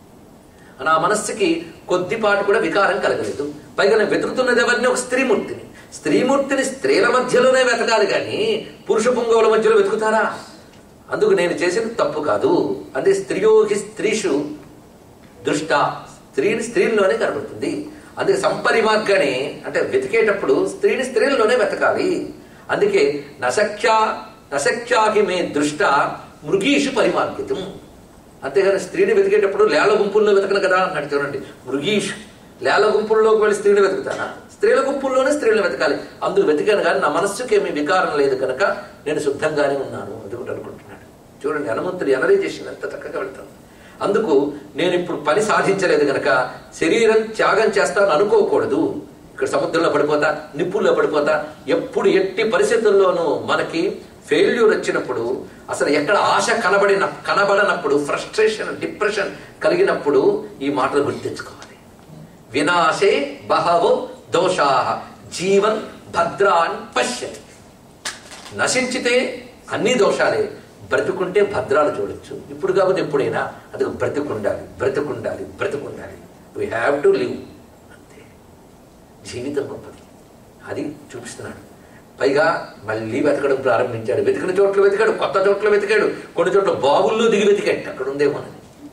నా మనస్సుకి కొద్దిపాటు కూడా వికారం కలగలేదు పైగా నేను వెతుకుతున్నది ఎవరిని ఒక స్త్రీమూర్తిని స్త్రీమూర్తిని స్త్రీల మధ్యలోనే వెతకాలి కానీ పురుష పుంగవుల మధ్యలో వెతుకుతారా అందుకు నేను చేసిన తప్పు కాదు అంటే స్త్రీయోగి స్త్రీషు దృష్ట స్త్రీని స్త్రీల్లోనే కనబడుతుంది అందుకే సంపరిమార్గనే అంటే వెతికేటప్పుడు స్త్రీని స్త్రీల్లోనే వెతకాలి అందుకే నశక్యా నశక్యాహి మే దృష్ట మృగీషు పరిమార్గితం అంతేగాని స్త్రీని వెతికేటప్పుడు లేల గుంపుల్లో వెతకను కదా అన్నాడు చూడండి మృగీష్ లేల గుంపుల్లోకి వెళ్ళి స్త్రీని వెతుకుతానా స్త్రీల గుంపుల్లోనే స్త్రీలను వెతకాలి అందుకు వెతికాను కానీ నా మనస్సుకి ఏమీ వికారం లేదు కనుక నేను శుద్ధంగానే ఉన్నాను అది కూడా అనుకుంటున్నాడు చూడండి హనుమంతుడు ఎనలైజేషన్ ఎంత చక్కగా వెళ్తాను అందుకు నేను ఇప్పుడు పని సాధించలేదు గనక శరీరం త్యాగం చేస్తాను అనుకోకూడదు ఇక్కడ సముద్రంలో పడిపోతా నిప్పుల్లో పడిపోతా ఎప్పుడు ఎట్టి పరిస్థితుల్లోనూ మనకి ఫెయిల్యూర్ వచ్చినప్పుడు అసలు ఎక్కడ ఆశ కనబడిన కనబడనప్పుడు ఫ్రస్ట్రేషన్ డిప్రెషన్ కలిగినప్పుడు ఈ మాటలు గుర్తించుకోవాలి వినాశే బహవో దోషా జీవన్ భద్రాన్ పశ్యతి నశించితే అన్ని దోషాలే బ్రతుకుంటే భద్రాలు చూడొచ్చు ఇప్పుడు కాకపోతే ఎప్పుడైనా అది బ్రతుకుండాలి బ్రతుకుండాలి బ్రతుకుండాలి వీ హ్యావ్ టు లివ్ అంతే జీవితం గొప్పది అది చూపిస్తున్నాడు పైగా మళ్ళీ వెతకడం ప్రారంభించాడు వెతికిన చోట్ల వెతికాడు కొత్త చోట్ల వెతికాడు కొన్ని చోట్ల బావుల్లో దిగి వెతికాడు అక్కడ ఉందేమోనని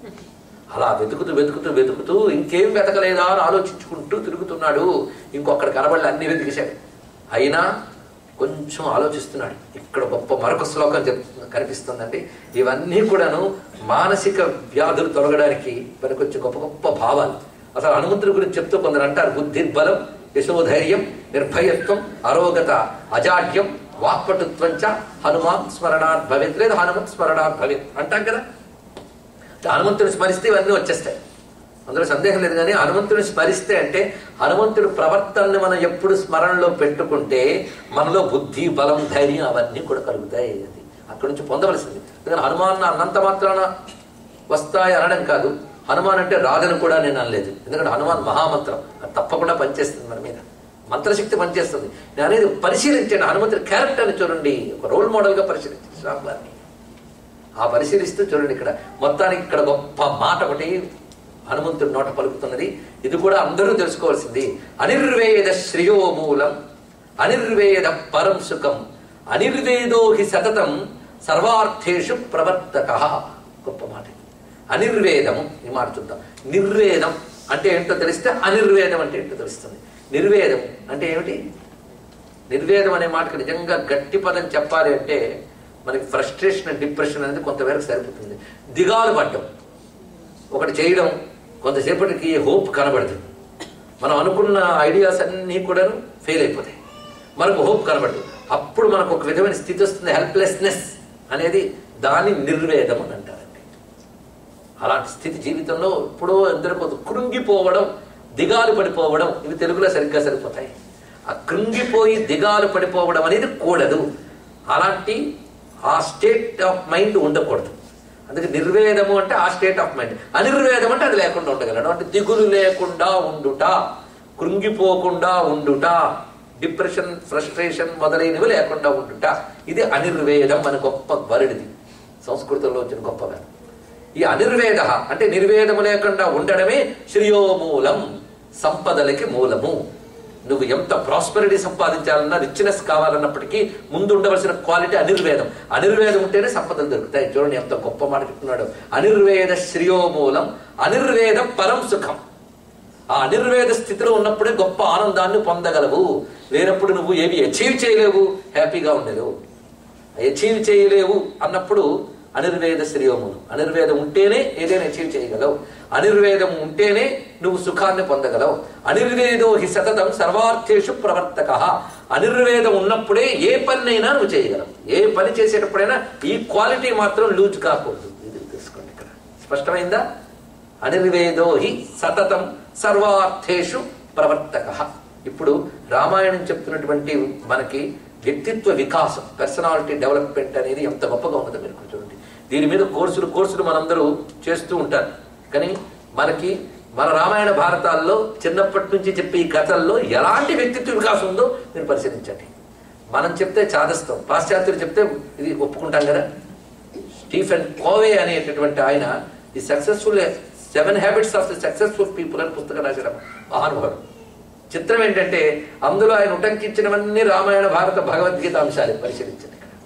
అలా వెతుకుతూ వెతుకుతూ వెతుకుతూ ఇంకేం వెతకలేదా అని ఆలోచించుకుంటూ తిరుగుతున్నాడు ఇంకొకటి కనబడి అన్ని వెతికేశాడు అయినా కొంచెం ఆలోచిస్తున్నాడు ఇక్కడ గొప్ప మరొక శ్లోకం చెప్తుంది కనిపిస్తుందండి ఇవన్నీ కూడాను మానసిక వ్యాధులు తొలగడానికి పనికొచ్చే గొప్ప గొప్ప భావాలు అసలు హనుమంతుడి గురించి చెప్తూ కొందరు అంటారు బుద్ధిర్బలం యశోధైర్యం నిర్భయత్వం అరోగత అజాడ్యం వాక్పటుత్వం చ హనుమాన్ స్మరణాత్ భవేత్ లేదా హనుమత్ స్మరణాత్ భవేత్ అంటాం కదా హనుమంతుని స్మరిస్తే ఇవన్నీ వచ్చేస్తాయి అందులో సందేహం లేదు కానీ హనుమంతుని స్మరిస్తే అంటే హనుమంతుడి ప్రవర్తనని మనం ఎప్పుడు స్మరణలో పెట్టుకుంటే మనలో బుద్ధి బలం ధైర్యం అవన్నీ కూడా కలుగుతాయి అది అక్కడి నుంచి పొందవలసింది ఎందుకంటే హనుమాన్ అన్నంత మాత్రాన వస్తాయి అనడం కాదు హనుమాన్ అంటే రాజను కూడా నేను అనలేదు ఎందుకంటే హనుమాన్ మహామంత్రం అది తప్పకుండా పనిచేస్తుంది మన మీద మంత్రశక్తి పనిచేస్తుంది నేను అనేది పరిశీలించండి హనుమంతుడి క్యారెక్టర్ని చూడండి ఒక రోల్ మోడల్గా పరిశీలించండి శ్రామ్ గారిని ఆ పరిశీలిస్తూ చూడండి ఇక్కడ మొత్తానికి ఇక్కడ గొప్ప మాట ఒకటి హనుమంతుడి నోట పలుకుతున్నది ఇది కూడా అందరూ తెలుసుకోవాల్సింది అనిర్వేద శ్రేయో మూలం అనిర్వేద పరం సుఖం అనిర్వేదో హి సతతం సర్వార్థేషు ప్రవర్తక గొప్ప మాట ఇది. అనిర్వేదము ఈ మాట చూద్దాం నిర్వేదం అంటే ఏంటో తెలిస్తే అనిర్వేదం అంటే ఏంటో తెలుస్తుంది నిర్వేదం అంటే ఏమిటి నిర్వేదం అనే మాటకు నిజంగా గట్టి పదం చెప్పాలి అంటే మనకి ఫ్రస్ట్రేషన్ అండ్ డిప్రెషన్ అనేది కొంతవరకు సరిపోతుంది దిగాలు పడ్డం ఒకటి చేయడం కొంతసేపటికి హోప్ కనబడదు మనం అనుకున్న ఐడియాస్ అన్నీ కూడా ఫెయిల్ అయిపోతాయి మనకు హోప్ కనబడదు అప్పుడు మనకు ఒక విధమైన స్థితి వస్తుంది హెల్ప్లెస్నెస్ అనేది దాన్ని నిర్వేదం అని అంటారండి అలాంటి స్థితి జీవితంలో ఎప్పుడో ఎందరికో కృంగిపోవడం దిగాలు పడిపోవడం ఇవి తెలుగులో సరిగ్గా సరిపోతాయి ఆ కృంగిపోయి దిగాలు పడిపోవడం అనేది కూడదు అలాంటి ఆ స్టేట్ ఆఫ్ మైండ్ ఉండకూడదు అందుకే నిర్వేదము అంటే ఆ స్టేట్ ఆఫ్ మైండ్ అనిర్వేదం అంటే అది లేకుండా ఉండగలడు అంటే దిగులు లేకుండా ఉండుట కృంగిపోకుండా ఉండుట డిప్రెషన్ ఫ్రస్ట్రేషన్ మొదలైనవి లేకుండా ఉండుట ఇది అనిర్వేదం అని గొప్ప వరుడిది సంస్కృతంలో వచ్చిన గొప్ప వేదం ఈ అనిర్వేద అంటే నిర్వేదము లేకుండా ఉండడమే శ్రేయోమూలం సంపదలకి మూలము నువ్వు ఎంత ప్రాస్పరిటీ సంపాదించాలన్నా రిచ్నెస్ కావాలన్నప్పటికీ ముందు ఉండవలసిన క్వాలిటీ అనిర్వేదం అనిర్వేదం ఉంటేనే సంపదలు దొరుకుతాయి చూడండి ఎంత గొప్ప మాట చెప్తున్నాడు అనిర్వేద శ్రేయోమూలం అనిర్వేద పరం సుఖం ఆ అనిర్వేద స్థితిలో ఉన్నప్పుడే గొప్ప ఆనందాన్ని పొందగలవు లేనప్పుడు నువ్వు ఏవి అచీవ్ చేయలేవు హ్యాపీగా ఉండలేవు అచీవ్ చేయలేవు అన్నప్పుడు అనిర్వేద శ్రేయోములు అనిర్వేదం ఉంటేనే ఏదైనా అచీవ్ చేయగలవు అనిర్వేదం ఉంటేనే నువ్వు సుఖాన్ని పొందగలవు అనిర్వేదో హి సతతం సర్వార్థేషు ప్రవర్తక అనిర్వేదం ఉన్నప్పుడే ఏ పనినైనా నువ్వు చేయగలవు ఏ పని చేసేటప్పుడైనా ఈ క్వాలిటీ మాత్రం లూజ్ కాకూడదు ఇది తెలుసుకోండి ఇక్కడ స్పష్టమైందా అనిర్వేదో హి సతతం సర్వార్థేషు ప్రవర్తక ఇప్పుడు రామాయణం చెప్తున్నటువంటి మనకి వ్యక్తిత్వ వికాసం పర్సనాలిటీ డెవలప్మెంట్ అనేది ఎంత గొప్పగా ఉన్నదో మీరు ఇక్కడ చూడండి దీని మీద కోర్సులు కోర్సులు మనందరూ చేస్తూ ఉంటారు కానీ మనకి మన రామాయణ భారతాల్లో చిన్నప్పటి నుంచి చెప్పే ఈ కథల్లో ఎలాంటి వ్యక్తిత్వ వికాసం ఉందో మీరు పరిశీలించండి మనం చెప్తే చాదస్తాం పాశ్చాత్యులు చెప్తే ఇది ఒప్పుకుంటాం కదా స్టీఫెన్ కోవే అనేటటువంటి ఆయన ఈ successful seven habits of the successful people అని పుస్తకం రాసిన మహానుభావుడు చిత్రం ఏంటంటే అందులో ఆయన ఉటంకించినవన్నీ రామాయణ భారత భగవద్గీత అంశాలు పరిశీలించండి ఇక్కడ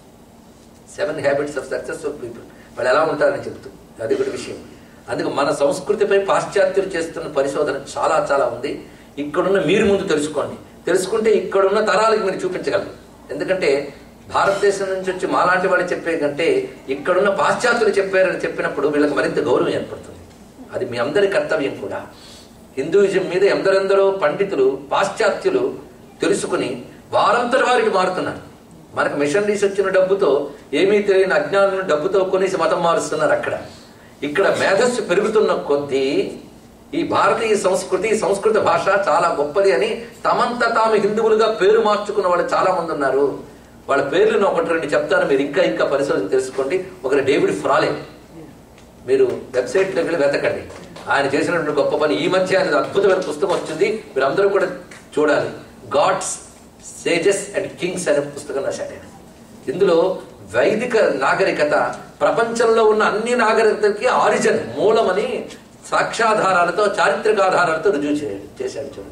seven habits of successful people వాళ్ళు ఎలా ఉంటారని చెప్తూ అది కూడా విషయం అందుకు మన సంస్కృతిపై పాశ్చాత్యులు చేస్తున్న పరిశోధన చాలా చాలా ఉంది ఇక్కడున్న మీరు ముందు తెలుసుకోండి తెలుసుకుంటే ఇక్కడున్న తరాలకు మీరు చూపించగలరు ఎందుకంటే భారతదేశం నుంచి వచ్చి మాలాంటి వాళ్ళు చెప్పే కంటే ఇక్కడున్న పాశ్చాత్యులు చెప్పారని చెప్పినప్పుడు వీళ్ళకి మరింత గౌరవం ఏర్పడుతుంది అది మీ అందరి కర్తవ్యం కూడా హిందూయిజం మీద ఎందరెందరో పండితులు పాశ్చాత్యులు తెలుసుకుని వారంతటి వారికి మారుతున్నారు మనకు మిషనరీస్ వచ్చిన డబ్బుతో ఏమీ తెలియని అజ్ఞానులను డబ్బుతో కొనేసి మతం మారుస్తున్నారు అక్కడ ఇక్కడ మేధస్సు పెరుగుతున్న కొద్దీ ఈ భారతీయ సంస్కృతి ఈ సంస్కృత భాష చాలా గొప్పది అని తమంత తాము హిందువులుగా పేరు మార్చుకున్న వాళ్ళు చాలా మంది ఉన్నారు వాళ్ళ పేర్లను ఒకటి రెండు చెప్తాను మీరు ఇంకా ఇంకా పరిశోధన తెలుసుకోండి ఒకరు డేవిడ్ ఫ్రాలే మీరు వెబ్సైట్లోకి వెళ్ళి వెతకండి ఆయన చేసినటువంటి గొప్ప పని ఈ మధ్య ఆయన అద్భుతమైన పుస్తకం వచ్చింది మీరందరూ కూడా చూడాలి గాడ్స్ సేజెస్ అండ్ కింగ్స్ అనే పుస్తకం రాశాడు ఆయన ఇందులో వైదిక నాగరికత ప్రపంచంలో ఉన్న అన్ని నాగరికతకి ఆరిజిన్ మూలమని సాక్ష్యాధారాలతో చారిత్రక ఆధారాలతో రుజువు చేయాలి చేశాడు చూడండి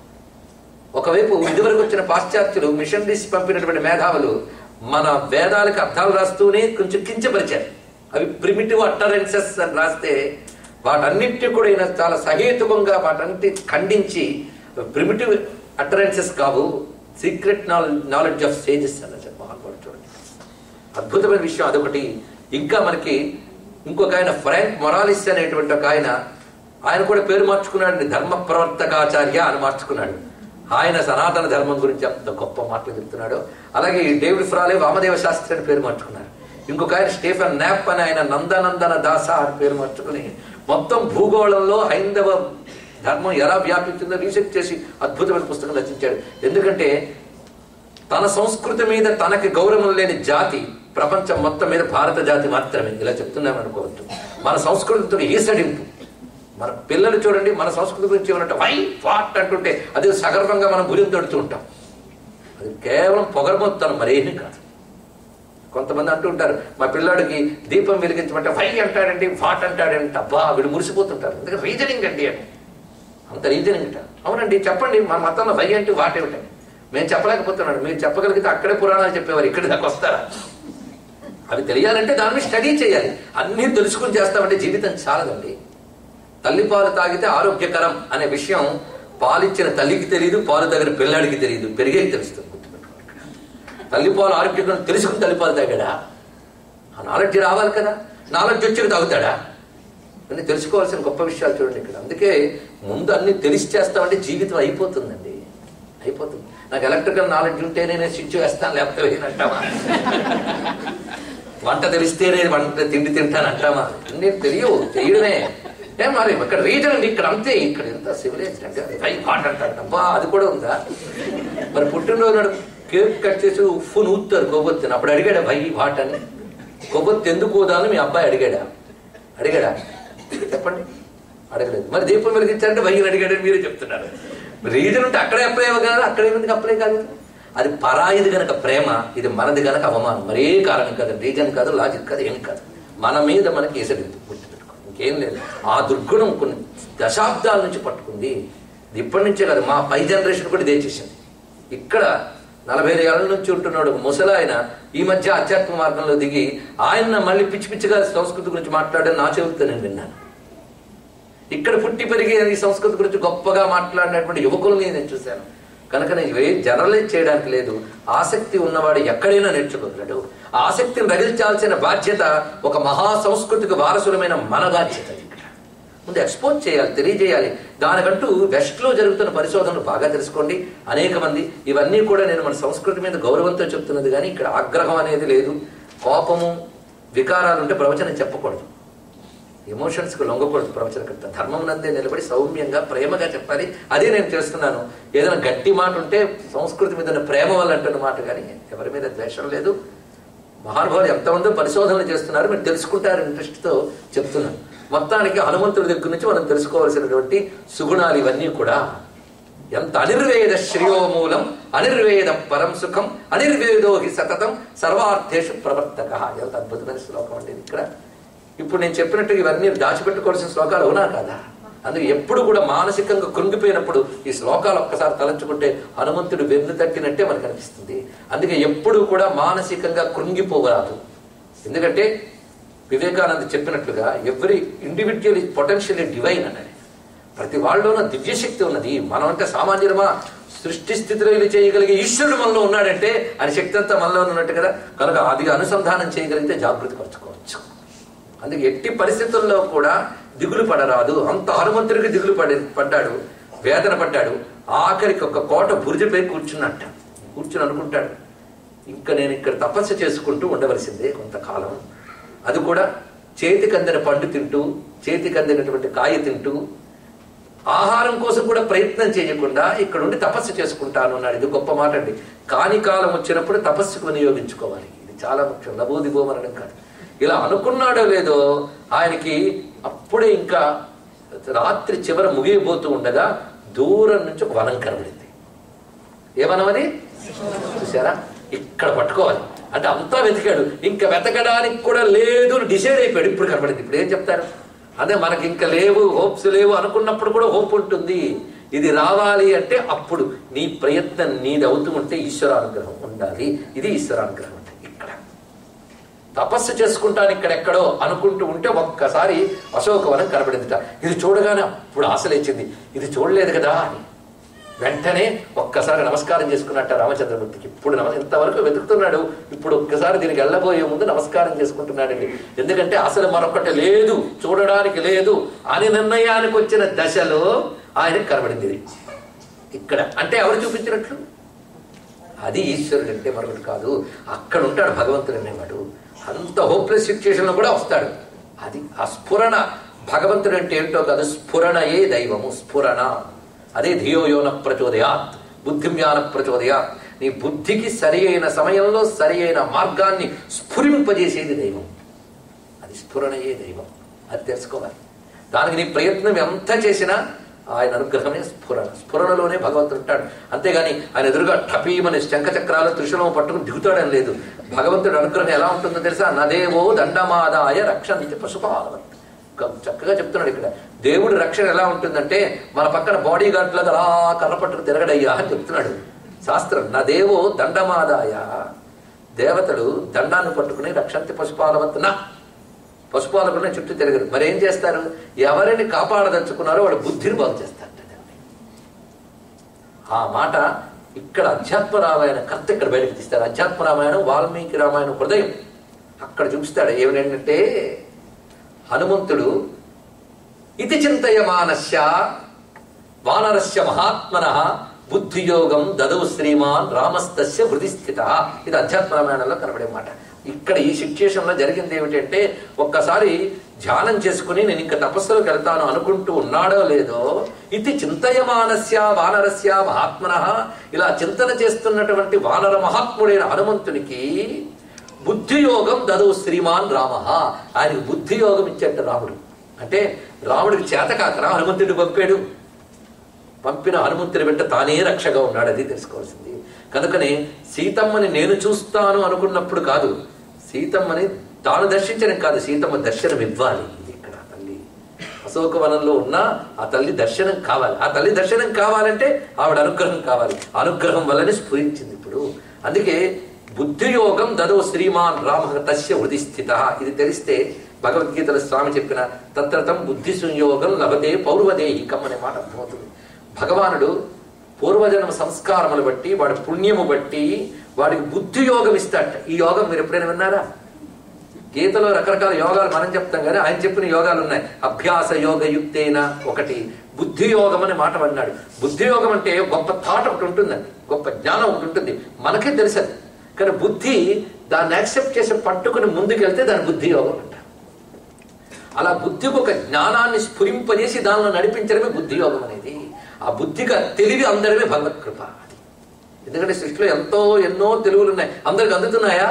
ఒకవైపు ఇదివరకు వచ్చిన పాశ్చాత్యులు మిషనరీస్ పంపినటువంటి మేధావులు మన వేదాలకు అర్థాలు రాస్తూనే కొంచెం కించపరిచారు అవి ప్రిమిటివ్ అటరెన్సెస్ అని రాస్తే వాటన్నిటి కూడా ఈయన చాలా సహేతుకంగా వాటన్నిటి ఖండించి ప్రిమిటివ్ అటరెన్సెస్ కావు secret knowledge knowledge of sages అన్నది మహానుభావుడు చూడండి అద్భుతమైన విషయం అదొకటి ఇంకా మనకి ఇంకొక ఆయన ఫ్రాంక్ మొరాలిస్ అనేటువంటి ఒక ఆయన ఆయన కూడా పేరు మార్చుకున్నాడు ధర్మ ప్రవర్తకాచార్య అని మార్చుకున్నాడు ఆయన సనాతన ధర్మం గురించి ఎంత గొప్ప మాటలు చెప్తున్నాడు అలాగే ఈ డేవిడ్ ఫ్రాలే వామదేవ శాస్త్రి అని పేరు మార్చుకున్నారు ఇంకొక ఆయన స్టీఫెన్ నాప్ అని ఆయన నందనందన దాస అని పేరు మార్చుకుని మొత్తం భూగోళంలో హైందవ ధర్మం ఎలా వ్యాపించిందో రీసెర్చ్ చేసి అద్భుతమైన పుస్తకం రచించాడు ఎందుకంటే తన సంస్కృతి మీద తనకి గౌరవం లేని జాతి ప్రపంచం మొత్తం మీద భారత జాతి మాత్రమే ఇలా చెప్తున్నాం అనుకోవద్దు మన సంస్కృతితో ఈసడింపు మన పిల్లలు చూడండి మన సంస్కృతి గురించి ఏమన్నట్టు వై ఫాట్ అంటుంటే అది సగర్వంగా మనం గురిని తడుతూ ఉంటాం అది కేవలం పొగరబోతాను మరేమీ కాదు కొంతమంది అంటుంటారు మా పిల్లాడికి దీపం వెలిగించమంటే వై అంటాడండి ఫాట్ అంటాడంటే అబ్బా వీడు మురిసిపోతుంటారు ఎందుకంటే రీజనింగ్ అండి అని అంత రీజనింగ్ అంట అవునండి చెప్పండి మన మతంలో వై అంటే వాటేమిటండి మేము చెప్పలేకపోతున్నాడు మీరు చెప్పగలిగితే అక్కడే పురాణాలు చెప్పేవారు ఇక్కడి దాకా వస్తారా అవి తెలియాలంటే దాని మీద స్టడీ చేయాలి అన్నీ తెలుసుకుని చేస్తామంటే జీవితం చాలదండి తల్లి పాలు తాగితే ఆరోగ్యకరం అనే విషయం పాలిచ్చిన తల్లికి తెలియదు పాలు తగిన పిల్లాడికి తెలియదు పెరిగేకి తెలుస్తుంది గుర్తుపెట్టుకోండి ఇక్కడ. తల్లి పాలు ఆరోగ్యకరం తెలుసుకుని తల్లి పాలు తాగాడా ఆ నాలెడ్జ్ రావాలి కదా నాలెడ్జ్ వచ్చి తాగుతాడా అన్ని తెలుసుకోవాల్సిన గొప్ప విషయాలు చూడండి ఇక్కడ అందుకే ముందు అన్ని తెలిసి చేస్తామంటే జీవితం అయిపోతుందండి అయిపోతుంది నాకు ఎలక్ట్రికల్ నాలెడ్జ్ ఉంటేనే నేను స్విచ్ వేస్తాను లేకపోతే వేయనంటామా వంట తెలిస్తేనే వంట తిండి తింటాను అంటామా అన్నీ తెలియవు చేయడమే ఏం మరి ఇక్కడ రీజన్ ఉంది ఇక్కడ అంతే ఇక్కడ ఎంత సివిలైజ్డ్ అంటే పై పాట అంటాడు అబ్బా అది కూడా ఉందా మరి పుట్టినరోజు నాడు కేక్ కట్ చేసి ఉప్పు నూతారు కొవ్వొత్తిని అప్పుడు అడిగాడా భయ్ పాట అని కొవ్వొత్తి ఎందుకు ఊదాలని మీ అబ్బాయి అడిగాడా అడిగాడా చెప్పండి అడగలేదు మరి దీపం వెలిగించారంటే భయ్యని అడిగాడని మీరే చెప్తున్నారు రీజన్ ఉంటే అక్కడే అప్లై అవ్వగలరు అక్కడే ఎందుకు అప్లై కాదు అది పరాయిది గనక ప్రేమ ఇది మనది గనక అవమానం మరే కారణం కాదు రీజన్ కాదు లాజిక్ కాదు ఏం కాదు మన మీద మనకి ఎసడింది గుర్తుపెట్టుకో ఇంకేం లేదు ఆ దుర్గుణం కొన్ని దశాబ్దాల నుంచి పట్టుకుంది ఇది ఇప్పటి నుంచే కాదు మా పై జనరేషన్ కూడా ఇదే చేసింది ఇక్కడ నలభై ఏళ్ళ నుంచి ఉంటున్నాడు ఒక ముసలాయన ఈ మధ్య ఆధ్యాత్మ మార్గంలో దిగి ఆయన మళ్ళీ పిచ్చి పిచ్చిగా సంస్కృతి గురించి మాట్లాడడం నా చెబుతా నేను విన్నాను ఇక్కడ పుట్టి పెరిగి ఈ సంస్కృతి గురించి గొప్పగా మాట్లాడినటువంటి యువకుల్ని నేను చూశాను కనుక నేను ఇవే జనరలైజ్ చేయడానికి లేదు ఆసక్తి ఉన్నవాడు ఎక్కడైనా నేర్చుకోగలడు ఆ ఆసక్తిని రగిల్చాల్సిన బాధ్యత ఒక మహా సంస్కృతికి వారసులమైన మన బాధ్యత ఇక్కడ ముందు ఎక్స్పోజ్ చేయాలి తెలియజేయాలి దానికంటూ వెస్ట్ లో జరుగుతున్న పరిశోధనలు బాగా తెలుసుకోండి అనేక మంది ఇవన్నీ కూడా నేను మన సంస్కృతి మీద గౌరవంతో చెప్తున్నది కానీ ఇక్కడ ఆగ్రహం అనేది లేదు కోపము వికారాలు ఉంటే ప్రవచనం చెప్పకూడదు ఎమోషన్స్ కు లొంగకూడదు ప్రవచనకర్త ధర్మం నందే నిలబడి సౌమ్యంగా ప్రేమగా చెప్పాలి అదే నేను చేస్తున్నాను ఏదైనా గట్టి మాట ఉంటే సంస్కృతి మీద ఉన్న ప్రేమ వల్ల అంటున్న మాట కానీ ఎవరి మీద ద్వేషం లేదు మహానుభావులు ఎంతమందో పరిశోధనలు చేస్తున్నారు మీరు తెలుసుకుంటారు ఇంట్రెస్ట్ తో చెప్తున్నాను మొత్తానికి హనుమంతుడి దగ్గర నుంచి మనం తెలుసుకోవాల్సినటువంటి సుగుణాలు ఇవన్నీ కూడా ఎంత అనిర్వేద శ్రేయోమూలం అనిర్వేద పరం సుఖం అనిర్వేదో హి సతతం సర్వార్థేషు ప్రవర్తక ఎంత అద్భుతమైన శ్లోకం అండి ఇది ఇక్కడ ఇప్పుడు నేను చెప్పినట్టు ఇవన్నీ దాచిపెట్టుకోవాల్సిన శ్లోకాలు అవునా కదా అందుకే ఎప్పుడు కూడా మానసికంగా కృంగిపోయినప్పుడు ఈ శ్లోకాలు ఒక్కసారి తలంచుకుంటే హనుమంతుడు వెన్ను తట్టినట్టే మనకు అనిపిస్తుంది అందుకే ఎప్పుడు కూడా మానసికంగా కృంగిపోరాదు ఎందుకంటే వివేకానంద చెప్పినట్లుగా every individual is potentially divine అన్నది ప్రతి వాళ్ళలోనూ దివ్యశక్తి ఉన్నది మనం అంటే సామాన్యులమా సృష్టి స్థితిలో ఇది చేయగలిగే ఈశ్వరుడు మనలో ఉన్నాడంటే ఆయన శక్తి అంతా మనలో ఉన్నట్టు కదా కనుక అది అనుసంధానం చేయగలిగితే జాగృతి పరచుకోవచ్చు అందుకే ఎట్టి పరిస్థితుల్లో కూడా దిగులు పడరాదు అంత హనుమంతుడికి దిగులు పడి పడ్డాడు వేదన పడ్డాడు ఆఖరికి ఒక కోట బురుజుపై కూర్చున్నట్ట కూర్చుని అనుకుంటాడు ఇంకా నేను ఇక్కడ తపస్సు చేసుకుంటూ ఉండవలసిందే కొంతకాలం అది కూడా చేతికి అందిన పండు తింటూ చేతికి అందినటువంటి కాయ తింటూ ఆహారం కోసం కూడా ప్రయత్నం చేయకుండా ఇక్కడ ఉండి తపస్సు చేసుకుంటాను అన్నాడు ఇది గొప్ప మాట అండి కాని కాలం వచ్చినప్పుడు తపస్సుకు వినియోగించుకోవాలి ఇది చాలా ముఖ్యం లబోదిబోమనడం కాదు ఇలా అనుకున్నాడో లేదో ఆయనకి అప్పుడే ఇంకా రాత్రి చివర ముగియబోతూ ఉండగా దూరం నుంచి ఒక వనం కనబడింది ఏమనమని చూసారా ఇక్కడ పట్టుకోవాలి అంటే అంతా వెతికాడు ఇంకా వెతకడానికి కూడా లేదు డిసైడ్ అయిపోయాడు ఇప్పుడు కనబడింది ఇప్పుడు ఏం చెప్తారు అదే మనకి ఇంకా లేవు హోప్స్ లేవు అనుకున్నప్పుడు కూడా హోప్ ఉంటుంది ఇది రావాలి అంటే అప్పుడు నీ ప్రయత్నం నీది అవుతూ ఉంటే ఈశ్వరానుగ్రహం ఉండాలి ఇది ఈశ్వరానుగ్రహం అంటే ఇక్కడ తపస్సు చేసుకుంటాను ఇక్కడెక్కడో అనుకుంటూ ఉంటే ఒక్కసారి అశోకవనం కనబడిందిట ఇది చూడగానే అప్పుడు ఆశ లేచింది ఇది చూడలేదు కదా అని వెంటనే ఒక్కసారి నమస్కారం చేసుకున్నట్ట రామచంద్రమూర్తికి ఇప్పుడు నమ ఇంతవరకు వెతుకుతున్నాడు ఇప్పుడు ఒక్కసారి దీనికి వెళ్ళబోయే ముందు నమస్కారం చేసుకుంటున్నాడండి ఎందుకంటే అసలు మరొకటి లేదు చూడడానికి లేదు అని నిర్ణయానికి వచ్చిన దశలో ఆయనకి కనబడింది ఇది ఇక్కడ అంటే ఎవరు చూపించినట్లు అది ఈశ్వరుడు అంటే మరొకటి కాదు అక్కడ ఉంటాడు భగవంతుడు అనేవాడు అంత హోప్లెస్ సిచ్యుయేషన్లో కూడా వస్తాడు అది ఆ స్ఫురణ భగవంతుడు అంటే ఏంటో కాదు స్ఫురణయే దైవము స్ఫురణ అదే ధియోయోన ప్రచోదయాత్ బుద్ధిమ్యాన ప్రచోదయాత్ నీ బుద్ధికి సరి అయిన సమయంలో సరి అయిన మార్గాన్ని స్ఫురింపజేసేది దైవం అది స్ఫురణయే దైవం అది తెలుసుకోవాలి దానికి నీ ప్రయత్నం ఎంత చేసినా ఆయన అనుగ్రహమే స్ఫురణ స్ఫురణలోనే భగవంతుడు ఉంటాడు అంతేగాని ఆయన ఎదురుగా టపీమని శంఖచక్రాలు త్రిశూలం పట్టుకుని దిగుతాడని లేదు భగవంతుడు అనుగ్రహం ఎలా ఉంటుందో తెలుసా నదేవో దండమాదాయ రక్షంతి పశుపాలవత్ చక్కగా చెప్తున్నాడు ఇక్కడ దేవుడి రక్షణ ఎలా ఉంటుందంటే మన పక్కన బాడీ గార్డ్ లాగా అలా కర్ర పట్టుకు తిరగడయ్యా అని చెప్తున్నాడు శాస్త్రం నదేవో దండమాదాయ దేవతలు దండాన్ని పట్టుకుని రక్షంతి పశుపాలవత్ నా పశుపాలకుని చుట్టూ తిరగరు మరి ఏం చేస్తారు ఎవరిని కాపాడదలుచుకున్నారో వాడు బుద్ధిని బాగు చేస్తారు ఆ మాట ఇక్కడ అధ్యాత్మ రామాయణ కర్త ఇక్కడ బయటకు తీస్తారు అధ్యాత్మ రామాయణం వాల్మీకి రామాయణం హృదయం అక్కడ చూపిస్తాడు ఏమిటంటే హనుమంతుడు ఇది చింతయమానస్య వానరస్య మహాత్మన బుద్ధియోగం దదవు శ్రీమాన్ రామస్తస్య హృది స్థిత ఇది అధ్యాత్మ రామాయణంలో కనబడే మాట ఇక్కడ ఈ సిచ్యుయేషన్ లో జరిగింది ఏమిటంటే ఒక్కసారి ధ్యానం చేసుకుని నేను ఇంకా తపస్సులోకి వెళ్తాను అనుకుంటూ ఉన్నాడో లేదో ఇది చింతయమానస్య వానరస్య మహాత్మన ఇలా చింతన చేస్తున్నటువంటి వానర మహాత్ముడైన హనుమంతునికి బుద్ధియోగం దదవు శ్రీమాన్ రామ ఆయనకి బుద్ధియోగం ఇచ్చేట రాముడు అంటే రాముడికి చేత కాకరా హనుమంతుడు పంపాడు పంపిన హనుమంతుడి వెంట తానే రక్షగా ఉన్నాడు అది తెలుసుకోవాల్సింది కనుకనే సీతమ్మని నేను చూస్తాను అనుకున్నప్పుడు కాదు సీతమ్మని తాను దర్శించడం కాదు సీతమ్మ దర్శనం ఇవ్వాలి ఇది ఇక్కడ తల్లి అశోకవనంలో ఉన్న ఆ తల్లి దర్శనం కావాలి ఆ తల్లి దర్శనం కావాలంటే ఆవిడ అనుగ్రహం కావాలి అనుగ్రహం వల్లనే స్ఫురించింది ఇప్పుడు అందుకే బుద్ధియోగం దదో శ్రీమాన్ రామ తస్య హృది స్థిత ఇది తెలిస్తే భగవద్గీతలో స్వామి చెప్పిన తత్రతం బుద్ధి సంయోగం లభతే పౌర్వదేహికం అనే మాట అర్థమవుతుంది భగవానుడు పూర్వజన్మ సంస్కారములు బట్టి వాడి పుణ్యము బట్టి వాడికి బుద్ధి యోగం ఇస్తాడట ఈ యోగం మీరు ఎప్పుడైనా విన్నారా గీతలో రకరకాల యోగాలు మనం చెప్తాం కానీ ఆయన చెప్పిన యోగాలు ఉన్నాయి అభ్యాస యోగ యుక్తేన ఒకటి బుద్ధి యోగం అనే మాట అన్నాడు బుద్ధి యోగం అంటే గొప్ప థాట్ ఒకటి ఉంటుందండి గొప్ప జ్ఞానం ఒకటి ఉంటుంది మనకే తెలుసది కానీ బుద్ధి దాన్ని యాక్సెప్ట్ చేసి పట్టుకుని ముందుకెళ్తే దాని బుద్ధి యోగం అంటారు అలా బుద్ధికి ఒక జ్ఞానాన్ని స్ఫురింపజేసి దానిలో నడిపించడమే బుద్ధి యోగం అనేది ఆ బుద్ధిగా తెలివి అందరమే భగవత్ కృప అది ఎందుకంటే సృష్టిలో ఎంతో ఎన్నో తెలుగులు ఉన్నాయి అందరికి అందుతున్నాయా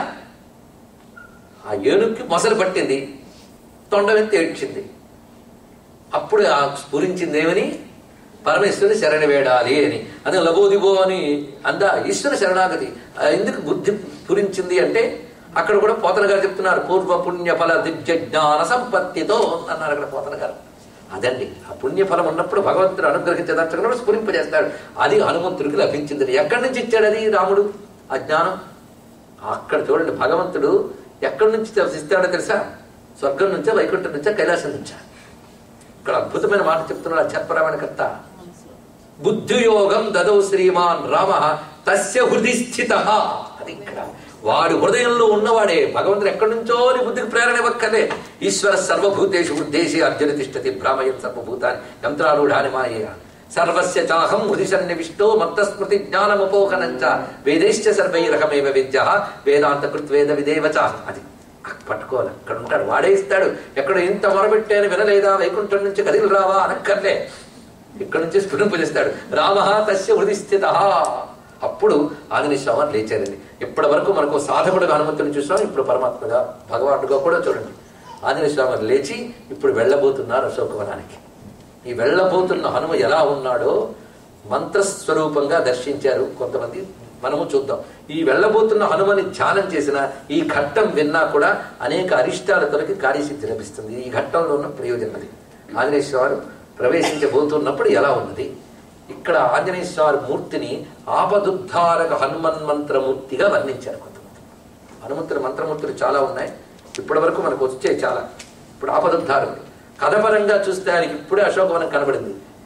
ఆ ఏనుగుకి మొసలు పట్టింది తొండవెత్తి ఏడ్చింది అప్పుడు ఆ స్ఫురించింది ఏమని పరమేశ్వరుని శరణ వేడాలి అని అదే లబోదిబో అని అందా ఈశ్వర శరణాగతి ఆ ఎందుకు బుద్ధి స్ఫురించింది అంటే అక్కడ కూడా పోతన గారు చెప్తున్నారు పూర్వ పుణ్య ఫల దివ్య జ్ఞాన సంపత్తితో అన్నారు అక్కడ పోతన గారు అదండి ఆ పుణ్యఫలం ఉన్నప్పుడు భగవంతుడు అనుగ్రహించేదర్శకుడు స్ఫురింపజేస్తాడు అది హనుమంతుడికి లభించింది ఎక్కడి నుంచి ఇచ్చాడు అది రాముడు ఆ జ్ఞానం అక్కడ చూడండి భగవంతుడు ఎక్కడి నుంచి ఇస్తాడో తెలుసా స్వర్గం నుంచా వైకుంఠం నుంచా కైలాసం నుంచా ఇక్కడ అద్భుతమైన మాట చెప్తున్నాడు అధ్యాత్మరామాయణకర్త బుద్ధియోగం దదౌ శ్రీమాన్ రామ తస్య హృది స్థిత అది ఇక్కడ వాడి హృదయంలో ఉన్నవాడే భగవంతుడు ఎక్కడి నుంచో నీ బుద్ధికి ప్రేరణ ఇవ్వక్కలే ఈశ్వర సర్వభూతేషు ఉద్దేశి అర్జున తిష్టతి భ్రామయం సర్వభూతాన్ని యంత్రారూఢాని మాయ సర్వస్య చాహం హృది సన్నివిష్టో మత్తస్మృతి జ్ఞానముపోహనంచ వేదైశ్చ సర్వైరహమేవ విద్య వేదాంత కృత్వేద విదేవచ అది పట్టుకోవాలి అక్కడ ఉంటాడు వాడే ఇస్తాడు ఎక్కడ ఇంత మొరబెట్టాను వినలేదా వైకుంఠం నుంచి కదిలి రావా అనక్కర్లే ఇక్కడ నుంచి స్ఫురింపజేస్తాడు రామ తస్య హృది స్థిత అప్పుడు ఆంజనేయ స్వామి లేచారండి ఇప్పటి వరకు మనకు సాధకుడుగా హనుమంతుని చూసాం ఇప్పుడు పరమాత్మగా భగవానుడుగా కూడా చూడండి ఆంజనేయ స్వామి లేచి ఇప్పుడు వెళ్ళబోతున్నారు అశోకవనానికి ఈ వెళ్ళబోతున్న హనుమ ఎలా ఉన్నాడో మంత్రస్వరూపంగా దర్శించారు కొంతమంది మనము చూద్దాం ఈ వెళ్ళబోతున్న హనుమని ధ్యానం చేసిన ఈ ఘట్టం విన్నా కూడా అనేక అరిష్టాల తొలగి కార్యసిద్ధి లభిస్తుంది ఈ ఘట్టంలో ఉన్న ప్రయోజనం అది ఆంజనేయ స్వామి ప్రవేశించబోతున్నప్పుడు ఎలా ఉన్నది ఇక్కడ ఆంజనేయ స్వామి మూర్తిని ఆపదుద్ధారక హనుమన్ మంత్రమూర్తిగా వర్ణించారు కొంతమంది హనుమంతుల మంత్రమూర్తులు చాలా ఉన్నాయి ఇప్పటి వరకు మనకు వచ్చే చాలా ఇప్పుడు ఆపదుద్ధారకుడు కథపరంగా చూస్తే ఆయనకి ఇప్పుడే అశోకవనం కనబడింది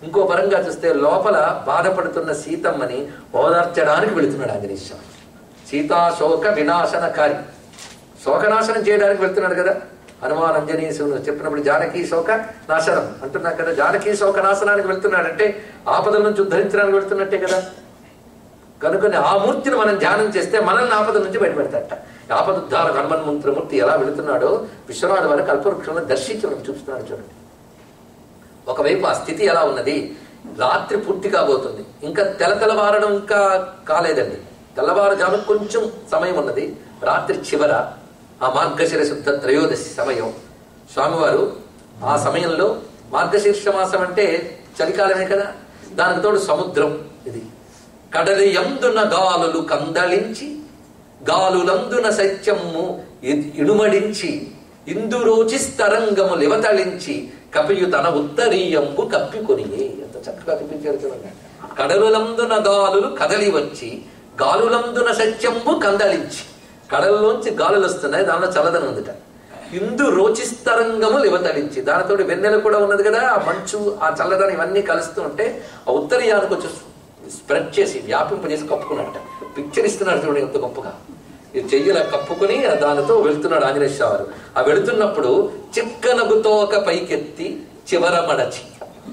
ఇంకో పరంగా చూస్తే లోపల బాధపడుతున్న సీతమ్మని ఓదార్చడానికి వెళుతున్నాడు ఆంజనేయ స్వామి సీతా శోక వినాశనకారి శోకనాశనం చేయడానికి వెళ్తున్నాడు కదా హనుమాన్ అంజనీసును చెప్పినప్పుడు జానకి శోక నాశనం అంటున్నా కదా జానకి శోక నాశనానికి వెళ్తున్నాడంటే ఆపదల నుంచి ఉద్ధరించడానికి వెళ్తున్నట్టే కదా కనుకొని ఆ మూర్తిని మనం ధ్యానం చేస్తే మనల్ని ఆపద నుంచి బయటపెడతాట ఆపదుద్ధార హనుమన్మంత్రమూర్తి ఎలా వెళుతున్నాడో విశ్వనాథ వారి కల్పవృక్షంలో దర్శించి మనకు చూస్తున్నాడు చూడండి ఒకవైపు ఆ స్థితి ఎలా ఉన్నది రాత్రి పూర్తి కాబోతుంది ఇంకా తెల తెల్లవారడం ఇంకా కాలేదండి తెల్లవారుజాము కొంచెం సమయం ఉన్నది రాత్రి చివర ఆ మార్గశిర శుద్ధ త్రయోదశి సమయం స్వామివారు ఆ సమయంలో మార్గశీర్ష మాసం అంటే చలికాలమే కదా దానికి తోడు సముద్రం ఇది కడలి యందున గాలులు కందళించి గాలులందున సత్యము ఇ- ఇనుమడించి ఇందురోచిస్తరంగము లివతళించి కపియు తన ఉత్తరీయంబు కప్పికొనియే ఎంత చక్కగా చూపించారు చూడండి కడలులందున గాలులు కదలి వచ్చి గాలులందున సత్యంబు కందళించి కడలలోంచి గాలులు వస్తున్నాయి దానిలో చల్లదనం ఉందిట ఇందు రోచిస్తరంగము లివతడించి దానితో వెన్నెల కూడా ఉన్నది కదా ఆ మంచు ఆ చల్లదనం ఇవన్నీ కలుస్తూ ఉంటే ఆ ఉత్తరీయానికి వచ్చి స్ప్రెడ్ చేసి వ్యాపింపజేసి కప్పుకున్నట్ట పిక్చర్ ఇస్తున్నాడు చూడండి ఎంత గొప్పగా ఈ చెయ్యిల కప్పుకుని ఆ దానితో వెళ్తున్నాడు ఆంజనేయ స్వామి ఆ వెళుతున్నప్పుడు చిక్కనగుతో ఒక పైకెత్తి చివర మడచి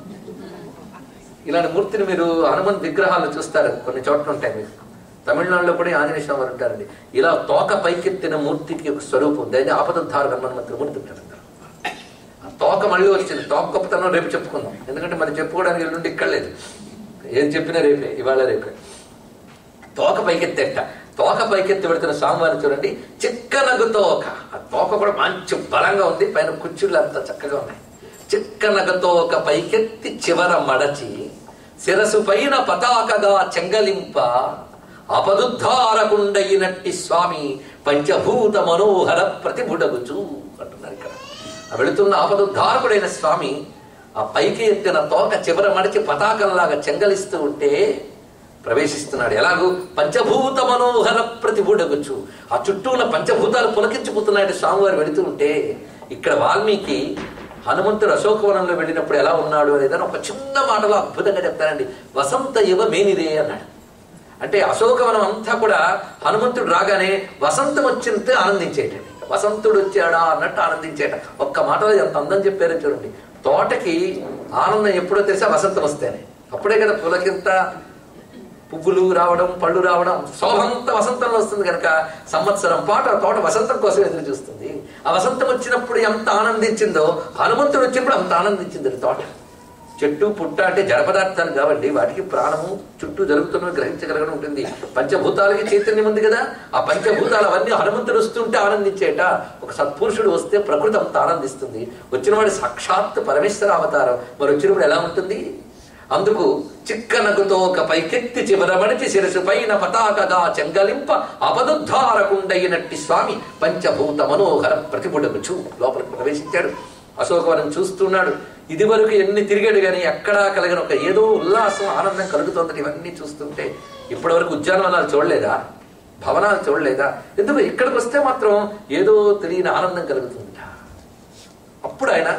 ఇలాంటి మూర్తిని మీరు హనుమంత్ విగ్రహాలు చూస్తారు కొన్ని చోట్ల ఉంటాయి మీకు తమిళనాడులో కూడా ఈ ఆంజనేయ స్వామి వారు ఉంటారండి ఇలా తోక పైకెత్తిన మూర్తికి ఒక స్వరూపం ఉంది అది ఆపదుద్ధార హనుమంత్ మూర్తి ఉంటారు ఆ తోక మళ్ళీ వచ్చింది తోక గొప్పతనం రేపు చెప్పుకుందాం ఎందుకంటే మరి చెప్పుకోవడానికి ఎల్లుండి ఇక్కడ లేదు ఏం చెప్పినా రేపే ఇవాళ రేపే తోక పైకెత్తేట తోక పైకెత్తి పెడుతున్న స్వామివారిని చూడండి చిక్కనగు తోక ఆ తోక కూడా మంచి బలంగా ఉంది పైన కుర్చీలు అంత చక్కగా ఉన్నాయి చిక్కనగ తోక పైకెత్తి చివర మడచి శిరసు పైన పతాకగా చెంగలింప అపదుద్ధారకుండయినట్టి స్వామి పంచభూత మనోహర ప్రతిభుడగుచు అంటున్నారు ఇక్కడ ఆ వెళుతున్న ఆపదుద్ధారకుడైన స్వామి ఆ పైకి ఎత్తిన తోక చివర మడిచి పతాకంలాగా చెంగలిస్తూ ఉంటే ప్రవేశిస్తున్నాడు ఎలాగూ పంచభూత మనోహర ప్రతిభుడగుచు ఆ చుట్టూ ఉన్న పంచభూతాలు పులకించిపోతున్నాడు స్వామివారు వెళుతూ ఉంటే ఇక్కడ వాల్మీకి హనుమంతుడు అశోకవనంలో వెళ్ళినప్పుడు ఎలా ఉన్నాడు అనేదని ఒక చిన్న మాటలో అద్భుతంగా చెప్తారండి వసంత ఇవ మేనిదే అన్నాడు అంటే అశోకవనం అంతా కూడా హనుమంతుడు రాగానే వసంతం వచ్చినంతే ఆనందించేటండి వసంతుడు వచ్చాడా అన్నట్టు ఆనందించేట ఒక్క మాటలో ఎంత అందం చెప్పారో చూడండి తోటకి ఆనందం ఎప్పుడో తెలిసా వసంతం వస్తేనే అప్పుడే కదా పులకింత పువ్వులు రావడం పళ్ళు రావడం శోభంత వసంతంలో వస్తుంది కనుక సంవత్సరం పాటు ఆ తోట వసంతం కోసం ఎదురు చూస్తుంది ఆ వసంతం వచ్చినప్పుడు ఎంత ఆనందించిందో హనుమంతుడు వచ్చినప్పుడు అంత ఆనందించింది ఈ తోట చెట్టు పుట్ట అంటే జడ పదార్థాలు కాబట్టి వాటికి ప్రాణము చుట్టూ జరుగుతున్నవి గ్రహించగలగడం ఉంటుంది పంచభూతాలకి చైతన్యం ఉంది కదా ఆ పంచభూతాలు అవన్నీ హనుమంతుడు వస్తుంటే ఆనందించేట ఒక సత్పురుషుడు వస్తే ప్రకృతి అంత ఆనందిస్తుంది వచ్చినవాడు సాక్షాత్ పరమేశ్వర అవతారం మరి వచ్చినప్పుడు ఎలా ఉంటుంది అందుకు చిక్కనగుతో ఒక పైకెత్తి చివరమడిచి శిరసు పైన పతాకగా చెంగలింప అపదుద్ధారకుండయినట్టి స్వామి పంచభూత మనోహర ప్రతిపుడగుచు లోపలికి ప్రవేశించాడు అశోకవనం చూస్తున్నాడు ఇది వరకు ఎన్ని తిరిగాడు కానీ ఎక్కడా కలిగిన ఒక ఏదో ఉల్లాసం ఆనందం కలుగుతోందని ఇవన్నీ చూస్తుంటే ఇప్పటి వరకు ఉద్యానవనాలు చూడలేదా భవనాలు చూడలేదా ఎందుకు ఇక్కడికి వస్తే మాత్రం ఏదో తెలియని ఆనందం కలుగుతుందట అప్పుడు ఆయన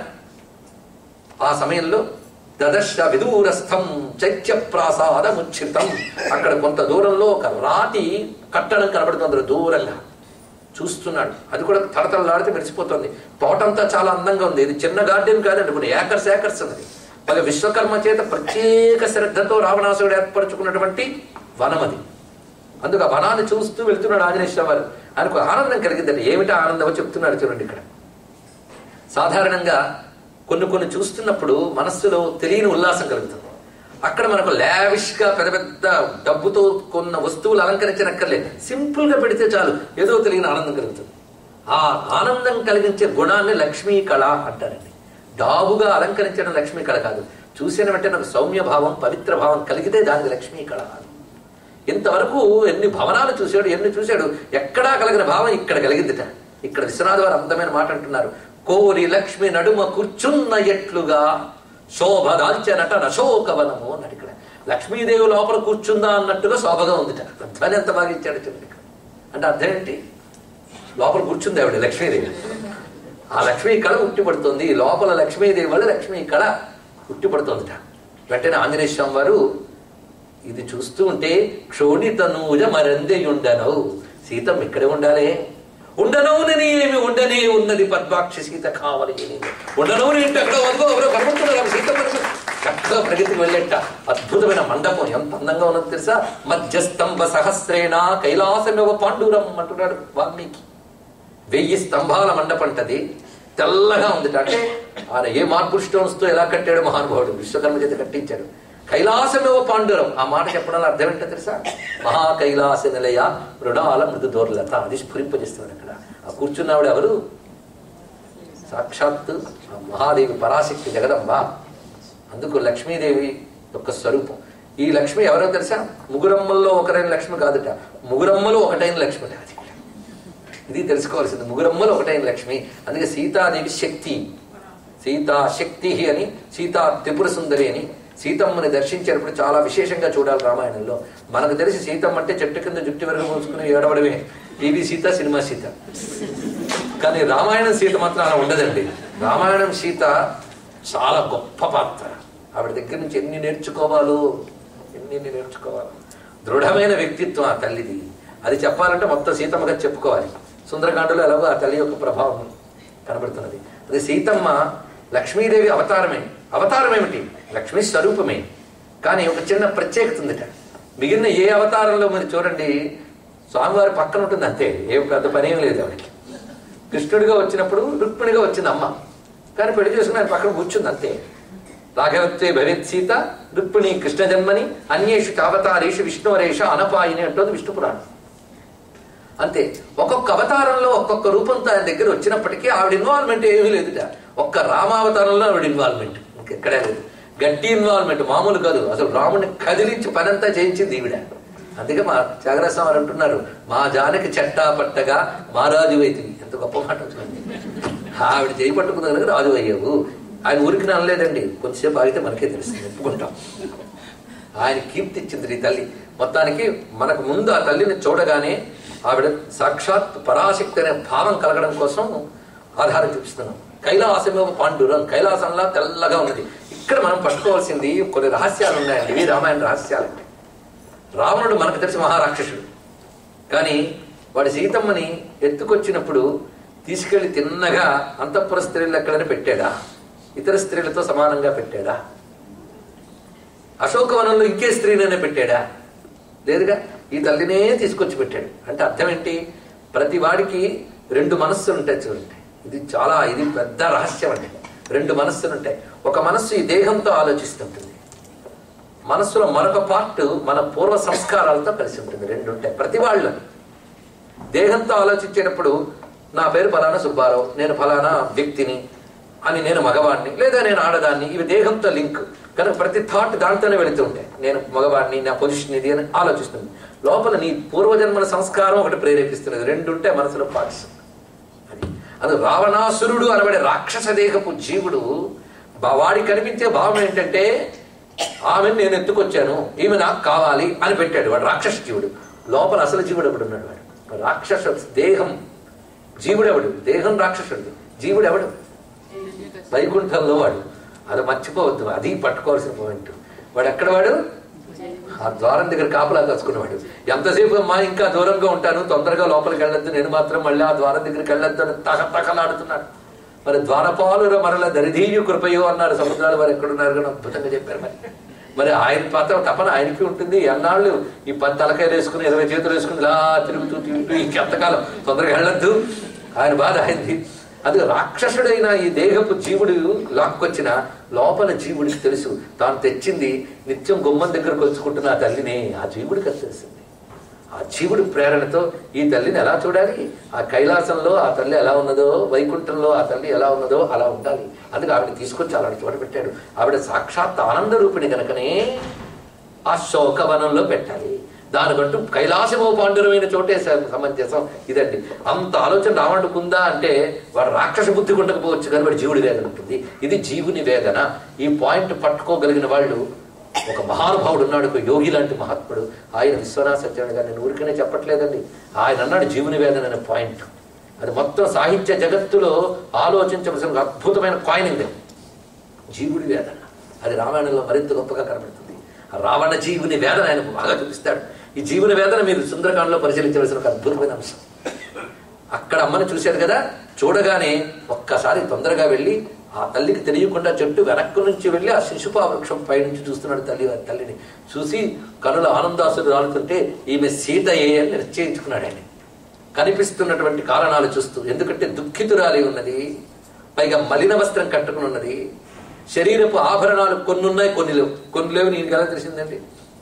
ఆ సమయంలో దదర్శ విదూరస్థం చైత్య ప్రాసాదముచ్చితం అక్కడ కొంత దూరంలో ఒక రాతి కట్టడం కనబడుతుంది దూరంగా చూస్తున్నాడు అది కూడా తడతడలాడితే మెరిసిపోతుంది తోటంతా చాలా అందంగా ఉంది ఇది చిన్న గార్డెన్ కాదండి కొన్ని ఏకర్స్ ఏకర్స్ ఉన్నది పైగా విశ్వకర్మ చేత ప్రత్యేక శ్రద్ధతో రావణాసుడు ఏర్పరచుకున్నటువంటి వనం అది అందుకు ఆ వనాన్ని చూస్తూ వెళ్తున్నాడు ఆంజనేయ వారు ఆయనకు ఆనందం కలిగిందండి ఏమిటా ఆనందమో చెప్తున్నాడు చూడండి ఇక్కడ సాధారణంగా కొన్ని కొన్ని చూస్తున్నప్పుడు మనస్సులో తెలియని ఉల్లాసం కలుగుతుంది అక్కడ మనకు లావిష్ గా పెద్ద పెద్ద డబ్బుతో కొన్న వస్తువులు అలంకరించనక్కర్లేదు సింపుల్ గా పెడితే చాలు ఏదో తెలియని ఆనందం కలుగుతుంది ఆ ఆనందం కలిగించే గుణాన్ని లక్ష్మీ కళ అంటారండి డాబుగా అలంకరించడం లక్ష్మీ కళ కాదు చూసిన వెంటనే నాకు సౌమ్య భావం పవిత్ర భావం కలిగితే దానికి లక్ష్మీ కళ ఇంతవరకు ఎన్ని భవనాలు చూశాడు ఎన్ని చూశాడు ఎక్కడా కలిగిన భావం ఇక్కడ కలిగిందిట ఇక్కడ విశ్వనాథ్ వారు అందమైన మాట అంటున్నారు కోరి లక్ష్మి నడుమ కూర్చున్న ఎట్లుగా శోభ దాల్చనట నశోకవనము అన్నాడు ఇక్కడ లక్ష్మీదేవి లోపల కూర్చుందా అన్నట్టుగా శోభగా ఉందిట అర్థాన్ని ఎంత బాగా ఇచ్చాడు చూడండి ఇక్కడ అంటే అర్థం ఏంటి లోపల కూర్చుంది ఆవిడ లక్ష్మీదేవి ఆ లక్ష్మీ కళ ఉట్టిపడుతుంది లోపల లక్ష్మీదేవి వల్ల లక్ష్మీ కళ ఉట్టిపడుతుందిట వెంటనే ఆంజనేయ స్వామి వారు ఇది చూస్తూ ఉంటే క్షోణితనూజ మరందెయుండను సీతం ఇక్కడే ఉండాలి ఉండనవునని ఏమి ఉండనే ఉన్నది పద్మాక్షి సీత కావాలి ఉండనవుని ఏంటి అక్కడ వదిగో ఎవరో కనబడుతున్నారు సీత మనసు చక్కగా ప్రగతికి వెళ్ళేట అద్భుతమైన మండపం ఎంత అందంగా ఉన్నది తెలుసా మధ్యస్తంభ సహస్రేణ కైలాసమేవ పాండూరం అంటున్నాడు వాల్మీకి వెయ్యి స్తంభాల మండపంటది తెల్లగా ఉంది అంటే ఆయన ఏ మార్బుల్ స్టోన్స్ తో ఎలా కట్టాడు మహానుభావుడు విశ్వకర్మ చేత కట్టించాడు కైలాసమేవ పాండురం ఆ మాట చెప్పడం అర్థం ఏంటో తెలుసా మహా కైలాస నిలయ మృడాల మృదు దోర్లత అది స్ఫురింపజేస్తున్నాడు అక్కడ ఆ కూర్చున్నావిడ ఎవరు సాక్షాత్తు ఆ మహాదేవి పరాశక్తి జగదంబ అందుకు లక్ష్మీదేవి యొక్క స్వరూపం ఈ లక్ష్మి ఎవరో తెలుసా ముగురమ్మల్లో ఒకరైన లక్ష్మి కాదుట ముగురమ్మలో ఒకటైన లక్ష్మి అది ఇది తెలుసుకోవాల్సింది ముగురమ్మలో ఒకటైన లక్ష్మి అందుకే సీతాదేవి శక్తి సీతా శక్తి అని సీతా త్రిపుర సుందరి అని సీతమ్మని దర్శించేటప్పుడు చాలా విశేషంగా చూడాలి రామాయణంలో మనకు తెలిసి సీతమ్మ అంటే చెట్టు కింద జుట్టు వరకు పోసుకుని ఏడవడమే టీవీ సీత సినిమా సీత కానీ రామాయణం సీత మాత్రం అలా ఉండదండి రామాయణం సీత చాలా గొప్ప పాత్ర ఆవిడ దగ్గర నుంచి ఎన్ని నేర్చుకోవాలో ఎన్ని ఎన్ని నేర్చుకోవాలో దృఢమైన వ్యక్తిత్వం ఆ తల్లిది అది చెప్పాలంటే మొత్తం సీతమ్మగా చెప్పుకోవాలి సుందరకాండలో ఎలాగో ఆ తల్లి యొక్క ప్రభావం కనబడుతున్నది అది సీతమ్మ లక్ష్మీదేవి అవతారమే అవతారం ఏమిటి లక్ష్మీ స్వరూపమే కానీ ఒక చిన్న ప్రత్యేకత ఉందిట మిగిలిన ఏ అవతారంలో మరి చూడండి స్వామివారి పక్కన ఉంటుంది అంతే ఏం పెద్ద పని ఏం లేదు ఆవిడకి కృష్ణుడిగా వచ్చినప్పుడు రుక్మిణిగా వచ్చింది అమ్మ కానీ పెళ్లి చేసుకుని ఆయన పక్కన కూర్చుంది అంతే రాఘవత్వే భవేత్ సీత రుక్మిణి కృష్ణ జన్మని అన్యేషు చావతారేషు విష్ణువరేష అనపాయిని అంటోంది విష్ణు పురాణం అంతే ఒక్కొక్క అవతారంలో ఒక్కొక్క రూపంతో ఆయన దగ్గర వచ్చినప్పటికీ ఆవిడ ఇన్వాల్వ్మెంట్ ఏమీ లేదుట ఒక్క రామావతారంలో ఆవిడ ఇన్వాల్వ్మెంట్ ఇంకెక్కడే లేదు గట్టి ఇన్వాల్వ్మెంట్ మామూలు కాదు అసలు రాముడిని కదిలించి పనంతా చేయించింది ఈవిడ అందుకే మా త్యాగరాజస్వామి వారు అంటున్నారు మా జానకి చెట్టా పట్టగా మా రాజు అయితివి ఎంత గొప్ప మాట వచ్చింది ఆవిడ చేయి పట్టుకున్న కనుక రాజు అయ్యావు ఆయన ఊరికి అనలేదండి కొంచెంసేపు ఆగితే మనకే తెలుస్తుంది ఒప్పుకుంటాం ఆయన కీర్తి ఇచ్చింది ఈ తల్లి మొత్తానికి మనకు ముందు ఆ తల్లిని చూడగానే ఆవిడ సాక్షాత్ పరాశక్తి అనే భావం కలగడం కోసం ఆధారం చూపిస్తున్నాం కైలాసమేవ పాండురం కైలాసంలా తెల్లగా ఉన్నది ఇక్కడ మనం పట్టుకోవాల్సింది కొన్ని రహస్యాలు ఉన్నాయండి ఇవి రామాయణ రహస్యాలు రావణుడు మనకు తెలిసి మహారాక్షసుడు కానీ వాడి సీతమ్మని ఎత్తుకొచ్చినప్పుడు తీసుకెళ్లి తిన్నగా అంతఃపుర స్త్రీలు ఎక్కడని పెట్టాడా ఇతర స్త్రీలతో సమానంగా పెట్టాడా అశోకవనంలో ఇంకే స్త్రీనైనా పెట్టాడా లేదుగా ఈ తల్లినే తీసుకొచ్చి పెట్టాడు అంటే అర్థం ఏంటి ప్రతి వాడికి రెండు మనస్సులు ఉంటాయి చూడండి ఇది చాలా ఇది పెద్ద రహస్యం అండి రెండు మనస్సులు ఉంటాయి ఒక మనస్సు ఈ దేహంతో ఆలోచిస్తుంటుంది మనస్సులో మరొక పార్ట్ మన పూర్వ సంస్కారాలతో కలిసి ఉంటుంది రెండు ఉంటాయి ప్రతి వాళ్ళు దేహంతో ఆలోచించేటప్పుడు నా పేరు ఫలానా సుబ్బారావు నేను ఫలానా వ్యక్తిని అని నేను మగవాడిని లేదా నేను ఆడదాన్ని ఇవి దేహంతో లింక్ కనుక ప్రతి థాట్ దాంతోనే వెళుతూ ఉంటాయి నేను మగవాడిని నా పొజిషన్ ఇది అని ఆలోచిస్తుంది లోపల నీ పూర్వజన్మల సంస్కారం ఒకటి ప్రేరేపిస్తున్నది రెండు ఉంటే మనసులో పార్ట్స్ అది అది రావణాసురుడు అనబడే రాక్షస దేహపు జీవుడు బా- వాడికి కనిపించే భావం ఏంటంటే ఆమెను నేను ఎత్తుకొచ్చాను ఈమె నాకు కావాలి అని పెట్టాడు వాడు రాక్షస జీవుడు లోపల అసలు జీవుడు ఎవడు ఉన్నాడు వాడు రాక్షస దేహం జీవుడెవడు దేహం రాక్షసుడు జీవుడు ఎవడు వైకుంఠంలో వాడు అది మర్చిపోవద్దు అది పట్టుకోవాల్సిన పాయింట్ వాడు ఎక్కడ వాడు ఆ ద్వారం దగ్గర కాపలా కాచుకున్నవాడు ఎంతసేపు అమ్మా ఇంకా దూరంగా ఉంటాను తొందరగా లోపలికి వెళ్ళొద్దు నేను మాత్రం మళ్ళీ ఆ ద్వారం దగ్గరికి వెళ్ళొద్దు అని తగ తగలాడుతున్నాడు మరి ద్వారపాలు మరల దరిధీయు కృపయో అన్నారు సముద్రాలు వారు ఎక్కడున్నారు కానీ అద్భుతంగా చెప్పారు మరి మరి ఆయన పాత్ర తపన ఆయనకి ఉంటుంది ఎన్నాళ్ళు ఈ పది తలకాయలు వేసుకుని ఇరవై చేతులు వేసుకుని ఇలా తిరుగుతూ తిరుగుతూ ఇంకెంతకాలం తొందరగా వెళ్ళొద్దు ఆయన బాధ అయింది అది రాక్షసుడైన ఈ దేహపు జీవుడు లాక్కొచ్చిన లోపల జీవుడికి తెలుసు తాను తెచ్చింది నిత్యం గుమ్మం దగ్గరకు వచ్చుకుంటున్న ఆ తల్లిని ఆ జీవుడికి అది తెలిసింది ఆ జీవుడి ప్రేరణతో ఈ తల్లిని ఎలా చూడాలి ఆ కైలాసంలో ఆ తల్లి ఎలా ఉన్నదో వైకుంఠంలో ఆ తల్లి ఎలా ఉన్నదో అలా ఉండాలి అందుకే ఆవిడ తీసుకొచ్చి అలాంటి చోట పెట్టాడు ఆవిడ సాక్షాత్ ఆనంద రూపిణి గనకనే ఆ శోకవనంలో పెట్టాలి దానికంటూ కైలాసమో పాండురమైన చోటే స- సమంజసం ఇదండి అంత ఆలోచన రావణుడికి ఉందా అంటే వాడు రాక్షస బుద్ధి ఉండకపోవచ్చు కానీ వాడు జీవుడి వేదన ఉంటుంది ఇది జీవుని వేదన ఈ పాయింట్ పట్టుకోగలిగిన వాళ్ళు ఒక మహానుభావుడు ఉన్నాడు ఒక యోగి లాంటి మహాత్ముడు ఆయన విశ్వనాథ సత్యనారాయణ గారు నేను ఊరికనే చెప్పట్లేదండి ఆయన అన్నాడు జీవుని వేదన అనే పాయింట్ అది మొత్తం సాహిత్య జగత్తులో ఆలోచించవలసిన ఒక అద్భుతమైన కాయిన్ ఇది జీవుడి వేదన అది రామాయణంలో మరింత గొప్పగా కనబడుతుంది ఆ రావణ జీవుని వేదన ఆయన బాగా చూపిస్తాడు ఈ జీవుని వేదన మీరు సుందరకాండలో పరిశీలించవలసిన ఒక అద్భుతమైన అంశం అక్కడ అమ్మని చూశాడు కదా చూడగానే ఒక్కసారి తొందరగా వెళ్ళి ఆ తల్లికి తెలియకుండా చెట్టు వెనక్కు నుంచి వెళ్ళి ఆ శిశుపా వృక్షం పైనుంచి చూస్తున్నాడు తల్లి వారి తల్లిని చూసి కనుల ఆనందాసుడు రాలుతుంటే ఈమె సీతయే అని నిశ్చయించుకున్నాడు ఆయన కనిపిస్తున్నటువంటి కారణాలు చూస్తూ ఎందుకంటే దుఃఖితురాలి ఉన్నది పైగా మలిన వస్త్రం కట్టుకుని ఉన్నది శరీరపు ఆభరణాలు కొన్ని ఉన్నాయి కొన్ని లేవు కొన్ని లేవు నీకు ఎలా తెలిసిందండి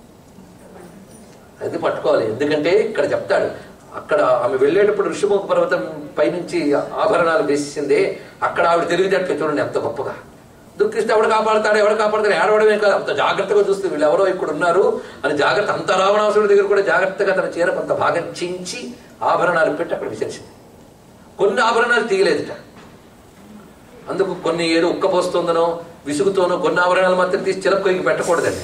అది పట్టుకోవాలి ఎందుకంటే ఇక్కడ చెప్తాడు అక్కడ ఆమె వెళ్ళేటప్పుడు ఋషిముఖ పర్వతం పైనుంచి ఆభరణాలు వేసిందే అక్కడ ఆవిడ తెలివితేటలు చూడండి ఎంత గొప్పగా దుఃఖిస్తే ఎవడు కాపాడతాడు ఎవడు కాపాడతాడు ఏడవడమే కాదు అంత జాగ్రత్తగా చూస్తే వీళ్ళు ఎవరో ఇక్కడ ఉన్నారు అని జాగ్రత్త అంత రావణాసుడి దగ్గర కూడా జాగ్రత్తగా తన చీర కొంత భాగం చించి ఆభరణాలు పెట్టి అక్కడ విసర్చింది కొన్ని ఆభరణాలు తీయలేదుట అందుకు కొన్ని ఏదో ఉక్కపోస్తుందనో విసుగుతోనో కొన్ని ఆభరణాలు మాత్రం తీసి చిలకొయ్యి పెట్టకూడదండి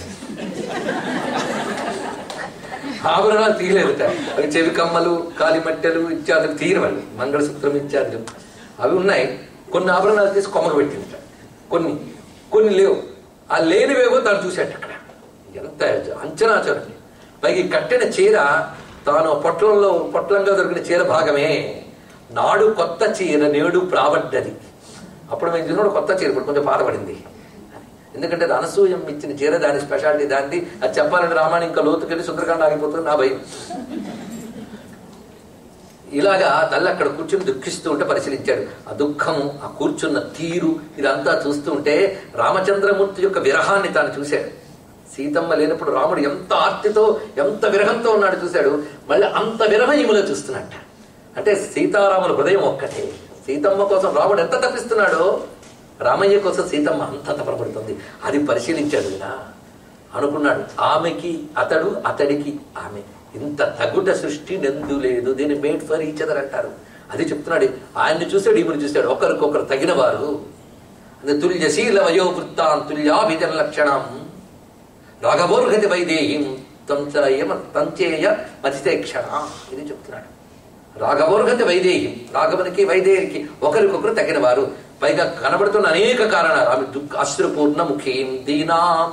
ఆభరణాలు తీయలేదుట అవి చెవి కమ్మలు కాలిమట్టెలు ఇత్యాదులు తీయరవండి మంగళసూత్రం ఇత్యాదులు అవి ఉన్నాయి కొన్ని ఆభరణాలు తీసి కొమ్మకు పెట్టిందట కొన్ని కొన్ని లేవు ఆ లేనివేవో తాను చూశాట అక్కడ ఎంత అంచనా చూడండి పైకి ఈ కట్టిన చీర తాను పొట్లంలో పొట్లంగా దొరికిన చీర భాగమే నాడు కొత్త చీర నేడు ప్రాబడ్డది అప్పుడు మేము చూసినప్పుడు కొత్త చీర ఇప్పుడు కొంచెం పాతపడింది ఎందుకంటే అది అనసూయం ఇచ్చిన చీర దాని స్పెషాలిటీ దాన్ని అది చెప్పాలంటే రామాయణం ఇంకా లోతుకెళ్ళి సుందరకాండ ఆగిపోతుంది నా భయం ఇలాగా తల్లి అక్కడ కూర్చుని దుఃఖిస్తూ ఉంటే పరిశీలించాడు ఆ దుఃఖము ఆ కూర్చున్న తీరు ఇదంతా చూస్తూ ఉంటే రామచంద్రమూర్తి యొక్క విరహాన్ని తాను చూశాడు సీతమ్మ లేనప్పుడు రాముడు ఎంత ఆర్తితో ఎంత విరహంతో ఉన్నాడు చూశాడు మళ్ళీ అంత విరహం ఈమెలో చూస్తున్నట్ట అంటే సీతారాముల హృదయం ఒక్కటే సీతమ్మ కోసం రాముడు ఎంత తప్పిస్తున్నాడో రామయ్య కోసం సీతమ్మ అంత తపడబడుతుంది అది పరిశీలించాడు ఈయన అనుకున్నాడు ఆమెకి అతడు అతడికి ఆమె ఇంత తగుట సృష్టి నెందు లేదు దీన్ని మేడ్ ఫర్ ఈచ్ అదర్ అంటారు అది చెప్తున్నాడు ఆయన్ని చూశాడు ఈమెను చూశాడు ఒకరికొకరు తగిన వారు అది తుల్యశీల వయోవృత్తాం తుల్యాభిజన లక్షణం రాఘవోర్గతి వైదేహీం తంచయ తంచేయ మతితే క్షణ ఇది చెప్తున్నాడు రాఘవోర్గతి వైదేహి రాఘవునికి వైదేహికి ఒకరికొకరు తగిన వారు పైగా కనబడుతున్న అనేక కారణాలు ఆమె దుఃఖ అశ్రుపూర్ణ ముఖీం దీనాం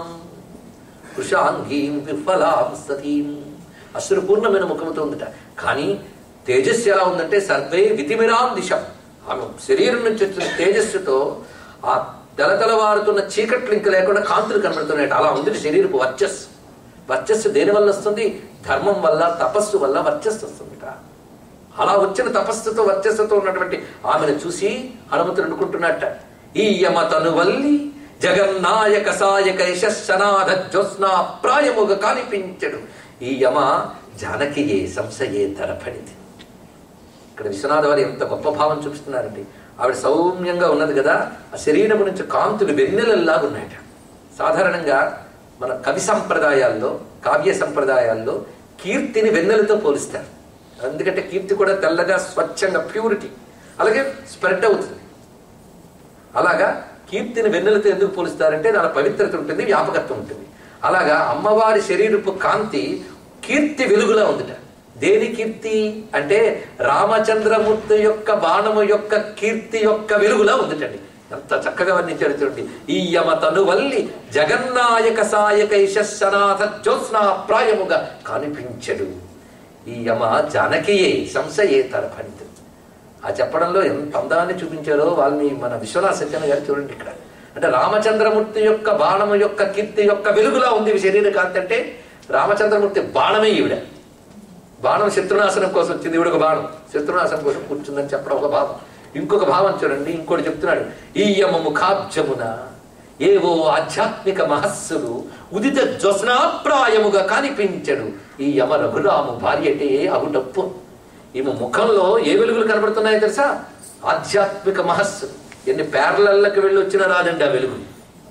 కృషాంగీం విఫలాం సతీం అశ్రుపూర్ణమైన ముఖముతో ఉందట కానీ తేజస్సు ఎలా ఉందంటే సర్వే వితిమిరాం దిశం ఆమె శరీరం నుంచి వచ్చిన తేజస్సుతో ఆ తెలతెలవారుతున్న చీకట్లు ఇంక లేకుండా కాంతులు కనబడుతున్నాయి అలా ఉంది శరీరపు వర్చస్సు వర్చస్సు దేని వల్ల వస్తుంది ధర్మం వల్ల తపస్సు వల్ల వర్చస్సు వస్తుందిట అలా వచ్చిన తపస్సుతో వర్చస్సుతో ఉన్నటువంటి ఆమెను చూసి హనుమంతుడు అనుకుంటున్నట్ట ఈ యమ తనువల్లి జగన్నాయక సాయక యశస్సనాథ జ్యోత్స్నా ప్రాయముగా కానిపించడు ఈ యమ జానకియే సంశయే తరపడింది ఇక్కడ విశ్వనాథ వారు ఎంత గొప్ప భావం చూపిస్తున్నారండి ఆవిడ సౌమ్యంగా ఉన్నది కదా ఆ శరీరం నుంచి కాంతులు వెన్నెలల్లాగా ఉన్నాయట సాధారణంగా మన కవి సంప్రదాయాల్లో కావ్య సంప్రదాయాల్లో కీర్తిని వెన్నెలతో పోలిస్తారు ఎందుకంటే కీర్తి కూడా తెల్లగా స్వచ్ఛంగా ప్యూరిటీ అలాగే స్ప్రెడ్ అవుతుంది అలాగా కీర్తిని వెన్నెలతో ఎందుకు పోలుస్తారంటే దాని పవిత్రత ఉంటుంది వ్యాపకత్వం ఉంటుంది అలాగా అమ్మవారి శరీరపు కాంతి కీర్తి వెలుగులా ఉందిట దేని కీర్తి అంటే రామచంద్రమూర్తి యొక్క బాణము యొక్క కీర్తి యొక్క వెలుగులా ఉందిటండి ఎంత చక్కగా వర్ణించాడు చూడండి ఈ యమ తనువల్లి జగన్నాయక సాయక యశస్సనాథ జ్యోత్స్నా ప్రాయముగా కనిపించడు ఈ యమ జానకియే సంశయే తరఫణితు ఆ చెప్పడంలో ఎంత అందాన్ని చూపించారో వాళ్ళని మన విశ్వనాథ సత్యన గారు చూడండి ఇక్కడ అంటే రామచంద్రమూర్తి యొక్క బాణము యొక్క కీర్తి యొక్క వెలుగులా ఉంది ఈ శరీర కాంతి అంటే రామచంద్రమూర్తి బాణమే ఈవిడ బాణం శత్రునాశనం కోసం వచ్చింది ఈవిడ ఒక బాణం శత్రునాశనం కోసం కూర్చుందని చెప్పడం ఒక భావం ఇంకొక భావం చూడండి ఇంకోటి చెప్తున్నాడు ఈ యమ ముఖాబ్జమున ఏవో ఆధ్యాత్మిక మహస్సులు ఉదిత జ్వస్నాప్రాయముగా కనిపించడు ఈ యమ రఘురాము భార్యటే అగుటప్పు ఈమె ముఖంలో ఏ వెలుగులు కనబడుతున్నాయో తెలుసా ఆధ్యాత్మిక మహస్సు ఎన్ని పేర్లకి వెళ్ళి వచ్చినా రాదండి ఆ వెలుగు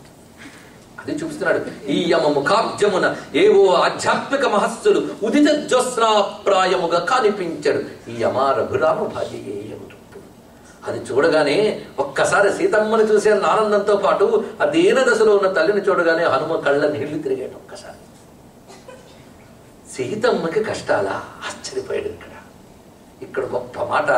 అది చూపిస్తున్నాడు ఈ యమ ముఖాబ్జమున ఏవో ఆధ్యాత్మిక మహస్సులు ఉదిత జ్యోత్స్నాప్రాయముగా కనిపించడు ఈ యమ రఘురామ భార్యయే అగుటప్పు అది చూడగానే ఒక్కసారి సీతమ్మని చూసే ఆనందంతో పాటు ఆ దీన దశలో ఉన్న తల్లిని చూడగానే హనుమ కళ్ళ నీళ్లు తిరిగాడు ఒక్కసారి సీతమ్మకి కష్టాలా ఆశ్చర్యపోయాడు ఇక్కడ ఇక్కడ గొప్ప మాట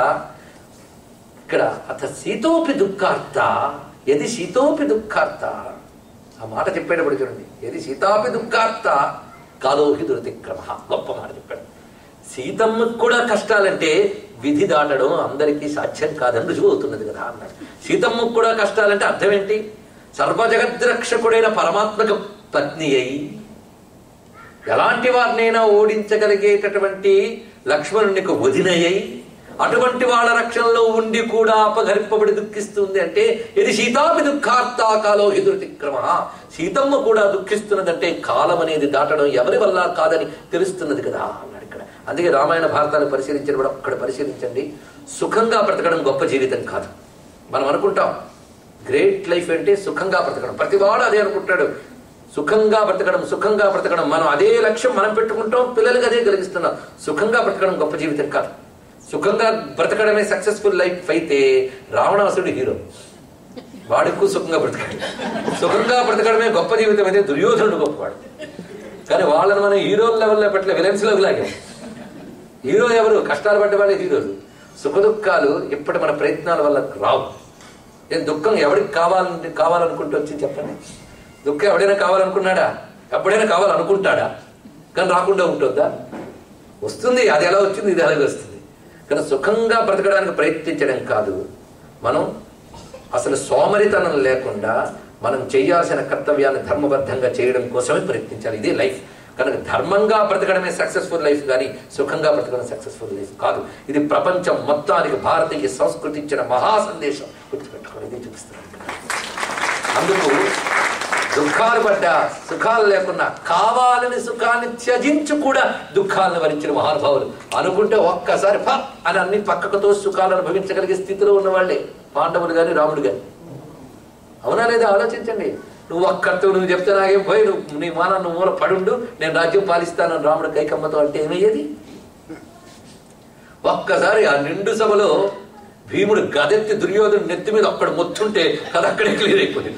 ఇక్కడ అత సీతోపి దుఃఖార్త ఎది సీతోపి దుఃఖార్త ఆ మాట చెప్పేటప్పుడు చూడండి ఏది సీతాపి దుఃఖార్త కాలోహి దురతిక్రమ గొప్ప మాట చెప్పాడు సీతమ్మకు కూడా కష్టాలంటే విధి దాటడం అందరికీ సాధ్యం కాదని రుజువు అవుతున్నది కదా అన్నాడు సీతమ్మకు కూడా కష్టాలంటే అర్థం ఏంటి సర్వజగద్రక్షకుడైన పరమాత్మక పత్ని అయి ఎలాంటి వారినైనా ఓడించగలిగేటటువంటి లక్ష్మణునికి వదినయ్యి అటువంటి వాళ్ళ రక్షణలో ఉండి కూడా అపగరిప్పబడి దుఃఖిస్తుంది అంటే ఇది సీతాపి దుఃఖార్థాకాలో ఎదురుతిక్రమ సీతమ్మ కూడా దుఃఖిస్తున్నదంటే కాలం అనేది దాటడం ఎవరి వల్ల కాదని తెలుస్తున్నది కదా అన్నాడు ఇక్కడ అందుకే రామాయణ భారతాన్ని పరిశీలించినప్పుడు అక్కడ పరిశీలించండి సుఖంగా బ్రతకడం గొప్ప జీవితం కాదు మనం అనుకుంటాం గ్రేట్ లైఫ్ అంటే సుఖంగా బ్రతకడం ప్రతివాడు అదే అనుకుంటాడు సుఖంగా బ్రతకడం సుఖంగా బ్రతకడం మనం అదే లక్ష్యం మనం పెట్టుకుంటాం పిల్లలకి అదే కలిగిస్తున్నాం సుఖంగా బ్రతకడం గొప్ప జీవితం కాదు సుఖంగా బ్రతకడమే సక్సెస్ఫుల్ లైఫ్ అయితే రావణాసుడు హీరో వాడు ఎక్కువ సుఖంగా బ్రతకాడు సుఖంగా బ్రతకడమే గొప్ప జీవితం అయితే దుర్యోధనుడు గొప్పవాడు కానీ వాళ్ళని మనం హీరో లెవెల్లో పెట్టలే విలన్స్ లోకి లాగాం హీరో ఎవరు కష్టాలు పడ్డ వాళ్ళే హీరోలు సుఖ దుఃఖాలు ఇప్పటి మన ప్రయత్నాల వల్ల రావు ఏం దుఃఖం ఎవరికి కావాలని కావాలనుకుంటూ వచ్చి చెప్పండి దుఃఖం ఎవడైనా కావాలనుకున్నాడా ఎప్పుడైనా కావాలనుకుంటాడా కానీ రాకుండా ఉంటుందా వస్తుంది అది ఎలా వచ్చింది ఇది అలాగే వస్తుంది కానీ సుఖంగా బ్రతకడానికి ప్రయత్నించడం కాదు మనం అసలు సోమరితనం లేకుండా మనం చేయాల్సిన కర్తవ్యాన్ని ధర్మబద్ధంగా చేయడం కోసమే ప్రయత్నించాలి ఇదే లైఫ్ కనుక ధర్మంగా బ్రతకడమే సక్సెస్ఫుల్ లైఫ్ కానీ సుఖంగా బ్రతకడం సక్సెస్ఫుల్ లైఫ్ కాదు ఇది ప్రపంచం మొత్తానికి భారతీయ సంస్కృతి ఇచ్చిన మహా సందేశం గుర్తుపెట్టుకోండి ఇది చూపిస్తున్నాను అందుకు దుఃఖాలు పడ్డా సుఖాలు లేకున్నా కావాలని సుఖాన్ని త్యజించి కూడా దుఃఖాలను భరించిన మహానుభావులు అనుకుంటే ఒక్కసారి ప అని అన్ని పక్కకుతో సుఖాలు అనుభవించగలిగే స్థితిలో ఉన్నవాళ్లే పాండవులు గాని రాముడు గాని అవునా లేదా ఆలోచించండి నువ్వు ఒక్కరితో నువ్వు చెప్తే నాకేం పోయి నువ్వు నీ మాన నువ్వు మూల పడుండు నేను రాజ్యం పాలిస్తానని రాముడు కైకమ్మతో అంటే ఏమయ్యేది ఒక్కసారి ఆ నిండు సభలో భీముడు గదెత్తి దుర్యోధను నెత్తి మీద ఒక్కడ మొత్తుంటే అది అక్కడే క్లియర్ అయిపోయింది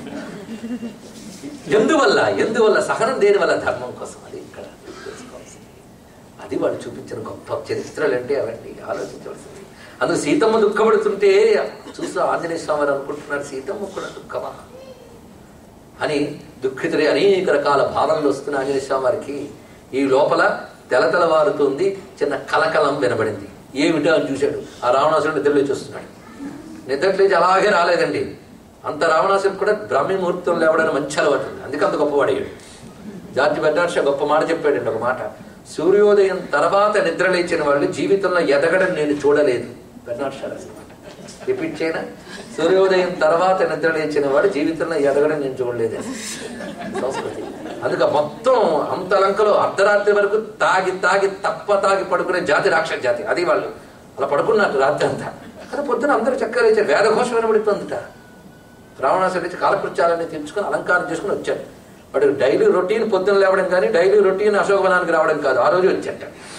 ఎందువల్ల ఎందువల్ల సహనం దేని వల్ల ధర్మం కోసం అది ఇక్కడ తెలుసుకోవాల్సింది అది వాడు చూపించిన గొప్ప చరిత్రలు అంటే అవన్నీ ఆలోచించవలసింది అందుకు సీతమ్మ దుఃఖపడుతుంటే చూసి ఆంజనేయ స్వామి వారు అనుకుంటున్నారు సీతమ్మ కూడా దుఃఖమా అని దుఃఖితుడే అనేక రకాల భావనలు వస్తున్న ఆంజనేయ స్వామి వారికి ఈ లోపల తెలతెలవారుతుంది చిన్న కలకలం వినబడింది ఏమిటో అని చూశాడు ఆ రావణాసురుడు నిద్రలేచి వస్తున్నాడు నిద్రలేచి అలాగే రాలేదండి అంత రావణాసురుడు కూడా బ్రాహ్మీ ముహూర్తం లేవడానికి మంచి అలవాటు ఉంది అందుకే అంత గొప్పవాడయ్యాడు జాతి బెడ్డార్ష గొప్ప మాట చెప్పాడండి ఒక మాట సూర్యోదయం తర్వాత నిద్ర లేచిన వాళ్ళు జీవితంలో ఎదగడం నేను చూడలేదు బెడ్డార్ష రాసిన మాట రిపీట్ చేయనా సూర్యోదయం తర్వాత నిద్ర లేచిన వాడు జీవితంలో ఎదగడం నేను చూడలేదు సంస్కృతి అందుకే మొత్తం అంత లంకలో అర్ధరాత్రి వరకు తాగి తాగి తప్ప తాగి పడుకునే జాతి రాక్షస జాతి అది వాళ్ళు అలా పడుకున్నారు రాత్రి అంతా కానీ పొద్దున అందరూ చక్కగా లేచారు వేదఘోషం వినబడుతుందిట రావణాసుడు వచ్చి కాలకృత్యాలన్నీ తీర్చుకొని అలంకారం చేసుకుని వచ్చాడు వాడు డైలీ రొటీన్ పొద్దున లేవడం కానీ డైలీ రొటీన్ అశోకవనానికి రావడం కాదు ఆ రోజు వచ్చాట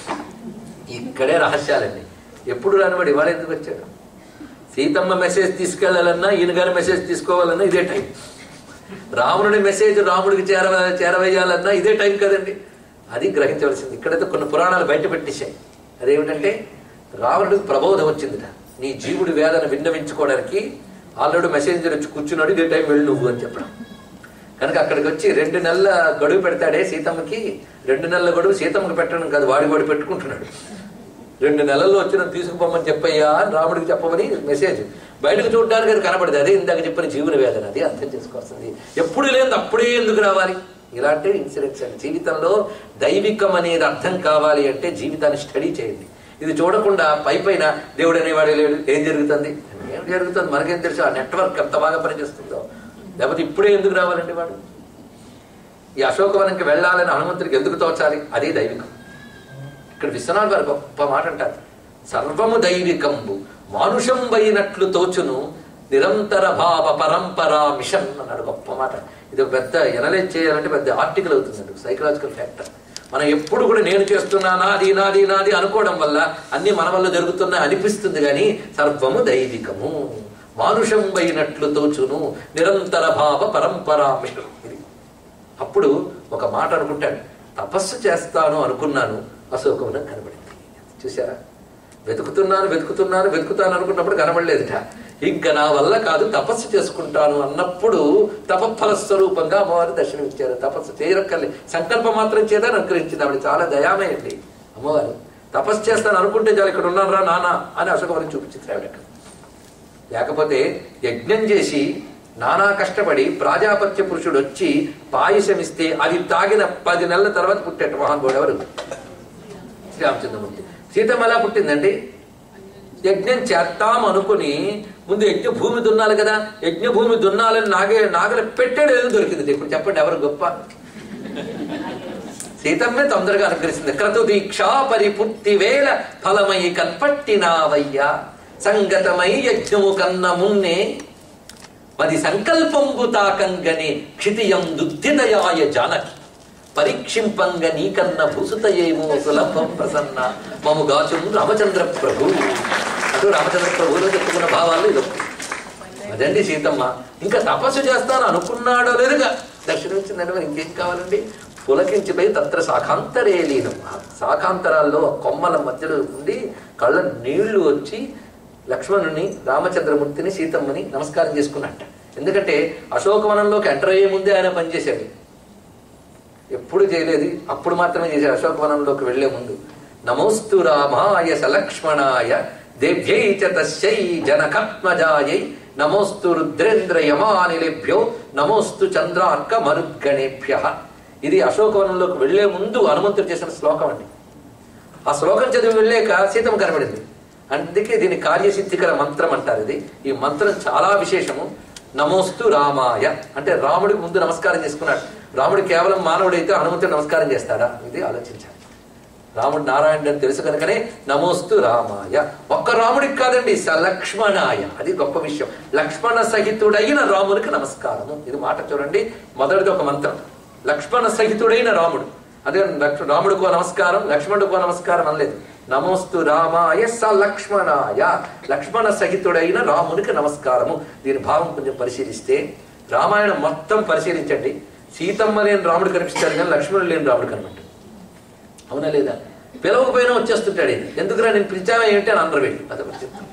ఇక్కడే రహస్యాలండి ఎప్పుడు రానివాడు ఇవాళ ఎందుకు వచ్చాడు సీతమ్మ మెసేజ్ తీసుకెళ్లాలన్నా ఈయన గారి మెసేజ్ తీసుకోవాలన్నా ఇదే టైం రావణుడి మెసేజ్ రాముడికి చేరవ చేరవేయాలన్నా ఇదే టైం కదండి అది గ్రహించవలసింది ఇక్కడైతే కొన్ని పురాణాలు బయట పెట్టేశాయి అదేమిటంటే రావణుడికి ప్రబోధం వచ్చిందిట నీ జీవుడి వేదన విన్నవించుకోవడానికి ఆల్రెడీ మెసేంజర్ వచ్చి కూర్చున్నాడు ఇదే టైం వెళ్ళి నువ్వు అని చెప్పడం కనుక అక్కడికి వచ్చి రెండు నెలల గడువు పెడతాడే సీతమ్మకి రెండు నెలల గడువు సీతమ్మకి పెట్టడం కాదు వాడి వాడు పెట్టుకుంటున్నాడు రెండు నెలల్లో వచ్చిన తీసుకుపోమని చెప్పయ్యా అని రాముడికి చెప్పమని మెసేజ్ బయటకు చూడడానికి అది కనపడదు అదే ఇందాక చెప్పిన జీవన వేదన అది అర్థం చేసుకోవాల్సింది ఎప్పుడు లేదు అప్పుడే ఎందుకు రావాలి ఇలాంటి ఇన్సిడెంట్స్ అండి జీవితంలో దైవికం అనేది అర్థం కావాలి అంటే జీవితాన్ని స్టడీ చేయండి ఇది చూడకుండా పై పైన దేవుడు అనేవాడే లేడు ఏం జరుగుతుంది ఏం జరుగుతుంది మనకేం తెలుసు ఆ నెట్వర్క్ ఎంత బాగా పనిచేస్తుందో లేకపోతే ఇప్పుడే ఎందుకు రావాలండి వాడు ఈ అశోకవనంకి వెళ్ళాలని హనుమంతుడికి ఎందుకు తోచాలి అదే దైవికం ఇక్కడ విశ్వనాథ్ గారు గొప్ప మాట అంటారు సర్వము దైవికంబు మానుషం వైనట్లు తోచును నిరంతర భావ పరంపరా మిషన్ అన్నాడు గొప్ప మాట ఇది ఒక పెద్ద ఎనలైజ్ చేయాలంటే పెద్ద ఆర్టికల్ అవుతుందండి సైకలాజికల్ ఫ్యాక్టర్ మనం ఎప్పుడు కూడా నేను చేస్తున్నా నాది నాది నాది అనుకోవడం వల్ల అన్ని మన వల్ల జరుగుతున్నాయి అనిపిస్తుంది కానీ సర్వము దైవికము మానుషం వైనట్లు తోచును నిరంతర భావ పరంపరా మిషన్ ఇది అప్పుడు ఒక మాట అనుకుంటాడు తపస్సు చేస్తాను అనుకున్నాను అశోకవనం కనబడింది చూసారా వెతుకుతున్నాను వెతుకుతున్నాను వెతుకుతాను అనుకున్నప్పుడు కనబడలేదుట ఇంకా నా వల్ల కాదు తపస్సు చేసుకుంటాను అన్నప్పుడు తపఫల స్వరూపంగా అమ్మవారు దర్శనమిచ్చారు తపస్సు చేయరక్కర్లే సంకల్పం మాత్రం చేత అనుగ్రహించింది ఆవిడ చాలా దయామయండి అమ్మవారు తపస్సు చేస్తాను అనుకుంటే చాలు ఇక్కడ ఉన్నాను రా నాన్న అని అశోకవరం చూపించింది ఆవిడ అక్కడ. లేకపోతే యజ్ఞం చేసి నానా కష్టపడి ప్రాజాపత్య పురుషుడు వచ్చి పాయసం ఇస్తే అది తాగిన పది నెలల తర్వాత పుట్టేట మహానుభావుడు ఎవరు శ్రీరామచంద్రమూర్తి సీతమ్మ ఎలా పుట్టిందండి యజ్ఞం చేస్తాం అనుకుని ముందు యజ్ఞ భూమి దున్నాలి కదా యజ్ఞ భూమి దున్నాలని నాగే నాగల పెట్టాడు ఏదో దొరికింది ఇప్పుడు చెప్పండి ఎవరు గొప్ప సీతమ్మే తొందరగా అనుగ్రహిస్తుంది క్రతు దీక్షా పరిపుట్టి వేళ ఫలమై కన్పట్టినావయ్యా సంగతమై యజ్ఞము కన్న మున్నే మది సంకల్పంబు తాకంగనే క్షితియం దుద్ధిదయాయ జానకి పరీక్షింపంగ నీకన్న భూసుతయేమో సులభం ప్రసన్న మము గాచుం రామచంద్ర ప్రభు అటు రామచంద్ర ప్రభువులో చెప్పుకున్న భావాలు ఇది ఒకటి. అదండి సీతమ్మ ఇంకా తపస్సు చేస్తాను అనుకున్నాడో లేదుగా దర్శనమిచ్చిందంటే మరి ఇంకేం కావాలండి పులకించిపోయి తత్ర శాఖాంతరే లీనం ఆ శాఖాంతరాల్లో ఆ కొమ్మల మధ్యలో ఉండి కళ్ళ నీళ్లు వచ్చి లక్ష్మణుని రామచంద్రమూర్తిని సీతమ్మని నమస్కారం చేసుకున్నట్ట ఎందుకంటే అశోకవనంలోకి ఎంటర్ అయ్యే ముందే ఆయన పనిచేశాడు ఎప్పుడు చేయలేదు అప్పుడు మాత్రమే చేశాడు అశోకవనంలోకి వెళ్లే ముందు నమోస్తు రామాయ సలక్ష్మణాయ దేవ్యై చ తస్యై జనకత్మజాయై నమోస్తు రుద్రేంద్ర యమానిలేభ్యో నమోస్తు చంద్రార్క మరుద్గణేభ్య ఇది అశోకవనంలోకి వెళ్లే ముందు హనుమంతుడు చేసిన శ్లోకం అండి ఆ శ్లోకం చదివి వెళ్ళాక సీతమ్మ కనబడింది అందుకే దీని కార్యసిద్ధికర మంత్రం అంటారు ఇది ఈ మంత్రం చాలా విశేషము నమోస్తు రామాయ అంటే రాముడికి ముందు నమస్కారం చేసుకున్నాడు రాముడు కేవలం మానవుడైతే హనుమంతుడు నమస్కారం చేస్తాడా ఇది ఆలోచించాలి రాముడు నారాయణుడు అని తెలుసు కనుకనే నమోస్తు రామాయ ఒక్క రాముడికి కాదండి సలక్ష్మణాయ అది గొప్ప విషయం లక్ష్మణ సహితుడైన రామునికి నమస్కారము ఇది మాట చూడండి మొదటిది ఒక మంత్రం లక్ష్మణ సహితుడైన రాముడు అదే లక్ష- రాముడికో నమస్కారం లక్ష్మణుడికో నమస్కారం అనలేదు నమోస్తు రామాయ స లక్ష్మణాయ లక్ష్మణ సహితుడైన రామునికి నమస్కారము దీని భావం కొంచెం పరిశీలిస్తే రామాయణం మొత్తం పరిశీలించండి సీతమ్మ లేని రాముడు కనిపిస్తాడు కానీ లక్ష్మణుడు లేని రాముడు కనబడ్డాడు అవునా లేదా పిలవకపోయినా వచ్చేస్తుంటాడు ఈయన ఎందుకురా నేను పిలిచావా ఏంటి అని అందరు వెళ్ళి అదే మరి చెప్తాను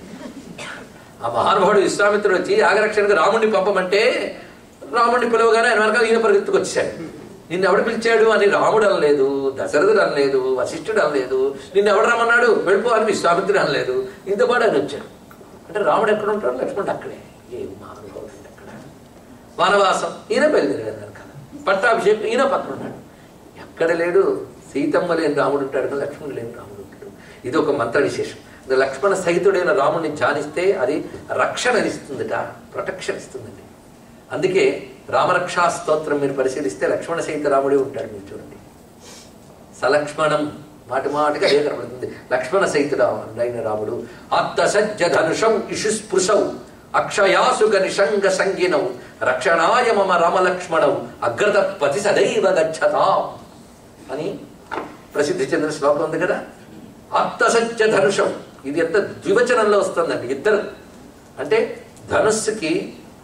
ఆ మహానుభావుడు విశ్వామిత్రుడు వచ్చి యాగరక్షణకు రాముడిని పంపమంటే రాముడిని పిలవగానే ఆయన వెనకాల ఈయన పరిగెత్తుకు వచ్చాడు నిన్ను ఎవడు పిలిచాడు అని రాముడు అనలేదు దశరథుడు అనలేదు వశిష్ఠుడు అనలేదు నిన్ను ఎవడు రమ్మన్నాడు వెళ్ళిపో అని విశ్వామిత్రుడు అనలేదు ఇంత పాటు ఆయన వచ్చాడు అంటే రాముడు ఎక్కడ ఉంటాడు లక్ష్మణుడు అక్కడే ఏ మహానుభావుడు అండి అక్కడ వనవాసం ఈయన బయలుదేరాడు వెనకాల పట్టాభిషేకం ఈయన పక్కన ఉన్నాడు ఎక్కడ లేడు సీతమ్మ లేని రాముడు ఉంటాడు కానీ లక్ష్మణుడు లేని రాముడు ఉంటాడు ఇది ఒక మంత్ర విశేషం ఇది లక్ష్మణ సహితుడైన రాముడిని ధ్యానిస్తే అది రక్షణ ఇస్తుందిట ప్రొటెక్షన్ ఇస్తుందండి అందుకే రామరక్షా స్తోత్రం మీరు పరిశీలిస్తే లక్ష్మణ సహిత రాముడే ఉంటాడు మీరు చూడండి సలక్ష్మణం మాటి మాటిగా అదే కనబడుతుంది లక్ష్మణ సహితుడైన రాముడు ఆత్త సజ్జ ధనుషం ఇషుస్పృశౌ అక్షయాసుగ నిషంగ సంగినౌ రక్షణాయ మమ రామలక్ష్మణౌ అగ్రత పతి సదైవ గచ్చతాం అని ప్రసిద్ధి చెందిన శ్లోకం ఉంది కదా ఆత్మసత్య ధనుషం ఇది ఎంత ద్వివచనంలో వస్తుందండి ఇద్దరు అంటే ధనుస్సుకి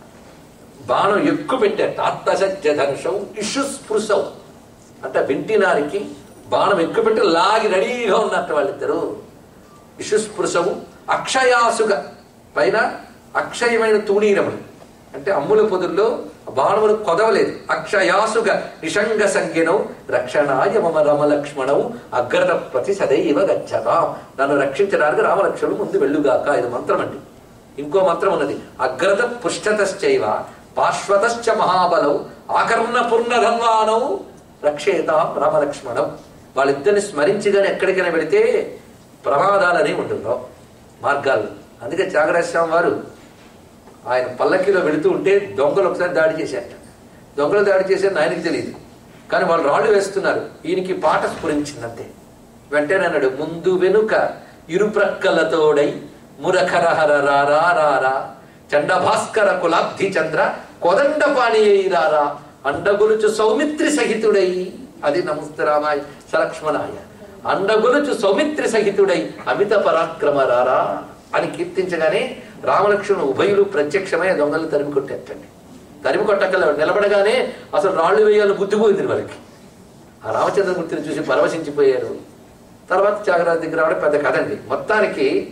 బాణం ఎక్కువ పెట్టారు ఆత్మసత్య ధనుషం ఇషు స్పృశం అంటే వింటినారికి బాణం ఎక్కువ పెట్టి లాగి రెడీగా ఉన్నట్టు వాళ్ళిద్దరు ఇషుస్పృశము అక్షయాసుగా పైన అక్షయమైన తూణీరములు అంటే అమ్ముల పొదుల్లో బాణములు కొదవలేదు అక్షయాసుగా నిషంగ సంజ్ఞనం రక్షణాయ మమ రమలక్ష్మణం అగ్రత ప్రతి సదైవ గచ్చత నన్ను రక్షించడానికి రామలక్ష్మణుడు ముందు వెళ్ళుగాక ఇది మంత్రం అండి ఇంకో మంత్రం ఉన్నది అగ్రత పుష్టతశ్చైవ పార్శ్వతశ్చ మహాబలం ఆకర్ణ పూర్ణధన్వానం రక్షేతాం రామలక్ష్మణం వాళ్ళిద్దరిని స్మరించిగానే ఎక్కడికైనా వెళితే ప్రమాదాలని ఉంటుందో మార్గాలు అందుకే త్యాగరాజస్వామి వారు ఆయన పల్లకిలో వెళుతూ ఉంటే దొంగలు ఒకసారి దాడి చేశారట దొంగలు దాడి చేశారని ఆయనకి తెలియదు కానీ వాళ్ళు రాళ్ళు వేస్తున్నారు ఈయనకి పాట స్ఫురించిందంతే వెంటనే అన్నాడు ముందు వెనుక ఇరుప్రక్కలతోడై మురఖరహర రారా రారా చండభాస్కర కులాబ్ధి చంద్ర కొదండపాణి రారా అండగులుచు సౌమిత్రి సహితుడై అది నమస్తే రామాయ సలక్ష్మణాయ అండగులుచు సౌమిత్రి సహితుడై అమిత పరాక్రమ రారా అని కీర్తించగానే రామలక్ష్మణుడు ఉభయులు ప్రత్యక్షమై ఆ దొంగలు తరిమి కొట్టేటండి తరిమి కొట్టకల నిలబడగానే అసలు రాళ్ళు వేయాలని బుద్ధి పోయింది వాళ్ళకి ఆ రామచంద్రమూర్తిని చూసి పరవశించిపోయారు తర్వాత త్యాగరాజు దగ్గర రావడం పెద్ద కథ అండి మొత్తానికి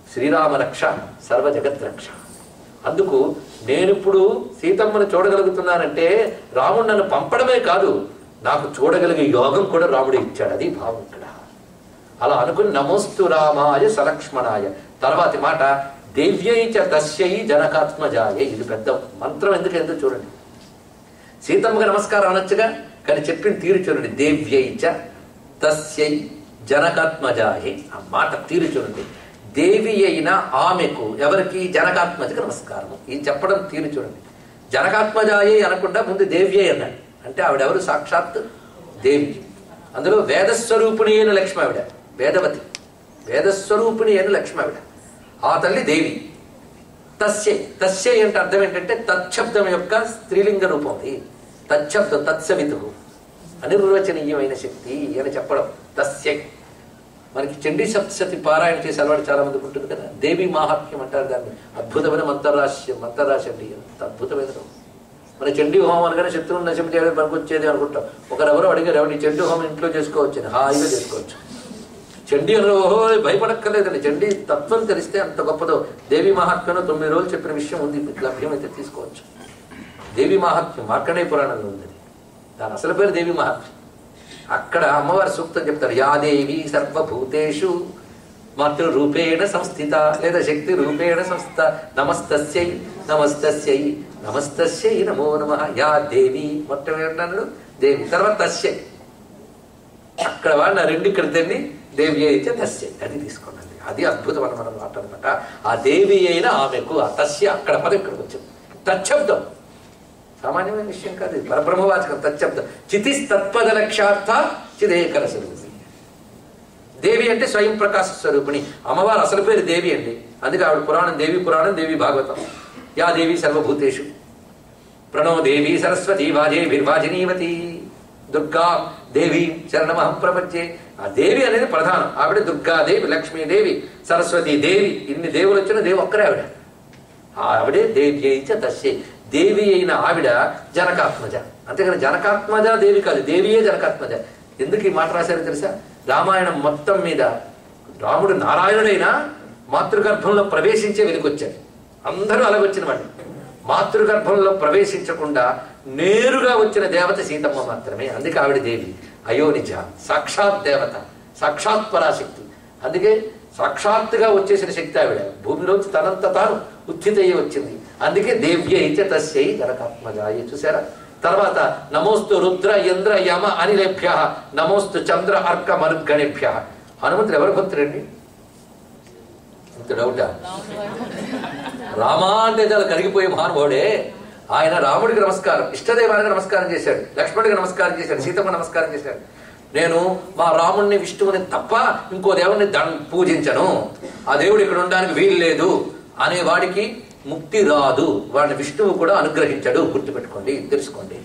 శ్రీరామ రక్ష సర్వ జగత్ రక్ష అందుకు నేనిప్పుడు సీతమ్మను చూడగలుగుతున్నానంటే రాముడు నన్ను పంపడమే కాదు నాకు చూడగలిగే యోగం కూడా రాముడే ఇచ్చాడు అది భావం ఇక్కడ అలా అనుకుని నమోస్తు రామాయ సలక్ష్మణాయ తర్వాతి మాట దేవ్యై చ తస్యై జనకాత్మజాయ ఇది పెద్ద మంత్రం ఎందుకు ఎందుకు చూడండి సీతమ్మకి నమస్కారం అనొచ్చుగా కానీ చెప్పిన తీరు చూడండి దేవ్యై చ తస్యై జనకాత్మజాయే ఆ మాట తీరు చూడండి దేవి అయిన ఆమెకు ఎవరికి జనకాత్మజకి నమస్కారం ఇది చెప్పడం తీరు చూడండి జనకాత్మజాయే అనకుండా ముందు దేవ్యై అన్నాడు అంటే ఆవిడెవరు సాక్షాత్ దేవి అందులో వేదస్వరూపిణి అయిన లక్ష్మి ఆవిడ వేదవతి వేదస్వరూపిణి అయిన లక్ష్మి ఆవిడ ఆ తల్లి దేవి తస్యై తస్యై అంటే అర్థం ఏంటంటే తచ్చబ్దం యొక్క స్త్రీలింగ రూపం అది తచ్చబ్దం తత్సవితు అనిర్వచనీయమైన శక్తి అని చెప్పడం తస్యై మనకి చండీ సప్తశతి పారాయణ చేసే అలవాటు చాలా మందికి ఉంటుంది కదా దేవి మాహాత్మ్యం అంటారు దాన్ని అద్భుతమైన మంత్రరాశ్యం మంత్రరాశి అండి అంత అద్భుతమైన మన చండీ హోమం అనగానే శత్రువుని నశం చేయడం మనకు వచ్చేది అనుకుంటాం ఒకరెవరో అడిగారు ఎవరి చండీ హోమం ఇంట్లో చేసుకోవచ్చు హాయిగా చేసుకోవచ్చు చండీ అని ఓహో భయపడక్కర్లేదండి చండీ తత్వం తెలిస్తే అంత గొప్పదో దేవి మహాత్మ్యంలో తొమ్మిది రోజులు చెప్పిన విషయం ఉంది మీకు లభ్యమైతే తీసుకోవచ్చు దేవి మహాత్మ్యం మార్కండేయ పురాణంలో ఉంది అది. దాని అసలు పేరు దేవి మహాత్మ్యం అక్కడ అమ్మవారి సూక్తం చెప్తారు యా దేవి సర్వభూతేషు మాతృరూపేణ సంస్థిత లేదా శక్తి రూపేణ సంస్థిత నమస్తస్యై నమస్తస్యై నమస్తస్యై నమో నమ యా దేవి మొట్టమొదటి దేవి తర్వాత తస్యై అక్కడ వాడిన రెండు ఇక్కడ తెన్ని దేవి అయితే తస్య అది తీసుకోండి అది అద్భుతం అని మనం మాట అనమాట ఆ దేవి అయిన ఆమెకు ఆ తస్య అక్కడ పదం ఇక్కడికి వచ్చింది తచ్చబ్దం సామాన్యమైన విషయం కాదు ఇది పరబ్రహ్మవాచకం తచ్చబ్దం చితిస్ తత్పద లక్ష్యార్థ చిదేకర స్వరూపి దేవి అంటే స్వయం ప్రకాశ స్వరూపిణి అమ్మవారు అసలు పేరు దేవి అండి అందుకే ఆవిడ పురాణం దేవి పురాణం దేవి భాగవతం యా దేవి సర్వభూతేషు ప్రణో దేవి సరస్వతి వాజే విర్వాజినీవతి దుర్గా దేవి శరణమహం ప్రపంచే ఆ దేవి అనేది ప్రధానం ఆవిడ దుర్గాదేవి లక్ష్మీదేవి సరస్వతి దేవి ఇన్ని దేవులు వచ్చిన దేవి ఒక్కరే ఆవిడ ఆ ఆవిడే దేవి అయితే తస్యే దేవి అయిన ఆవిడ జనకాత్మజ అంతేగాని జనకాత్మజ దేవి కాదు దేవియే జనకాత్మజ ఎందుకు ఈ మాట రాశారో తెలుసా రామాయణం మొత్తం మీద రాముడు నారాయణుడైనా మాతృగర్భంలో ప్రవేశించే వెనుకొచ్చాడు అందరూ అలాగొచ్చిన వాడు మాతృగర్భంలో ప్రవేశించకుండా నేరుగా వచ్చిన దేవత సీతమ్మ మాత్రమే అందుకే ఆవిడ దేవి అయోనిజ సాక్షాత్ దేవత సాక్షాత్ పరాశక్తి అందుకే సాక్షాత్తుగా వచ్చేసిన శక్తి ఆవిడ భూమిలోంచి తనంత తాను ఉత్థితయ్యి వచ్చింది అందుకే దేవ్య ఇచ్చ తస్యై జనకాత్మజాయ చూసారా తర్వాత నమోస్తు రుద్ర ఇంద్ర యమ అనిలేభ్య నమోస్తు చంద్ర అర్క మరుద్గణేభ్య హనుమంతుడు ఎవరు భక్తుడండి ఇంత డౌటా రామా అంటే చాలా కరిగిపోయే మహానుభావుడే ఆయన రాముడికి నమస్కారం ఇష్టదైవానికి నమస్కారం చేశాడు లక్ష్మణుడికి నమస్కారం చేశాడు సీతమ్మ నమస్కారం చేశాడు నేను మా రాముణ్ణి విష్ణువుని తప్ప ఇంకో దేవుడిని దం- పూజించను ఆ దేవుడు ఇక్కడ ఉండడానికి వీలు లేదు అనే వాడికి ముక్తి రాదు వాడిని విష్ణువు కూడా అనుగ్రహించాడు గుర్తుపెట్టుకోండి తెలుసుకోండి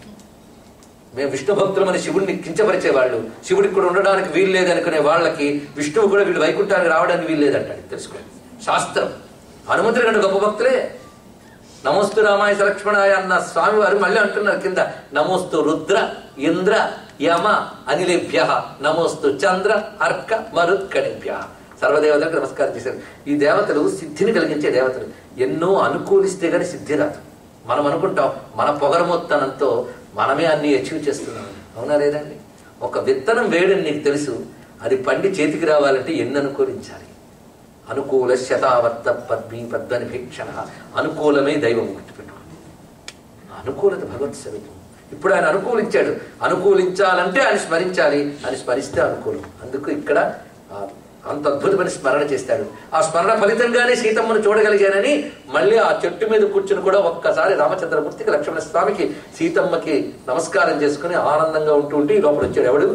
మేము విష్ణు భక్తులమని శివుడిని కించపరిచే వాళ్ళు శివుడికి కూడా ఉండడానికి వీలు లేదనుకునే వాళ్ళకి విష్ణువు కూడా వీళ్ళు వైకుంఠానికి రావడానికి వీలు లేదంటాడు తెలుసుకోండి శాస్త్రం హనుమంతుడి కంటే గొప్ప భక్తులే నమోస్తు రామాయ లక్ష్మణాయ అన్న స్వామి వారు మళ్ళీ అంటున్నారు కింద నమోస్తు రుద్ర ఇంద్ర యమ అనిలేభ్య నమోస్తు చంద్ర అర్క మరుత్కణిభ్య సర్వదేవతలకు నమస్కారం చేశారు ఈ దేవతలు సిద్ధిని కలిగించే దేవతలు ఎన్నో అనుకూలిస్తే గాని సిద్ధి రాదు మనం అనుకుంటాం మన పొగరమొత్తనంతో మనమే అన్ని అచీవ్ చేస్తున్నాం అవునా లేదండి ఒక విత్తనం వేయడం నీకు తెలుసు అది పండి చేతికి రావాలంటే ఎన్ని అనుకూలించాలి అనుకూల శతావర్త పద్మి పద్మని భీక్షణ అనుకూలమే దైవం గుర్తుపెట్టుకోండి అనుకూలత భగవత్ స్వరూపం ఇప్పుడు ఆయన అనుకూలించాడు అనుకూలించాలంటే ఆయన స్మరించాలి అని స్మరిస్తే అనుకూలం అందుకు ఇక్కడ ఆ, అంత అద్భుతమైన స్మరణ చేస్తాడు ఆ స్మరణ ఫలితంగానే సీతమ్మను చూడగలిగానని మళ్ళీ ఆ చెట్టు మీద కూర్చుని కూడా ఒక్కసారి రామచంద్రమూర్తికి లక్ష్మణ స్వామికి సీతమ్మకి నమస్కారం చేసుకుని ఆనందంగా ఉంటూ ఉంటే ఈ లోపల వచ్చాడు ఎవడు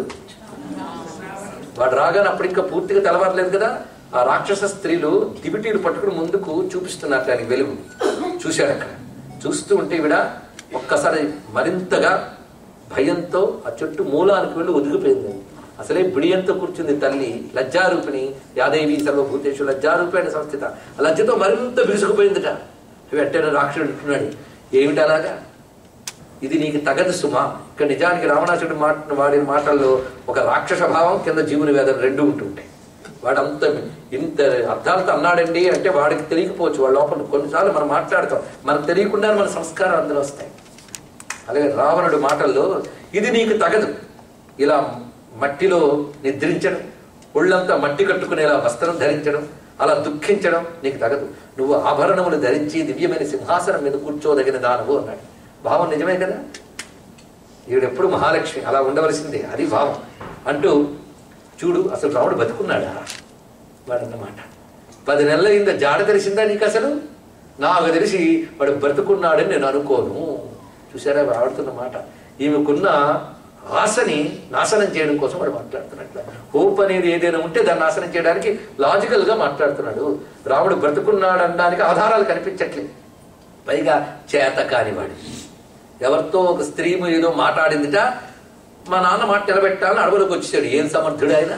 వాడు రాగానే అప్పుడు ఇంకా పూర్తిగా తెలవట్లేదు కదా ఆ రాక్షస స్త్రీలు దివిటీలు పట్టుకుని ముందుకు చూపిస్తున్నారు దానికి వెలుగు చూశాడు అక్కడ చూస్తూ ఉంటే ఈవిడ ఒక్కసారి మరింతగా భయంతో ఆ చెట్టు మూలానికి వెళ్ళి ఒదిగిపోయింది అసలే బిడియంతో కూర్చుంది తల్లి లజ్జారూపిణి యాదేవి సర్వభూతేషు లజ్జారూపేణ సంస్థిత ఆ లజ్జతో మరింత బిగుసుకుపోయిందిట వెంటనే రాక్షసుడు అంటున్నాడు ఏమిటి అలాగా ఇది నీకు తగదు సుమా ఇక్కడ నిజానికి రావణాసుడు మాట వాడిన మాటల్లో ఒక రాక్షస భావం కింద జీవుని వేదన రెండు ఉంటుంటాయి వాడంత ఇంత అర్థాలతో అన్నాడండి అంటే వాడికి తెలియకపోవచ్చు వాళ్ళ లోపల కొన్నిసార్లు మనం మాట్లాడతాం మనకు తెలియకుండా మన సంస్కారం అందులో వస్తాయి అలాగే రావణుడు మాటల్లో ఇది నీకు తగదు ఇలా మట్టిలో నిద్రించడం ఒళ్ళంతా మట్టి కట్టుకునేలా వస్త్రం ధరించడం అలా దుఃఖించడం నీకు తగదు నువ్వు ఆభరణములు ధరించి దివ్యమైన సింహాసనం మీద కూర్చోదగిన దానవు అన్నాడు భావం నిజమే కదా ఈవిడెప్పుడు మహాలక్ష్మి అలా ఉండవలసిందే అది భావం అంటూ చూడు అసలు రాముడు బతుకున్నాడా వాడన్నమాట పది నెలల ఇంత జాడ తెలిసిందా నీకు అసలు నాకు తెలిసి వాడు బ్రతుకున్నాడని నేను అనుకోను చూసారా ఆడుతున్న మాట ఈమెకున్న ఆశని నాశనం చేయడం కోసం వాడు మాట్లాడుతున్నట్ల హోప్ అనేది ఏదైనా ఉంటే దాన్ని నాశనం చేయడానికి లాజికల్ గా మాట్లాడుతున్నాడు రాముడు బ్రతుకున్నాడు అనడానికి ఆధారాలు కనిపించట్లేదు పైగా చేత కానివాడు ఎవరితో ఒక స్త్రీ ఏదో మాట్లాడిందిట మా నాన్న మాట నిలబెట్టాలని అడవులకు వచ్చాడు ఏం సమర్థుడు ఆయన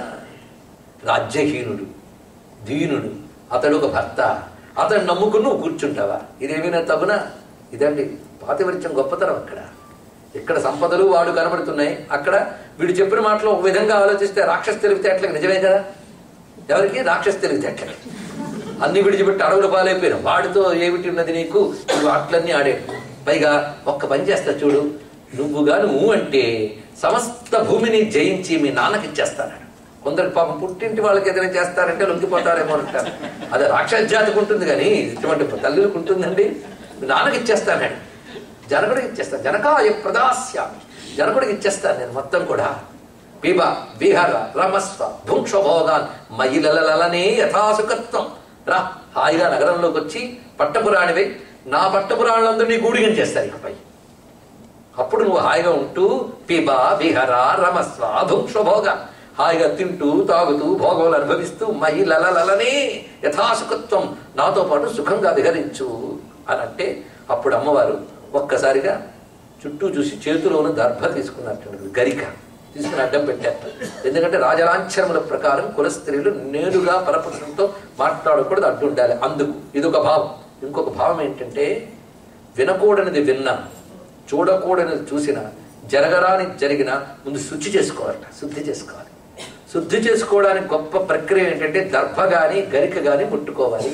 రాజ్యహీనుడు దీనుడు అతడు ఒక భర్త అతడు నమ్ముకుని నువ్వు కూర్చుంటావా ఇదేమైనా తగునా ఇదండి పాతివృత్యం గొప్పతనం అక్కడ ఇక్కడ సంపదలు వాడు కనబడుతున్నాయి అక్కడ వీడు చెప్పిన మాటలు ఒక విధంగా ఆలోచిస్తే రాక్షస తెలివితేటలకు నిజమే కదా ఎవరికి రాక్షస తెలివితేటలకి అన్ని విడిచిపెట్టి అడవులు పాలైపోయిన వాడితో ఏమిటి ఉన్నది నీకు నువ్వు ఆటలన్నీ ఆడే పైగా ఒక్క పని చేస్తా చూడు నువ్వుగా నువ్వు అంటే సమస్త భూమిని జయించి మీ నాన్నకి ఇచ్చేస్తాడు కొందరికి పాపం పుట్టింటి వాళ్ళకి ఏదైనా చేస్తారంటే లొంగిపోతారేమో అంటారు అదే రాక్షస జాతికి ఉంటుంది కానీ ఇటువంటి తల్లులకు ఉంటుందండి మీ నాన్నకి ఇచ్చేస్తాడు జనకుడికి ఇచ్చేస్తాను జనకాయ ప్రదాస్యామి జనకుడికి ఇచ్చేస్తాను నేను మొత్తం కూడా పిబ విహర రమస్వ భుంక్షభోగాన్ మయిలలలనే యథాసుకత్వం రా హాయిగా నగరంలోకి వచ్చి పట్టపురాణివై నా పట్టపురాణులందరూ నీ గూడిగం చేస్తారు ఇకపై అప్పుడు నువ్వు హాయిగా ఉంటూ పిబ విహర రమస్వ భుంక్షభోగ హాయిగా తింటూ తాగుతూ భోగములు అనుభవిస్తూ మహిళలలనే యథాసుకత్వం నాతో పాటు సుఖంగా విహరించు అని అంటే అప్పుడు అమ్మవారు ఒక్కసారిగా చుట్టూ చూసి చేతిలో ఉన్న దర్భ తీసుకున్నట్టు గరిక తీసుకుని అడ్డం పెట్టారు ఎందుకంటే రాజలాంఛనముల ప్రకారం కుల స్త్రీలు నేరుగా పరపురుషులతో మాట్లాడకూడదు అడ్డు ఉండాలి అందుకు ఇది ఒక భావం ఇంకొక భావం ఏంటంటే వినకూడనిది విన్నా చూడకూడనిది చూసిన జరగరాని జరిగిన ముందు శుచి చేసుకోవాలట శుద్ధి చేసుకోవాలి శుద్ధి చేసుకోవడానికి గొప్ప ప్రక్రియ ఏంటంటే దర్భ గాని గరిక గాని ముట్టుకోవాలి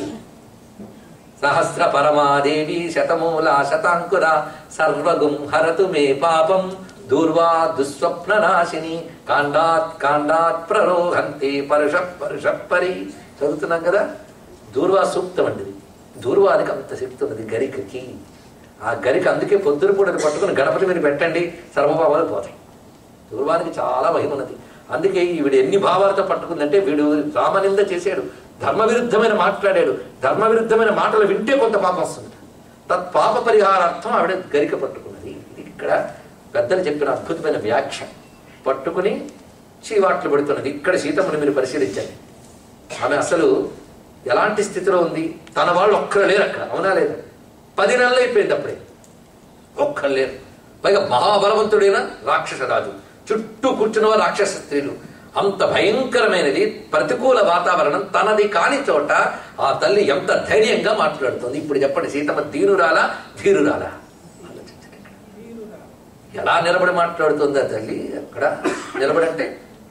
సహస్ర పరమాదేవి శతమూల శతాంకుర సర్వగుం హరతు మే పాపం దూర్వా దుస్వప్న నాశిని కాండాత్ కాండాత్ ప్రరోహంతి పరుష పరుష పరి చదువుతున్నాం కదా దూర్వా సూక్తం అండి ఇది. దూర్వానికి అంత శక్తి ఉన్నది గరికకి ఆ గరిక అందుకే పొద్దున పూట పట్టుకుని గణపతి మీద పెట్టండి సర్వభావాలు పోతాయి దూర్వానికి చాలా భయం ఉన్నది అందుకే ఈవిడ ఎన్ని భావాలతో పట్టుకుందంటే వీడు రామనింద చేశాడు ధర్మ విరుద్ధమైన మాట్లాడాడు ధర్మ విరుద్ధమైన మాటలు వింటే కొంత పాపం వస్తుంది తత్ పాప పరిహారార్థం ఆవిడ గరిక పట్టుకున్నది ఇది ఇక్కడ పెద్దలు చెప్పిన అద్భుతమైన వ్యాఖ్య పట్టుకుని చీవాట్లు పడుతున్నది ఇక్కడ సీతమ్మని మీరు పరిశీలించండి ఆమె అసలు ఎలాంటి స్థితిలో ఉంది తన వాళ్ళు ఒక్కరు లేరు అక్కడ అవునా లేదా పది నెలలు అయిపోయింది అప్పుడే ఒక్కరు లేరు పైగా మహాబలవంతుడైన రాక్షస రాజు చుట్టూ కూర్చున్న రాక్షస స్త్రీలు అంత భయంకరమైనది ప్రతికూల వాతావరణం తనది కాని చోట ఆ తల్లి ఎంత ధైర్యంగా మాట్లాడుతుంది ఇప్పుడు చెప్పండి సీతమ్మ తీరురాలా ధీరురాలా ఆలోచించండి ఇక్కడ. ఎలా నిలబడి మాట్లాడుతుంది ఆ తల్లి అక్కడ నిలబడంటే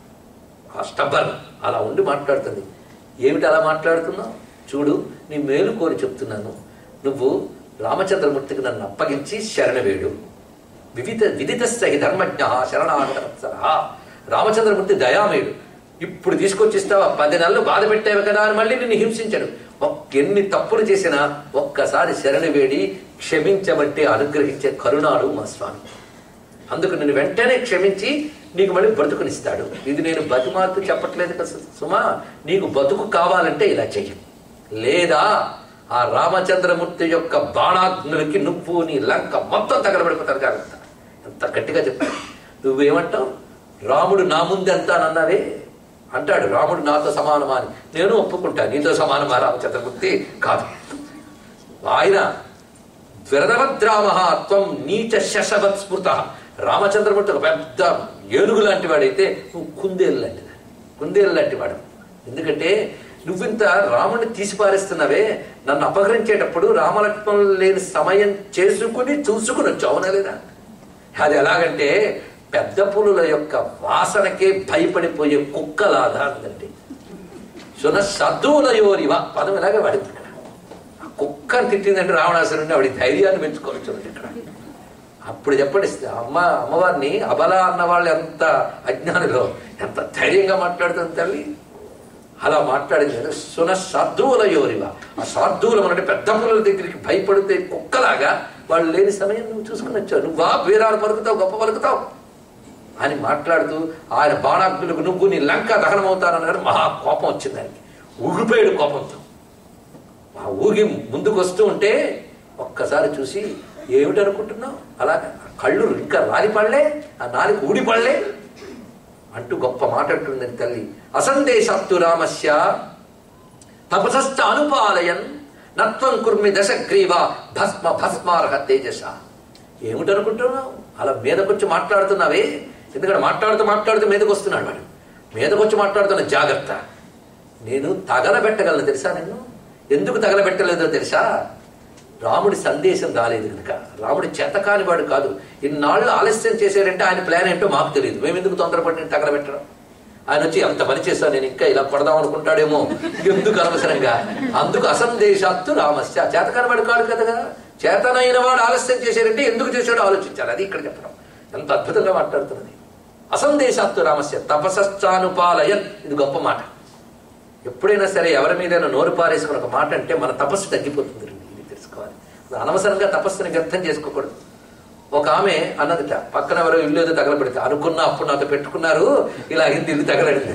ఆ స్టబ్బర్ అలా ఉండి మాట్లాడుతుంది ఏమిటి అలా మాట్లాడుతున్నావు చూడు నీ మేలు కోరి చెప్తున్నాను నువ్వు రామచంద్రమూర్తికి నన్ను అప్పగించి శరణవేడు వివిధ విదిత సహి ధర్మజ్ఞ శరణాగతవత్సర రామచంద్రమూర్తి దయామయుడు ఇప్పుడు తీసుకొచ్చిస్తావా పది నెలలు బాధ పెట్టావు కదా అని మళ్ళీ నిన్ను హింసించడు ఒక్- ఎన్ని తప్పులు చేసినా ఒక్కసారి శరణి వేడి క్షమించబట్టి అనుగ్రహించే కరుణాడు మా స్వామి అందుకు నేను వెంటనే క్షమించి నీకు మళ్ళీ బ్రతుకునిస్తాడు ఇది నేను బతిమార్పు చెప్పట్లేదు కదా సు- సుమా నీకు బతుకు కావాలంటే ఇలా చెయ్యి లేదా ఆ రామచంద్రమూర్తి యొక్క బాణాగ్నులకి నువ్వు నీ లంక మొత్తం తగలబడిపోతారు జాగ్రత్త ఎంత గట్టిగా చెప్తాడు నువ్వేమంటావు రాముడు నా ముందెంత అని అన్నావే అంటాడు రాముడు నాతో సమానమా అని నేను ఒప్పుకుంటా నీతో సమానమా రామచంద్రమూర్తి కాదు ఆయన త్వం నీచ శశవత్ స్మృత రామచంద్రమూర్తి ఒక పెద్ద ఏనుగు లాంటి వాడైతే నువ్వు కుందేలు లాంటి కుందేలు లాంటి వాడు ఎందుకంటే నువ్వింత రాముడిని తీసిపారేస్తున్నావే నన్ను అపహరించేటప్పుడు రామలక్ష్మణులు లేని సమయం చేసుకుని చూసుకుని వచ్చావు అవునా లేదా అది ఎలాగంటే పెద్ద పులుల యొక్క వాసనకే భయపడిపోయే కుక్కలాగా అందండి శున సద్దులయోరివ పదం ఇలాగే వాడింది ఇక్కడ ఆ కుక్కని తిట్టిందంటే రావణాసురుడిని ఆవిడ ధైర్యాన్ని పెంచుకోవచ్చు ఇక్కడ అప్పుడు చెప్పండి అమ్మ అమ్మవారిని అబల అన్న వాళ్ళు ఎంత అజ్ఞానిలో ఎంత ధైర్యంగా మాట్లాడుతుంది తల్లి అలా మాట్లాడింది కదా సున సాధువుల యోరివ ఆ సాధువులు అంటే పెద్ద పిల్లల దగ్గరికి భయపడితే కుక్కలాగా వాళ్ళు లేని సమయం నువ్వు చూసుకుని వచ్చావు నువ్వు బా వీరాలు పలుకుతావు గొప్ప పలుకుతావు అని మాట్లాడుతూ ఆయన బాణాగ్నులకు నువ్వు నీ లంక దహనం అవుతానన్నాడు మహా కోపం వచ్చింది ఆయనకి ఊగిపోయాడు కోపంతో ఆ ఊగి ముందుకు వస్తూ ఉంటే ఒక్కసారి చూసి ఏమిటి అనుకుంటున్నావు అలాగా ఆ కళ్ళు ఇంకా రాలి పడలే ఆ నాలుగు ఊడి పడలే అంటూ గొప్ప మాట అంటుందని తల్లి అసందేశాత్తు రామస్య తపసశ్చ అనుపాలయన్ నత్వం కుర్మి దశగ్రీవ భస్మ భస్మార్హ తేజస ఏమిటి అనుకుంటున్నావు అలా మీదకొచ్చి మాట్లాడుతున్నావే ఎందుకంటే మాట్లాడుతూ మాట్లాడుతూ మీదకి వస్తున్నాడు వాడు మీదకొచ్చి మాట్లాడుతున్న జాగ్రత్త నేను తగలబెట్టగలను తెలుసా నిన్ను ఎందుకు తగలబెట్టలేదో తెలుసా రాముడి సందేశం రాలేదు కనుక రాముడి చేతకాని వాడు కాదు ఇన్నాళ్ళు ఆలస్యం చేశారంటే ఆయన ప్లాన్ ఏంటో మాకు తెలియదు మేము ఎందుకు తొందరపడి నేను తగలబెట్టడం ఆయన వచ్చి అంత పని చేస్తాను నేను ఇంకా ఇలా పడదాం అనుకుంటాడేమో ఎందుకు అనవసరంగా అందుకు అసందేశాత్తు రామస్య చేతకాని వాడు కాదు కదా చేతనైన వాడు ఆలస్యం చేశారంటే ఎందుకు చేశాడో ఆలోచించాలి అది ఇక్కడ చెప్పడం ఎంత అద్భుతంగా మాట్లాడుతున్నది అసందేశాత్తు రామస్య తపసశ్చానుపాలయన్ ఇది గొప్ప మాట ఎప్పుడైనా సరే ఎవరి మీదైనా నోరు పారేసుకుని ఒక మాట అంటే మన తపస్సు తగ్గిపోతుంది రండి. ఇది తెలుసుకోవాలి అనవసరంగా తపస్సుని వ్యర్థం చేసుకోకూడదు ఒక ఆమె అన్నదిట పక్కన ఎవరో ఇల్లు ఏదో తగలబెడితే అనుకున్న అప్పుడు నాతో పెట్టుకున్నారు ఇలా అయింది ఇల్లు తగలడింది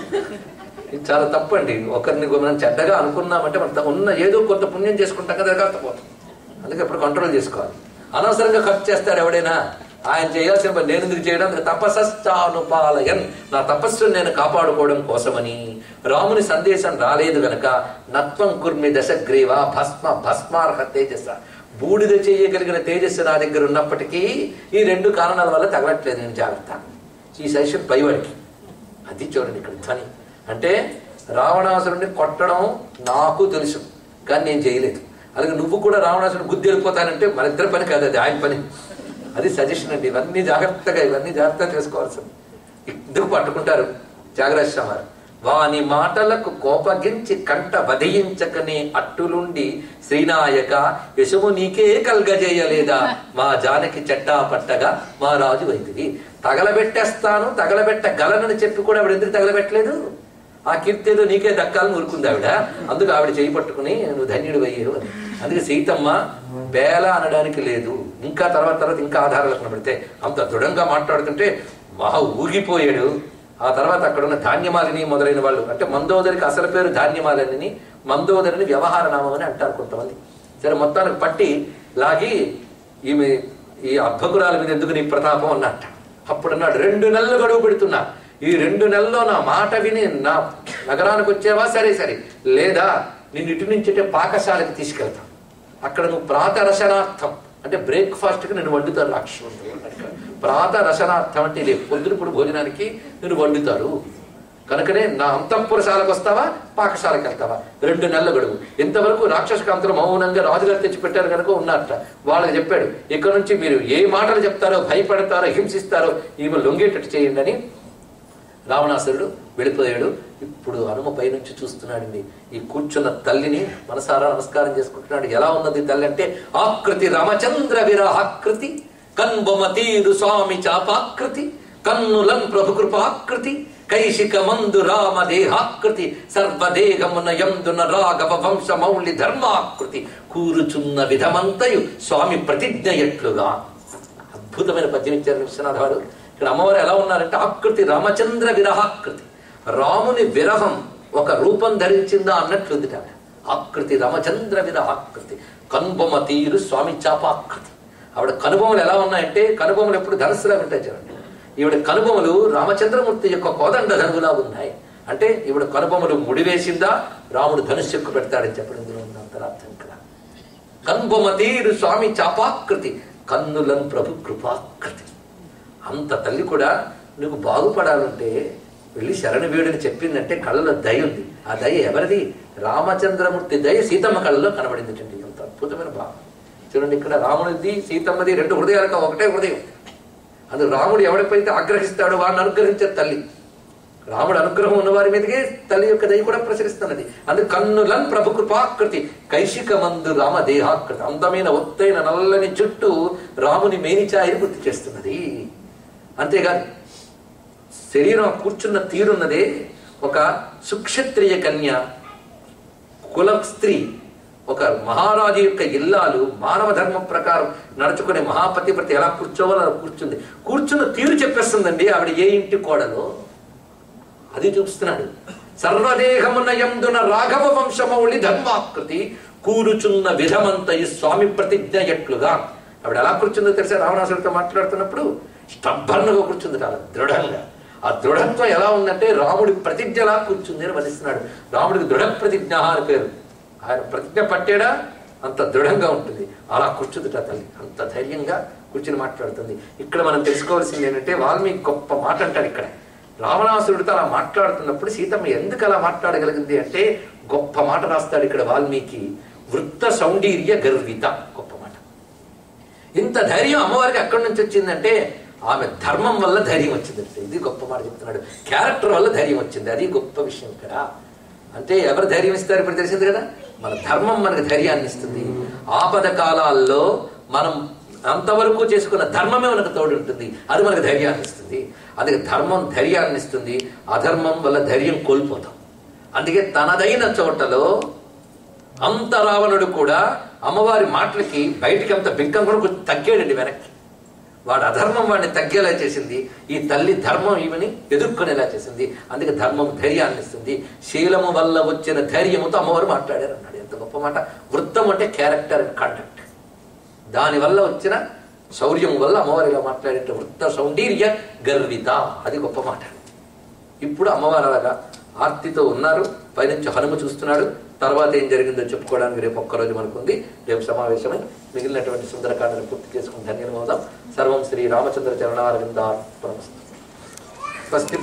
ఇది చాలా తప్పండి ఒకరిని మనం చెడ్డగా అనుకున్నామంటే మనం ఉన్న ఏదో కొంత పుణ్యం చేసుకుంటాం కదా అది కాకపోతుంది అందుకే ఇప్పుడు కంట్రోల్ చేసుకోవాలి అనవసరంగా ఖర్చు చేస్తాడు ఎవడైనా ఆయన చేయాల్సిన పని నేను ఎందుకు చేయడం తపస్సానుపాలయన్ నా తపస్సును నేను కాపాడుకోవడం కోసమని రాముని సందేశం రాలేదు గనక నత్వం కుర్మి దశగ్రీవ భస్మ భస్మార్హ తేజస్స బూడిద చేయగలిగిన తేజస్సు నా దగ్గర ఉన్నప్పటికీ ఈ రెండు కారణాల వల్ల తగలట్లేదు నేను జాగ్రత్త ఈ సైషన్ పైవాడికి అది చూడండి ఇక్కడ ధ్వని అంటే రావణాసురుడిని కొట్టడం నాకు తెలుసు కానీ నేను చేయలేదు అలాగే నువ్వు కూడా రావణాసురుడు బుద్ధి వెళ్ళిపోతానంటే మన ఇద్దరి పని కాదు అది ఆయన పని అది సజెషన్ అండి ఇవన్నీ జాగ్రత్తగా ఇవన్నీ జాగ్రత్తగా చేసుకోవాల్సింది ఎందుకు పట్టుకుంటారు జాగ్రత్త వారు వాని మాటలకు కోపగించి కంట వధించకనే అట్టులుండి శ్రీనాయక యశము నీకే కల్గజేయలేదా మా జానకి చెట్టా పట్టగా మా రాజు వైదివి తగలబెట్టేస్తాను తగలబెట్టగలనని చెప్పి కూడా ఆవిడ ఎందుకు తగలబెట్టలేదు ఆ కీర్తి ఏదో నీకే దక్కాలని ఊరుకుంది ఆవిడ అందుకు ఆవిడ చేయి పట్టుకుని నువ్వు ధన్యుడు అయ్యేవు అని అందుకే సీతమ్మ బేల అనడానికి లేదు ఇంకా తర్వాత తర్వాత ఇంకా ఆధారాలు కనబడితే అంత దృఢంగా మాట్లాడుతుంటే మహా ఊగిపోయాడు ఆ తర్వాత అక్కడ ఉన్న ధాన్యమాలిని మొదలైన వాళ్ళు అంటే మందోదరికి అసలు పేరు ధాన్యమాలిని మందోదరిని వ్యవహార నామం అని అంటారు కొంతమంది సరే మొత్తానికి పట్టి లాగి ఈమె ఈ అబ్బకురాల మీద ఎందుకు నీ ప్రతాపం అన్నట్ట అప్పుడు అన్నాడు రెండు నెలలు గడువు పెడుతున్నా ఈ రెండు నెలల్లో నా మాట విని నా నగరానికి వచ్చేవా సరే సరే లేదా నిన్ను ఇటు నుంచి ఇటే పాకశాలకు తీసుకెళ్తాం అక్కడ నువ్వు ప్రాత రసనార్థం అంటే బ్రేక్ఫాస్ట్ కి నేను వండుతారు రాక్షసుడు ప్రాత రసనార్థం అంటే ఇది పొద్దునప్పుడు భోజనానికి నేను వండుతారు కనుకనే నా అంతఃపురశాలకు వస్తావా పాకశాలకు వెళ్తావా రెండు నెలల గడువు ఇంతవరకు రాక్షస కాంతులు మౌనంగా రాజుగారు తెచ్చి పెట్టారు కనుక ఉన్నారట వాళ్ళకి చెప్పాడు ఇక్కడ నుంచి మీరు ఏ మాటలు చెప్తారో భయపడతారో హింసిస్తారో ఈమె లొంగేటట్టు చేయండి అని రావణాసురుడు వెళ్ళిపోయాడు ఇప్పుడు హనుమ పైనుంచి చూస్తున్నాడండి ఈ కూర్చున్న తల్లిని మనసారా నమస్కారం చేసుకుంటున్నాడు ఎలా ఉన్నది తల్లి అంటే ఆకృతి రామచంద్ర విరాహాకృతి కన్బొమతీరు స్వామి చాపాకృతి కన్నులన్ ప్రభు కృపాకృతి కైశిక మందు రామ దేహాకృతి సర్వదేహమున యందున రాఘవ వంశ మౌళి ధర్మాకృతి కూరుచున్న విధమంతయు స్వామి ప్రతిజ్ఞ ఎట్లుగా అద్భుతమైన పద్యం ఇచ్చారు విశ్వనాథ వారు ఇక్కడ అమ్మవారు ఎలా ఉన్నారంటే ఆకృతి రామచంద్ర విరహాకృతి రాముని విరహం ఒక రూపం ధరించిందా అన్నట్లుంది ఆవిడ ఆకృతి రామచంద్ర విరహాకృతి కనుబొమ్మ తీరు స్వామి చాపాకృతి ఆవిడ కనుబొమ్మలు ఎలా ఉన్నాయంటే కనుబొమ్మలు ఎప్పుడు ధనస్సులా ఉంటాయి చూడండి ఈవిడ కనుబొమ్మలు రామచంద్రమూర్తి యొక్క కోదండ ధనువులా ఉన్నాయి అంటే ఈవిడ కనుబొమ్మలు ముడివేసిందా రాముడు ధనుస్సు ఎక్కువ పెడతాడని చెప్పడం ఇందులో ఉన్న అంతరార్థం ఇక్కడ కన్బొమ్మ తీరు స్వామి చాపాకృతి కన్నులం ప్రభు కృపాకృతి అంత తల్లి కూడా నువ్వు బాగుపడాలంటే వెళ్ళి శరణు వీడని చెప్పిందంటే కళ్ళలో దయ ఉంది ఆ దయ ఎవరిది రామచంద్రమూర్తి దయ సీతమ్మ కళ్ళలో కనబడింది ఎంత అద్భుతమైన భావం చూడండి ఇక్కడ రాముడిది సీతమ్మది రెండు హృదయాలకు ఒకటే హృదయం అది రాముడు ఎవరిపైతే ఆగ్రహిస్తాడో వాడిని అనుగ్రహించే తల్లి రాముడు అనుగ్రహం ఉన్న వారి మీదకే తల్లి యొక్క దయ కూడా ప్రసరిస్తున్నది అందుకు కన్నులన్ ప్రభు కృపాకృతి కైశిక మందు రామ దేహాకృతి అందమైన ఒత్తైన నల్లని చుట్టూ రాముని మేనిచాయిని గుర్తు చేస్తున్నది అంతేగాని శరీరం కూర్చున్న తీరున్నదే ఒక సుక్షత్రియ కన్య కుల స్త్రీ ఒక మహారాజు యొక్క ఇల్లాలు మానవ ధర్మం ప్రకారం నడుచుకునే మహాపతివ్రత ఎలా కూర్చోవాలో అలా కూర్చుంది కూర్చున్న తీరు చెప్పేస్తుందండి ఆవిడ ఏ ఇంటి కోడలో అది చూపిస్తున్నాడు సర్వదేహమున యందున రాఘవ వంశమౌళి ధర్మాకృతి కూరుచున్న విధమంత ఈ స్వామి ప్రతిజ్ఞ ఎట్లుగా ఆవిడ ఎలా కూర్చుందో తెలిసే రావణాసుడితో మాట్లాడుతున్నప్పుడు స్టబ్బర్ణగా కూర్చుంది చాలా దృఢంగా ఆ దృఢత్వం ఎలా ఉందంటే రాముడి ప్రతిజ్ఞలా కూర్చుంది అని వలిస్తున్నాడు రాముడికి దృఢ ప్రతిజ్ఞ అని పేరు ఆయన ప్రతిజ్ఞ పట్టాడా అంత దృఢంగా ఉంటుంది అలా కూర్చుందిట తల్లి అంత ధైర్యంగా కూర్చుని మాట్లాడుతుంది ఇక్కడ మనం తెలుసుకోవాల్సింది ఏంటంటే వాల్మీకి గొప్ప మాట అంటాడు ఇక్కడ రావణాసురుడితో అలా మాట్లాడుతున్నప్పుడు సీతమ్మ ఎందుకు అలా మాట్లాడగలిగింది అంటే గొప్ప మాట రాస్తాడు ఇక్కడ వాల్మీకి వృత్త సౌందర్య గర్విత గొప్ప మాట ఇంత ధైర్యం అమ్మవారికి ఎక్కడి నుంచి వచ్చిందంటే ఆమె ధర్మం వల్ల ధైర్యం వచ్చింది ఇది గొప్ప మాట చెప్తున్నాడు క్యారెక్టర్ వల్ల ధైర్యం వచ్చింది అది గొప్ప విషయం ఇక్కడ అంటే ఎవరు ధైర్యం ఇస్తారు ఇప్పుడు తెలిసింది కదా మన ధర్మం మనకు ధైర్యాన్ని ఇస్తుంది ఆపద కాలాల్లో మనం అంతవరకు చేసుకున్న ధర్మమే మనకు తోడు ఉంటుంది అది మనకు ధైర్యాన్ని ఇస్తుంది అందుకే ధర్మం ధైర్యాన్ని ఇస్తుంది అధర్మం వల్ల ధైర్యం కోల్పోతాం అందుకే తనదైన చోటలో అంత రావణుడు కూడా అమ్మవారి మాటలకి బయటికి అంత బింకం కూడా కొంచెం తగ్గాడండి వెనక్కి వాడు అధర్మం వాడిని తగ్గేలా చేసింది ఈ తల్లి ధర్మం ఈమెని ఎదుర్కొనేలా చేసింది అందుకే ధర్మం ధైర్యాన్ని ఇస్తుంది శీలము వల్ల వచ్చిన ధైర్యముతో అమ్మవారు మాట్లాడారు అన్నాడు ఎంత గొప్ప మాట వృత్తం అంటే క్యారెక్టర్ అండ్ కండక్ట్ దానివల్ల వచ్చిన శౌర్యం వల్ల అమ్మవారు ఇలా మాట్లాడే వృత్త సౌందర్య గర్విత అది గొప్ప మాట ఇప్పుడు అమ్మవారు అలాగా ఆర్తితో ఉన్నారు పైనుంచి హనుమ చూస్తున్నాడు తర్వాత ఏం జరిగిందో చెప్పుకోవడానికి రేపు ఒక్కరోజు మనకుంది రేపు సమావేశమై మిగిలినటువంటి సుందరకాండను పూర్తి చేసుకుని ధన్యమవుదాం సర్వం శ్రీ రామచంద్ర చరణారవిందార్పణమస్తు స్వస్తి